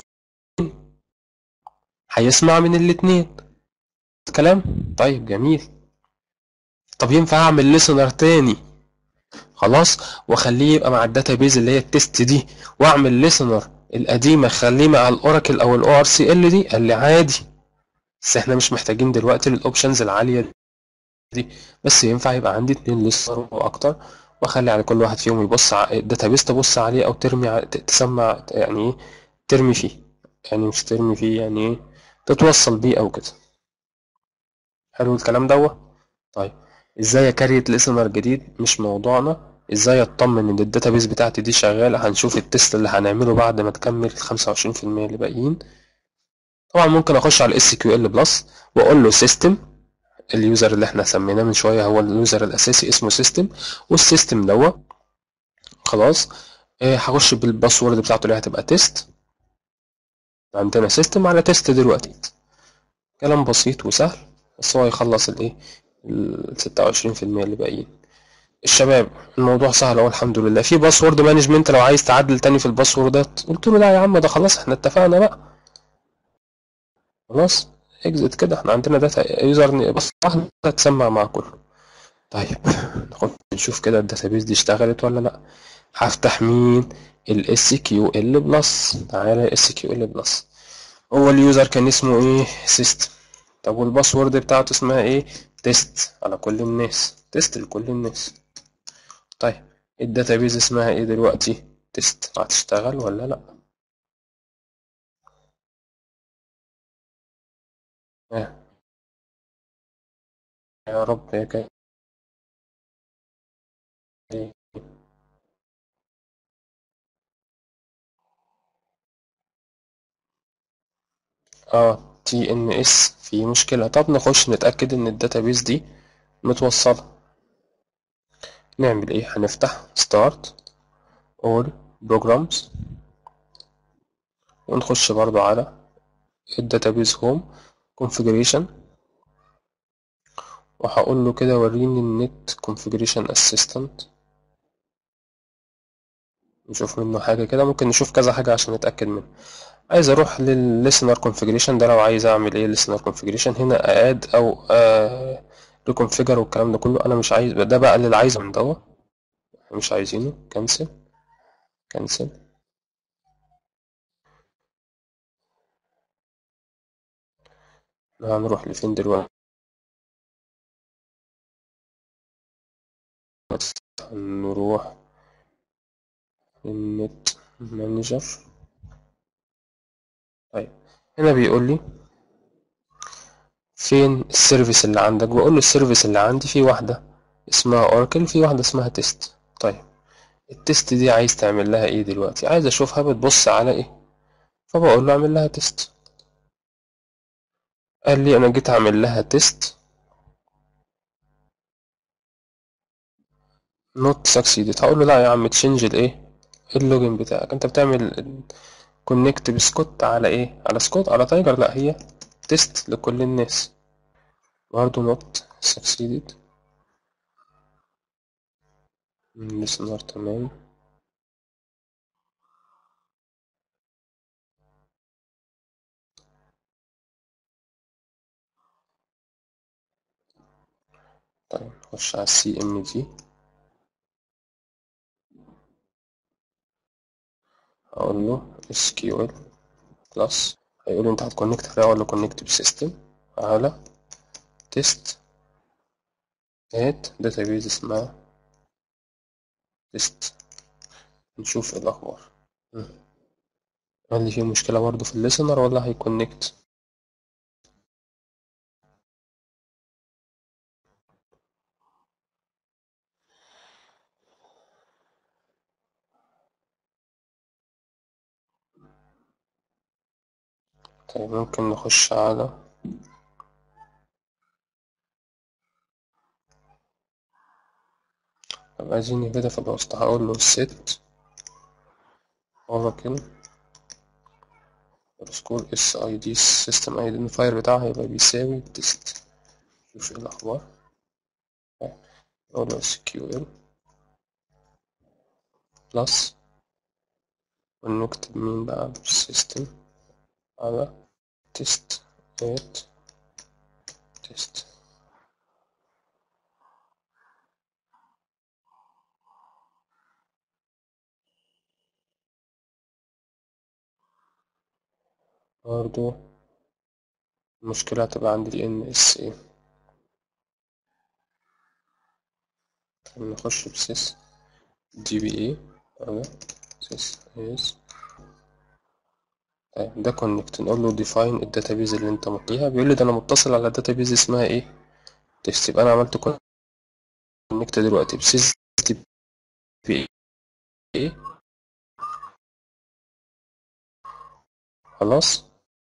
هيسمع من الاتنين كلام طيب جميل طب ينفع اعمل ليسنر تاني خلاص واخليه يبقى مع الداتابيز اللي هي التست دي واعمل ليسنر القديمه اخليه مع الاوراكل او الاو ار سي ال دي قال لي عادي بس احنا مش محتاجين دلوقتي الاوبشنز العاليه دي بس ينفع يبقى عندي اتنين ليسنر واكتر واخلي على كل واحد فيهم يبص على الداتابيز تبص عليه او ترمي ع- ت- تسمع يعني ايه ترمي فيه يعني مش ترمي فيه يعني ايه تتوصل بيه او كده حلو الكلام دوت طيب ازاي اكريت ليسنر جديد مش موضوعنا ازاي اطمن ان الداتابيز بتاعتي دي شغاله هنشوف التست اللي هنعمله بعد ما تكمل ال 25% اللي باقيين طبعا ممكن اخش على الاس كيو ال بلس واقول له سيستم اليوزر اللي احنا سميناه من شويه هو اليوزر الاساسي اسمه سيستم والسيستم دوت خلاص آه، هخش بالباسورد بتاعته اللي هتبقى تيست عندنا سيستم على تيست دلوقتي كلام بسيط وسهل بس هو يخلص الايه ال 26% اللي باقيين الشباب الموضوع سهل اهو الحمد لله في باسورد مانجمنت لو عايز تعدل تاني في الباسوردات قلت له لا يا عم ده خلاص احنا اتفقنا بقى خلاص اكزت كده احنا عندنا داتا يوزر بس واحده تسمع مع كله طيب نخش نشوف كده الداتابيز دي اشتغلت ولا لا هفتح مين الاس كيو ال بلس تعالى اس كيو ال بلس هو اليوزر كان اسمه ايه سيستم طب والباسورد بتاعته اسمها ايه تيست على كل الناس تيست لكل الناس طيب الداتابيز اسمها ايه دلوقتي تيست هتشتغل ولا لا آه. يا رب يا كريم اه تي ان اس في مشكلة طب نخش نتأكد ان الداتابيز دي متوصلة نعمل ايه هنفتح start all programs ونخش برضو على الداتابيز هوم configuration وهقول له كده وريني النت configuration assistant نشوف منه حاجة كده ممكن نشوف كذا حاجة عشان نتأكد منه عايز اروح للlistener configuration ده لو عايز اعمل ايه listener configuration هنا add او آه reconfigure والكلام ده كله انا مش عايز ده بقى اللي عايزه من دوت مش عايزينه cancel cancel هنروح لفين دلوقتي نروح للنت مانجر طيب هنا بيقول لي فين السيرفيس اللي عندك بقول له السيرفيس اللي عندي في واحدة اسمها اوراكل في واحدة اسمها تيست طيب التيست دي عايز تعمل لها ايه دلوقتي عايز اشوفها بتبص على ايه فبقول له اعمل لها تيست قال لي انا جيت اعمل لها تيست not succeeded هقول له لا يا عم تشنج الايه اللوجن بتاعك انت بتعمل كونكت بسكوت على ايه على سكوت على تايجر لا هي تيست لكل الناس برضه not succeeded listener تمام طيب نخش على السي ام دي اقول له SQL كلاس هيقول لي انت هتكونكت فيها ولا كونكت بسيستم على تيست هات داتابيز اسمها تيست نشوف ايه الاخبار قال لي في مشكلة برضه في الليسنر ولا هيكونكت طيب ممكن نخش على طب عايزين كده في الوسط هقول له set oracle underscore اس اي دي system identifier بتاعها هيبقى بيساوي تيست شوف ايه الاخبار اقول له SQL plus ونكتب مين بقى system على test at test برضو المشكلة هتبقى عند ال NSA طب نخش بسيس DBA أهو سيس is طيب ده كونكت نقول له define الداتابيز اللي انت مطليها بيقول لي ده انا متصل على داتابيز اسمها ايه تيست يبقى انا عملت كونكت دلوقتي بسيس DBA خلاص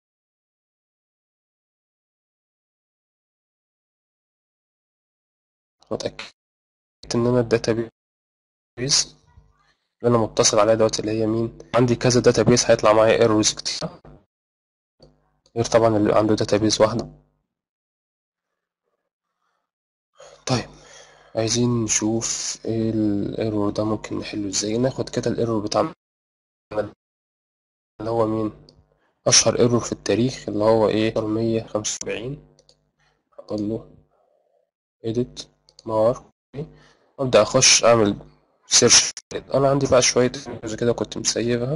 واتأكدت ان انا الداتابيز اللي انا متصل عليها دلوقتي اللي هي مين عندي كذا داتابيز هيطلع معايا ايرورز كتير غير طبعا اللي عنده داتابيز واحدة طيب عايزين نشوف ايه الايرور ده ممكن نحله ازاي ناخد كده الايرور بتاعنا اللي هو مين اشهر ايرور في التاريخ اللي هو ايه 175 اقول له edit mark ابدا اخش اعمل سيرش انا عندي بقى شويه ايرورز كده كنت مسيبها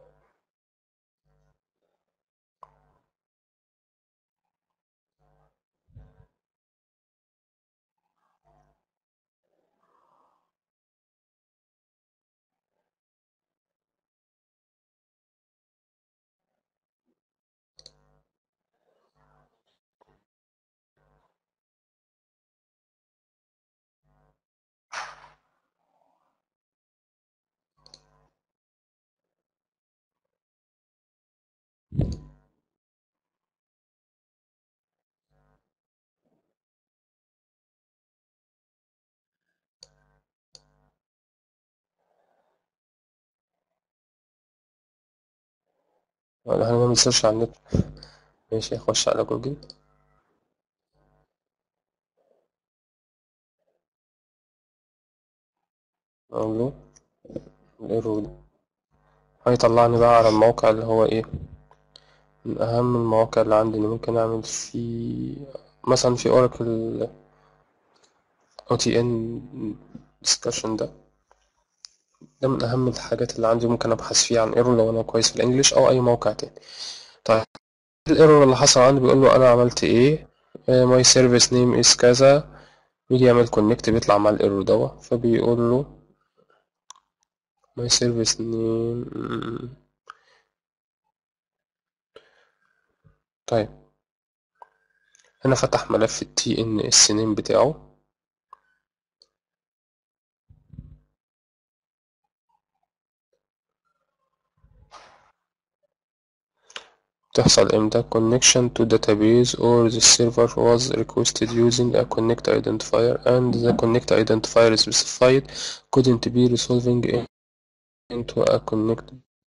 ولا هنعمل سيرش على النت ماشي اخش على جوجل اقول له الايرور ده هيطلعني بقى على الموقع اللي هو ايه من اهم المواقع اللي عندي اللي ممكن اعمل فيه مثلا في اوراكل او تي ان ديسكشن ده ده من اهم الحاجات اللي عندي ممكن ابحث فيها عن ايرور لو انا كويس في الانجليش او اي موقع تاني طيب الايرور اللي حصل عندي بيقول له انا عملت ايه ماي سيرفيس نيم از كذا يجي يعمل كونكت بيطلع مع الايرور دوا فبيقول له ماي سيرفيس نيم طيب هنا فتح ملف التي ان اس نيم بتاعه تحصل امتى connection to database or the server was requested using a connect identifier and the connect identifier specified couldn't be resolving into a connect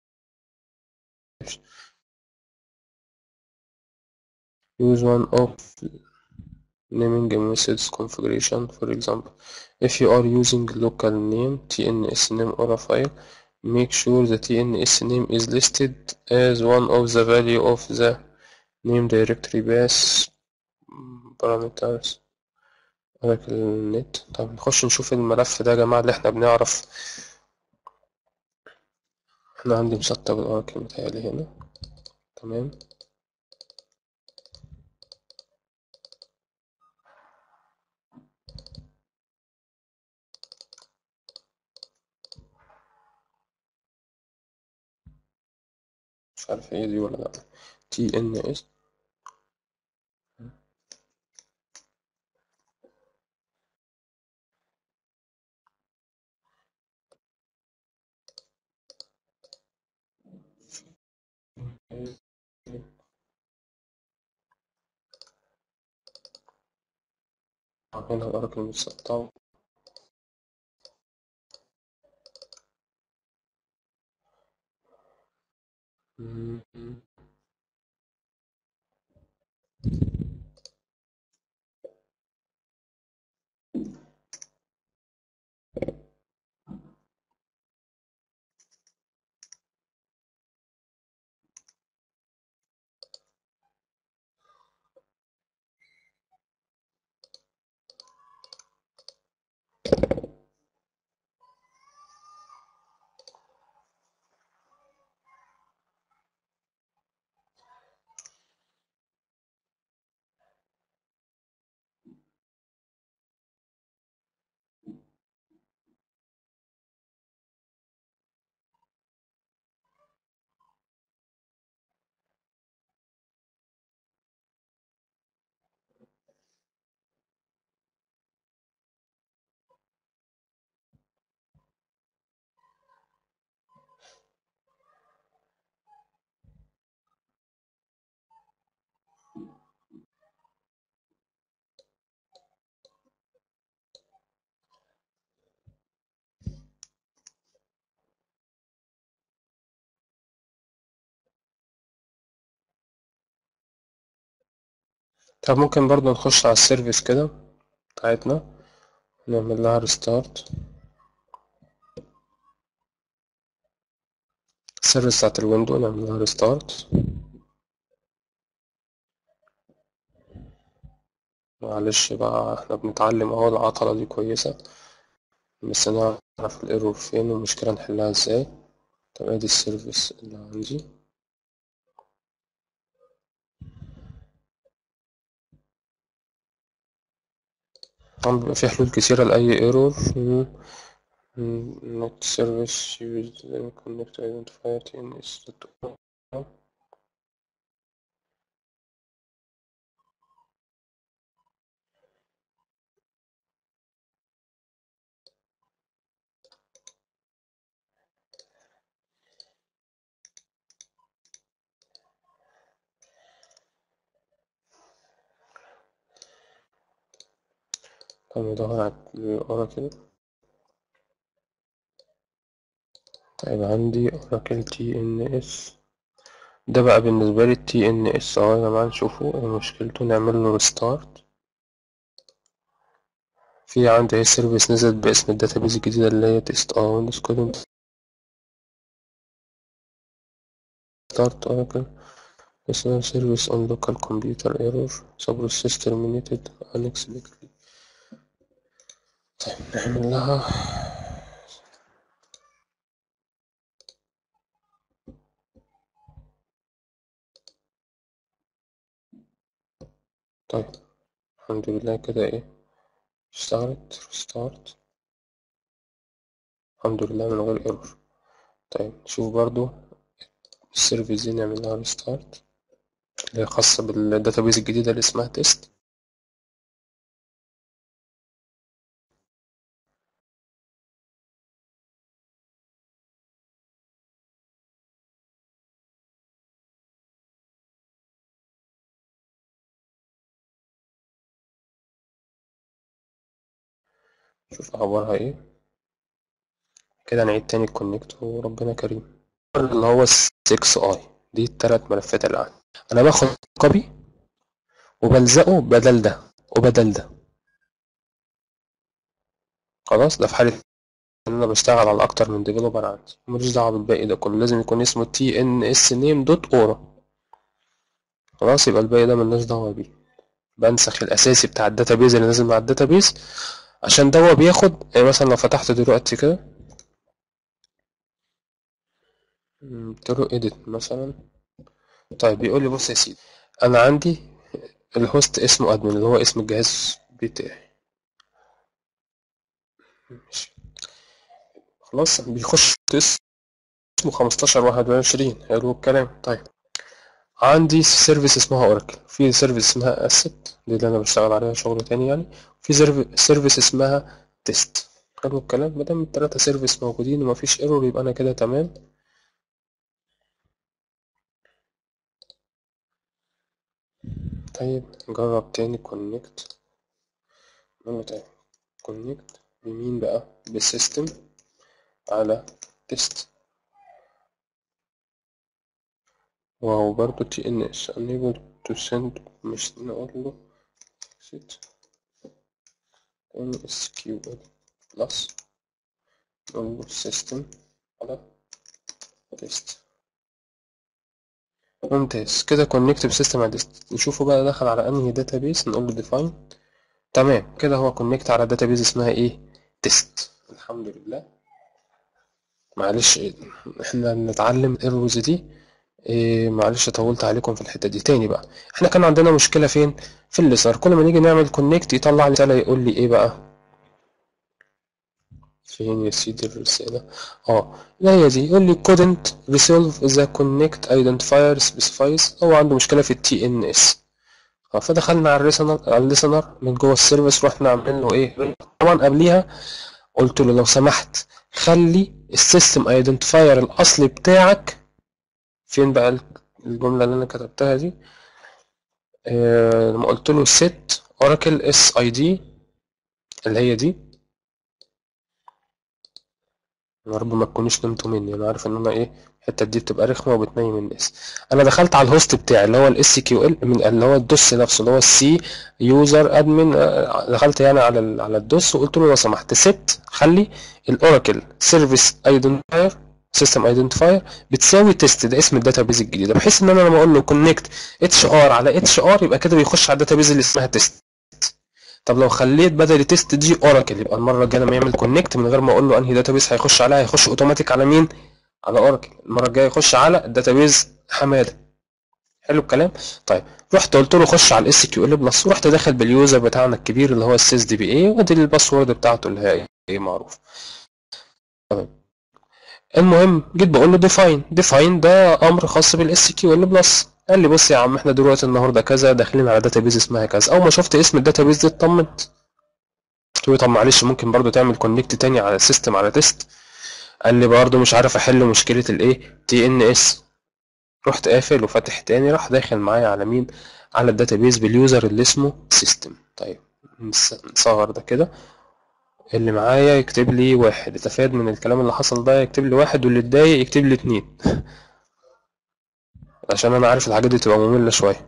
use one of naming methods configuration for example if you are using local name tns name or a file make sure the TNS name is listed as one of the value of the name directory base parameters oracle net طب نخش نشوف الملف ده يا جماعة اللي احنا بنعرف احنا عندي مسطب الاوراكل متهيألي هنا تمام مش عارف هي دي ولا لأ تي ان اس هنا الاوراكل متسطب طب ممكن برضو نخش على السيرفيس كده بتاعتنا نعمل لها ريستارت السيرفيس بتاعت الويندو نعمل لها ريستارت معلش بقى احنا بنتعلم اهو العطلة دي كويسة بس نعرف الايرور فين والمشكلة نحلها ازاي طب ادي السيرفيس اللي عندي طبعا بيبقى في حلول كتيرة لأي ايرور not service used connect identifier TNS طب ندور على الأوراكل طيب عندي أوراكل تي إن إس ده بقى بالنسبة لي التي إن إس أهو يا جماعة نشوفه إيه مشكلته نعمل له ريستارت في عندي اهي سيرفيس نزلت باسم الداتابيز الجديدة اللي هي تيست أو كودنت start Oracle customer service on local computer error subprocess terminated unexpectedly طيب نعمل لها طيب الحمد لله كده ايه اشتغلت restart الحمد لله من غير ايرور طيب نشوف برضو السيرفيس دي نعمل لها ريستارت اللي هي خاصة بالداتابيز الجديدة اللي اسمها تيست شوف اخبارها ايه كده نعيد تاني الكونكت وربنا كريم اللي هو 6 اي دي التلات ملفات اللي عندي انا باخد كوبي وبلزقه بدل ده وبدل ده خلاص ده في حالة ان انا بشتغل على اكتر من ديفلوبر عندي ماليش دعوة بالباقي ده كله لازم يكون اسمه تي ان اس نيم دوت اورا خلاص يبقى الباقي ده ملناش دعوة بيه بنسخ الاساسي بتاع الداتابيز اللي نازل مع الداتابيز عشان ده هو بياخد يعني مثلا لو فتحت دلوقتي كده قلت له edit مثلا طيب بيقول لي بص يا سيدي انا عندي الهوست اسمه ادمن اللي هو اسم الجهاز بتاعي ماشي خلاص بيخش اسمه خمستاشر واحد وعشرين حلو الكلام طيب عندي سيرفيس اسمها اوراكل في سيرفيس اسمها اسيت دي اللي انا بشتغل عليها شغل تاني يعني في سيرفيس اسمها تيست حلو الكلام مادام التلاتة سيرفيس موجودين ومفيش ايرور يبقى انا كده تمام طيب نجرب تاني كونكت نقول طيب كونكت بمين بقى بالسيستم على تيست وهو برضو تي ان اس unable to send مش نقول له set MSQL plus نقول له system على تيست ممتاز كده كونكت بسيستم على تيست نشوفه بقى دخل على انهي داتابيس نقول له define تمام كده هو كونكت على داتابيس اسمها ايه تيست الحمد لله معلش احنا بنتعلم الايرورز دي إيه معلش طولت عليكم في الحته دي تاني بقى احنا كان عندنا مشكله فين في الليسنر كل ما نيجي نعمل كونكت يطلع لي رساله يقول لي ايه بقى فين يا سيدي الرساله اه لا هي دي يقول لي couldn't resolve the connect identifier specifies هو عنده مشكله في التي ان اس فدخلنا على الريسنر على الليسنر من جوه السيرفيس رحنا عاملين له ايه طبعا قبليها قلت له لو سمحت خلي السيستم ايدنتيفاير الاصلي بتاعك فين بقى الجملة اللي أنا كتبتها دي آه لما قلت له set oracle s id اللي هي دي يا رب ما تكونوش نمتوا مني انا عارف ان انا ايه الحته دي بتبقى رخمه وبتنيم الناس انا دخلت على الهوست بتاعي اللي هو الاس كيو ال من اللي هو الدوس نفسه اللي هو السي يوزر ادمن دخلت يعني على ال على الدوس وقلت له لو سمحت ست خلي الاوراكل سيرفيس ايدنتيفاير سيستم ايدنتيفاير بتساوي تيست ده اسم الداتابيز الجديده بحيث ان انا لما اقول له كونكت اتش ار على اتش ار يبقى كده بيخش على الداتابيز اللي اسمها تيست طب لو خليت بدل تيست دي اوراكل يبقى المره الجايه لما يعمل كونكت من غير ما اقول له انهي داتابيز هيخش عليها هيخش اوتوماتيك على مين على اوراكل المره الجايه يخش على الداتابيز حماده حلو الكلام طيب رحت قلت له خش على الاس كيو ال بلس ورحت داخل باليوزر بتاعنا الكبير اللي هو السيس دي بي اي وادي الباسورد بتاعته اللي هي ايه معروف تمام المهم جيت بقول له ديفاين ديفاين ده امر خاص بالاس كيو ال بلس قال لي بص يا عم احنا دلوقتي النهارده كذا داخلين على داتابيز اسمها كذا اول ما شفت اسم الداتابيز دي اطمنت قلت له طب معلش ممكن برضو تعمل كونكت تاني على السيستم على تيست قال لي برضو مش عارف احل مشكله الايه تي ان اس رحت قافل وفاتح تاني راح داخل معايا على مين على الداتابيز باليوزر اللي اسمه سيستم طيب نصغر ده كده اللي معايا يكتب لي واحد استفاد من الكلام اللي حصل ده يكتب لي واحد واللي اتضايق يكتب لي اتنين عشان انا عارف الحاجات دي تبقى مملة شوية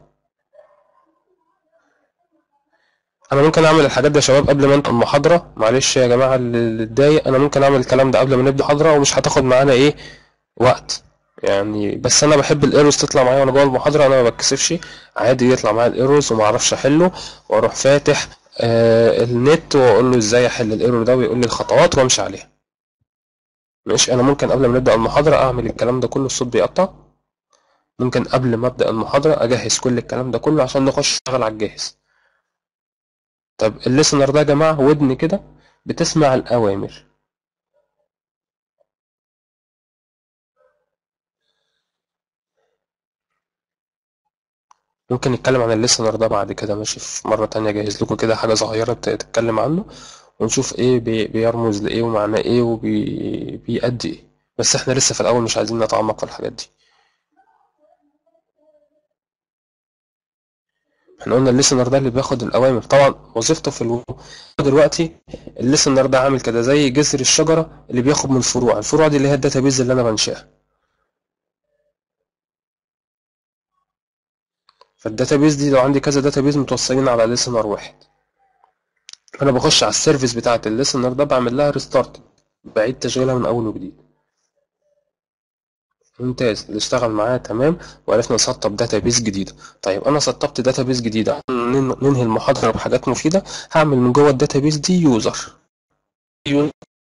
انا ممكن اعمل الحاجات دي يا شباب قبل ما انتم المحاضرة معلش يا جماعة اللي اتضايق انا ممكن اعمل الكلام ده قبل ما نبدأ محاضرة ومش هتاخد معانا ايه وقت يعني بس انا بحب الايروز تطلع معايا وانا جوه المحاضره انا ما بتكسفش عادي يطلع معايا الايروز وما اعرفش احله واروح فاتح آه النت واقول له ازاي احل الايرور ده ويقول لي الخطوات وامشي عليها ماشي انا ممكن قبل ما نبدا المحاضره اعمل الكلام ده كله الصوت بيقطع ممكن قبل ما ابدا المحاضره اجهز كل الكلام ده كله عشان نخش نشتغل على الجاهز طب الليسنر ده يا جماعه ودن كده بتسمع الاوامر ممكن نتكلم عن الليسنر ده بعد كده ماشي في مرة تانية جاهز لكم كده حاجة صغيرة تتكلم عنه ونشوف ايه بي بيرمز لايه ومعناه ايه وبيأدي ايه بس احنا لسه في الأول مش عايزين نتعمق في الحاجات دي احنا قلنا الليسنر ده اللي بياخد الأوامر طبعا وظيفته في الو... دلوقتي الليسنر ده عامل كده زي جذر الشجرة اللي بياخد من الفروع الفروع دي اللي هي الداتابيز اللي أنا بنشئها فالداتابيز دي لو عندي كذا داتابيز متوصلين على ليسنر واحد فانا بخش على السيرفيس بتاعه الليسنر ده بعمل لها ريستارت بعيد تشغيلها من اول وجديد ممتاز اللي اشتغل معايا تمام وعرفنا نسطب داتابيز جديده طيب انا سطبت داتابيز جديده ننهي المحاضره بحاجات مفيده هعمل من جوه الداتابيز دي يوزر يوزر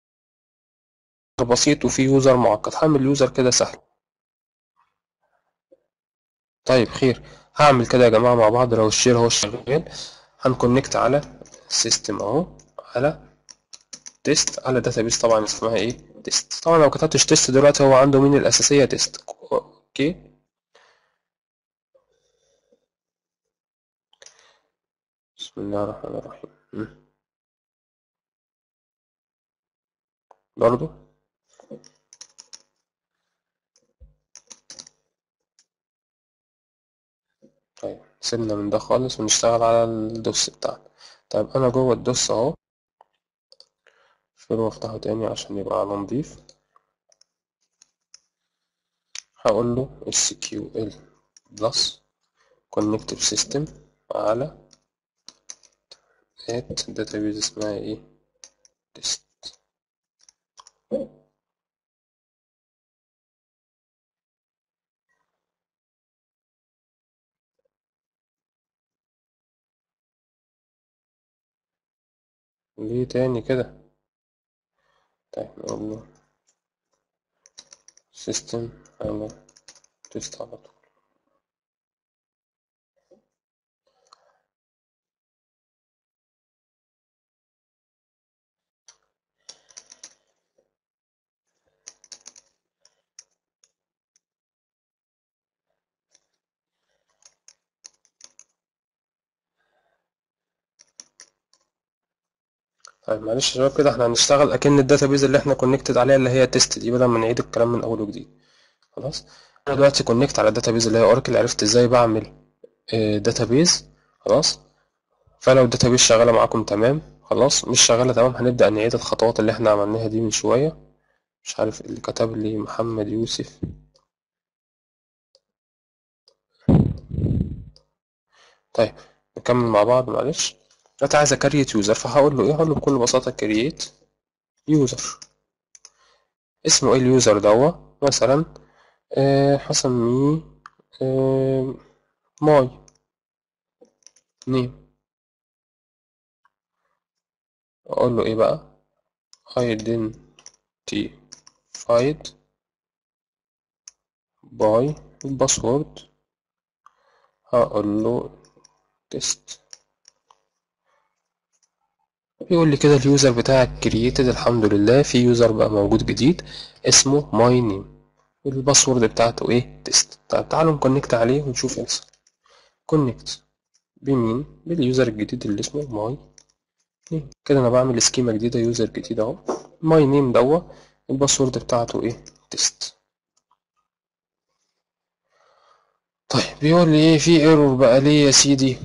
بسيط وفي يوزر معقد هعمل يوزر كده سهل طيب خير هعمل كده يا جماعة مع بعض لو الشير هو شغال هنكونكت على السيستم اهو على تيست على داتابيس طبعا اسمها ايه تيست طبعا لو كتبتش تيست دلوقتي هو عنده مين الأساسية تيست اوكي بسم الله الرحمن الرحيم برضو طيب سيبنا من ده خالص ونشتغل على الدوس بتاعنا طيب انا جوه الدوس اهو اقفله وافتحه تاني عشان يبقى على نضيف هقول له SQL plus connective system على at database اسمها ايه test ليه تاني كده طيب نقول له system على test على طول طيب معلش يا شباب كده احنا هنشتغل اكن الداتابيز اللي احنا كونكتد عليها اللي هي تيست دي بدل ما نعيد الكلام من اول وجديد خلاص انا دلوقتي كونكت على الداتابيز اللي هي اوراكل عرفت ازاي بعمل داتابيز خلاص فلو الداتابيز شغاله معاكم تمام خلاص مش شغاله تمام هنبدا نعيد الخطوات اللي احنا عملناها دي من شويه مش عارف اللي كتب لي محمد يوسف طيب نكمل مع بعض معلش دلوقتي عايز اكريت يوزر فهقول له ايه هقول له بكل بساطه كرييت يوزر اسمه ايه اليوزر دوا مثلا أه هسميه أه ماي نيم اقول له ايه بقى identified by الباسورد هقول له تيست يقول لي كده اليوزر بتاعك كرييتد الحمد لله في يوزر بقى موجود جديد اسمه ماي نيم الباسورد بتاعته ايه تيست طيب تعالوا نكونكت عليه ونشوف يحصل كونكت بمين باليوزر الجديد اللي اسمه ماي نيم كده انا بعمل سكيمة جديدة يوزر جديد اهو ماي نيم دوا الباسورد بتاعته ايه تيست طيب بيقول لي ايه في ايرور بقى ليه يا سيدي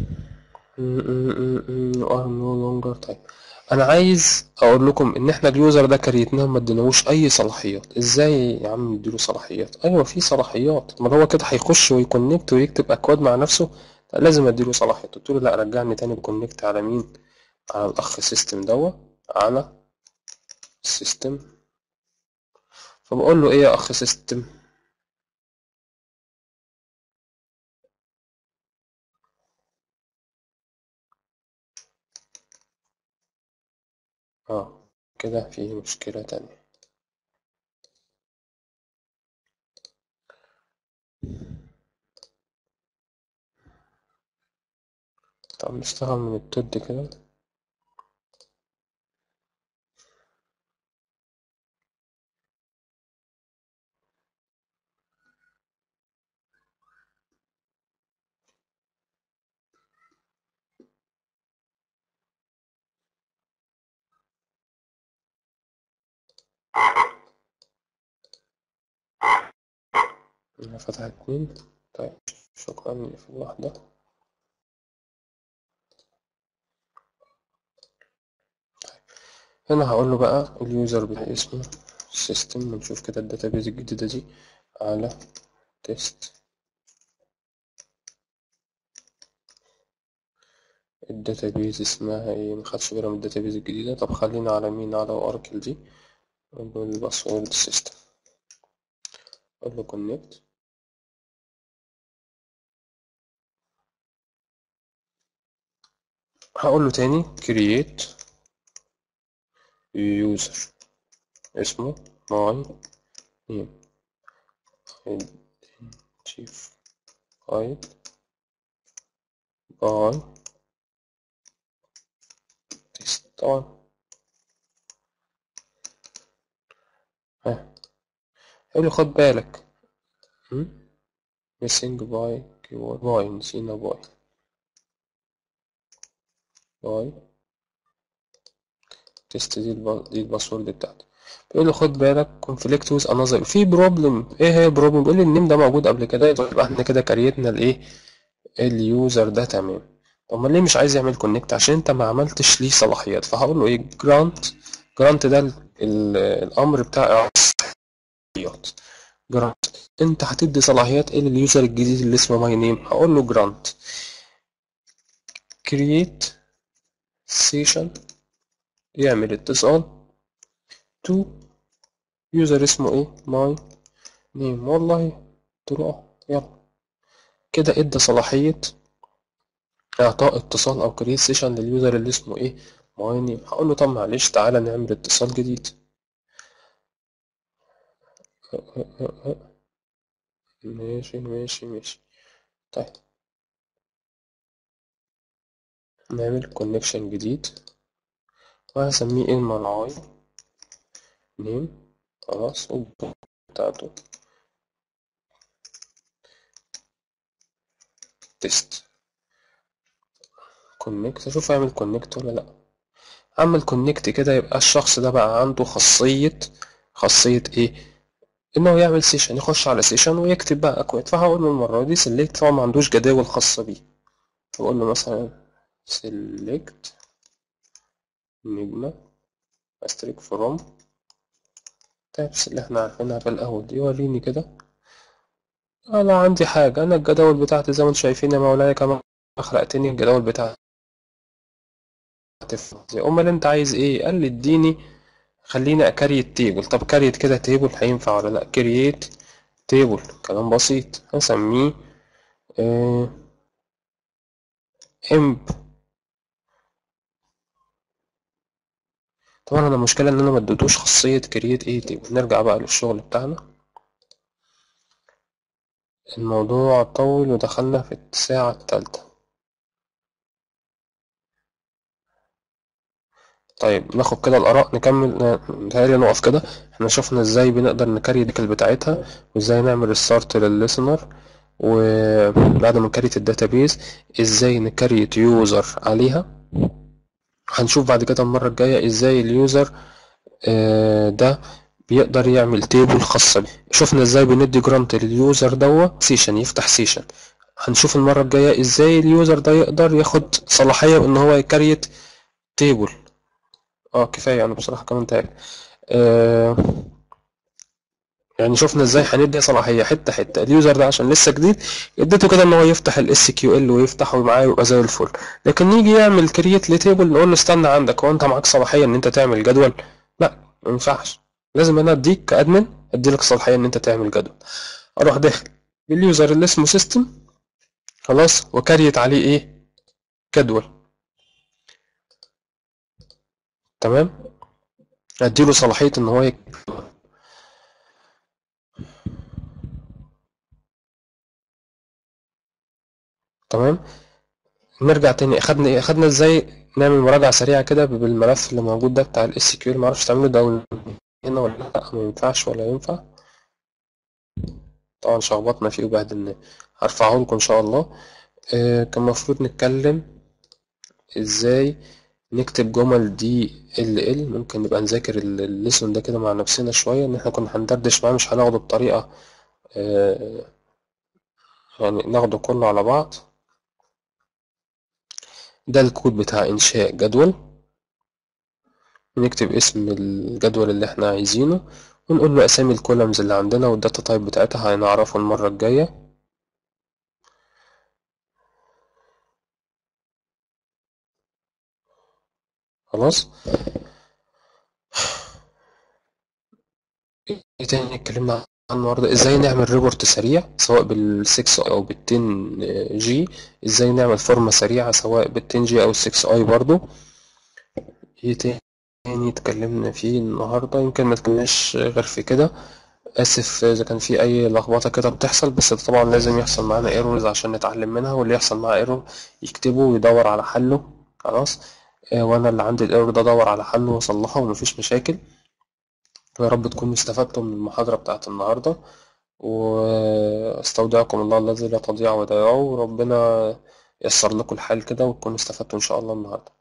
ار نو لونجر طيب انا عايز اقول لكم ان احنا اليوزر ده كريتناه ما اديناهوش اي صلاحيات ازاي يا عم نديله صلاحيات ايوه في صلاحيات ما هو كده هيخش ويكونكت ويكتب اكواد مع نفسه لازم اديله صلاحيات قلت له لا رجعني تاني بكونكت على مين على الاخ سيستم دوا على السيستم فبقول له ايه يا اخ سيستم اه كده في مشكلة تانية طب نشتغل من التود كده أنا فتح اتنين طيب شكرا نقفل واحدة هنا هقول له بقى اليوزر بتاع اسمه سيستم ونشوف كده الداتابيز الجديدة دي على تيست الداتابيز اسمها ايه مخدش بالها من الداتابيز الجديدة طب خلينا على مين على اوراكل دي اقول له الباسورد سيستم اقول له كونكت هقول له تاني create user اسمه my name identified by test طبعا ها هقول له خد بالك م? missing by keyword by نسينا by باي تيست دي الب... دي الباسورد بتاعتي بيقول له خد بالك كونفليكت ويز انذر في بروبلم ايه هي بروبلم بيقول لي النيم ده موجود قبل كده يبقى احنا كده كريتنا الايه اليوزر ده تمام طب ما ليه مش عايز يعمل كونكت عشان انت ما عملتش ليه صلاحيات فهقول له ايه جرانت جرانت ده ال... ال... الامر بتاع صلاحيات جرانت انت هتدي صلاحيات ايه لليوزر الجديد اللي اسمه ماي نيم هقول له جرانت create session يعمل اتصال to user اسمه ايه my name والله قلت له اه يلا كده ادى صلاحية اعطاء اتصال او create session لليوزر اللي اسمه ايه my name هقول له طب معلش تعالى نعمل اتصال جديد ماشي ماشي ماشي طيب نعمل كونكشن جديد وهسميه ايه المرعاي نيم خلاص بتاعته تيست كونكت اشوف اعمل كونكت ولا لا اعمل كونكت كده يبقى الشخص ده بقى عنده خاصية خاصية ايه انه يعمل سيشن يخش على سيشن ويكتب بقى اكواد فهقول له المرة دي سيلكت طبعا ما عندوش جداول خاصة بيه هقول له مثلا select نجمة أستريك فروم تابس اللي احنا عارفينها في الأول دي وريني كده أنا عندي حاجة أنا الجداول بتاعتي زي ما انتم شايفين يا مولاي كما خلقتني الجداول بتاعتي أمال أنت عايز إيه؟ قال لي اديني خليني أكريت تيبل طب كريت كده تيبل هينفع ولا لأ؟ كرييت تيبل كلام بسيط هسميه اه امب طبعا انا المشكله ان انا ما اديتوش خاصيه كرييت ايه تيبل نرجع بقى للشغل بتاعنا الموضوع طول ودخلنا في الساعه الثالثه طيب ناخد كده الاراء نكمل متهيألي نقف كده احنا شفنا ازاي بنقدر نكري الديكل بتاعتها وازاي نعمل ريستارت للليسنر وبعد ما نكريت الداتابيز ازاي نكريت يوزر عليها هنشوف بعد كده المرة الجاية ازاي اليوزر آه ده بيقدر يعمل تيبل خاصة بيه شفنا ازاي بندي جرانت لليوزر دوا سيشن يفتح سيشن هنشوف المرة الجاية ازاي اليوزر ده يقدر ياخد صلاحية ان هو يكريت تيبل اه كفاية انا بصراحة كمان تعب آه يعني شفنا ازاي هندي صلاحية حتة حتة اليوزر ده عشان لسه جديد اديته كده ان هو يفتح الاس كيو ال ويفتحه ومعاه يبقى زي الفل لكن يجي يعمل كرييت لتيبل نقول له استنى عندك هو انت معاك صلاحية ان انت تعمل جدول لا ما ينفعش لازم انا اديك كادمن اديلك صلاحية ان انت تعمل جدول اروح داخل باليوزر اللي اسمه سيستم خلاص وكريت عليه ايه جدول تمام اديله صلاحية ان هو يكتب تمام نرجع تاني اخدنا اخدنا ازاي نعمل مراجعة سريعة كده بالملف اللي موجود ده بتاع الاس كيو معرفش تعمله داون هنا ولا لا ما ينفعش ولا ينفع طبعا شخبطنا فيه وبهدلناه هرفعه لكم ان شاء الله آه كان المفروض نتكلم ازاي نكتب جمل دي ال ال ممكن نبقى نذاكر ال- الليسون ده كده مع نفسنا شوية ان احنا كنا هندردش معاه مش هناخده بطريقة آه يعني ناخده كله على بعض ده الكود بتاع إنشاء جدول نكتب اسم الجدول اللي احنا عايزينه ونقول له أسامي الكولمز اللي عندنا والداتا تايب بتاعتها هنعرفه المرة الجاية خلاص ايه تاني اتكلمنا عنه النهارده ازاي نعمل ريبورت سريع سواء بال6 او بال10 جي ازاي نعمل فورمة سريعة سواء بال10 جي او ال6 اي برضو ايه تاني اتكلمنا فيه النهارده يمكن ما اتكلمناش غير في كده اسف اذا كان في اي لخبطه كده بتحصل بس طبعا لازم يحصل معانا ايرورز عشان نتعلم منها واللي يحصل معاه ايرور يكتبه ويدور على حله خلاص آه، وانا اللي عندي الايرور ده ادور على حله واصلحه ومفيش مشاكل يا رب تكونوا استفدتم من المحاضرة بتاعت النهاردة واستودعكم الله الذي لا تضيع ودائعه وربنا ييسر لكم الحال كده وتكونوا استفدتوا إن شاء الله النهاردة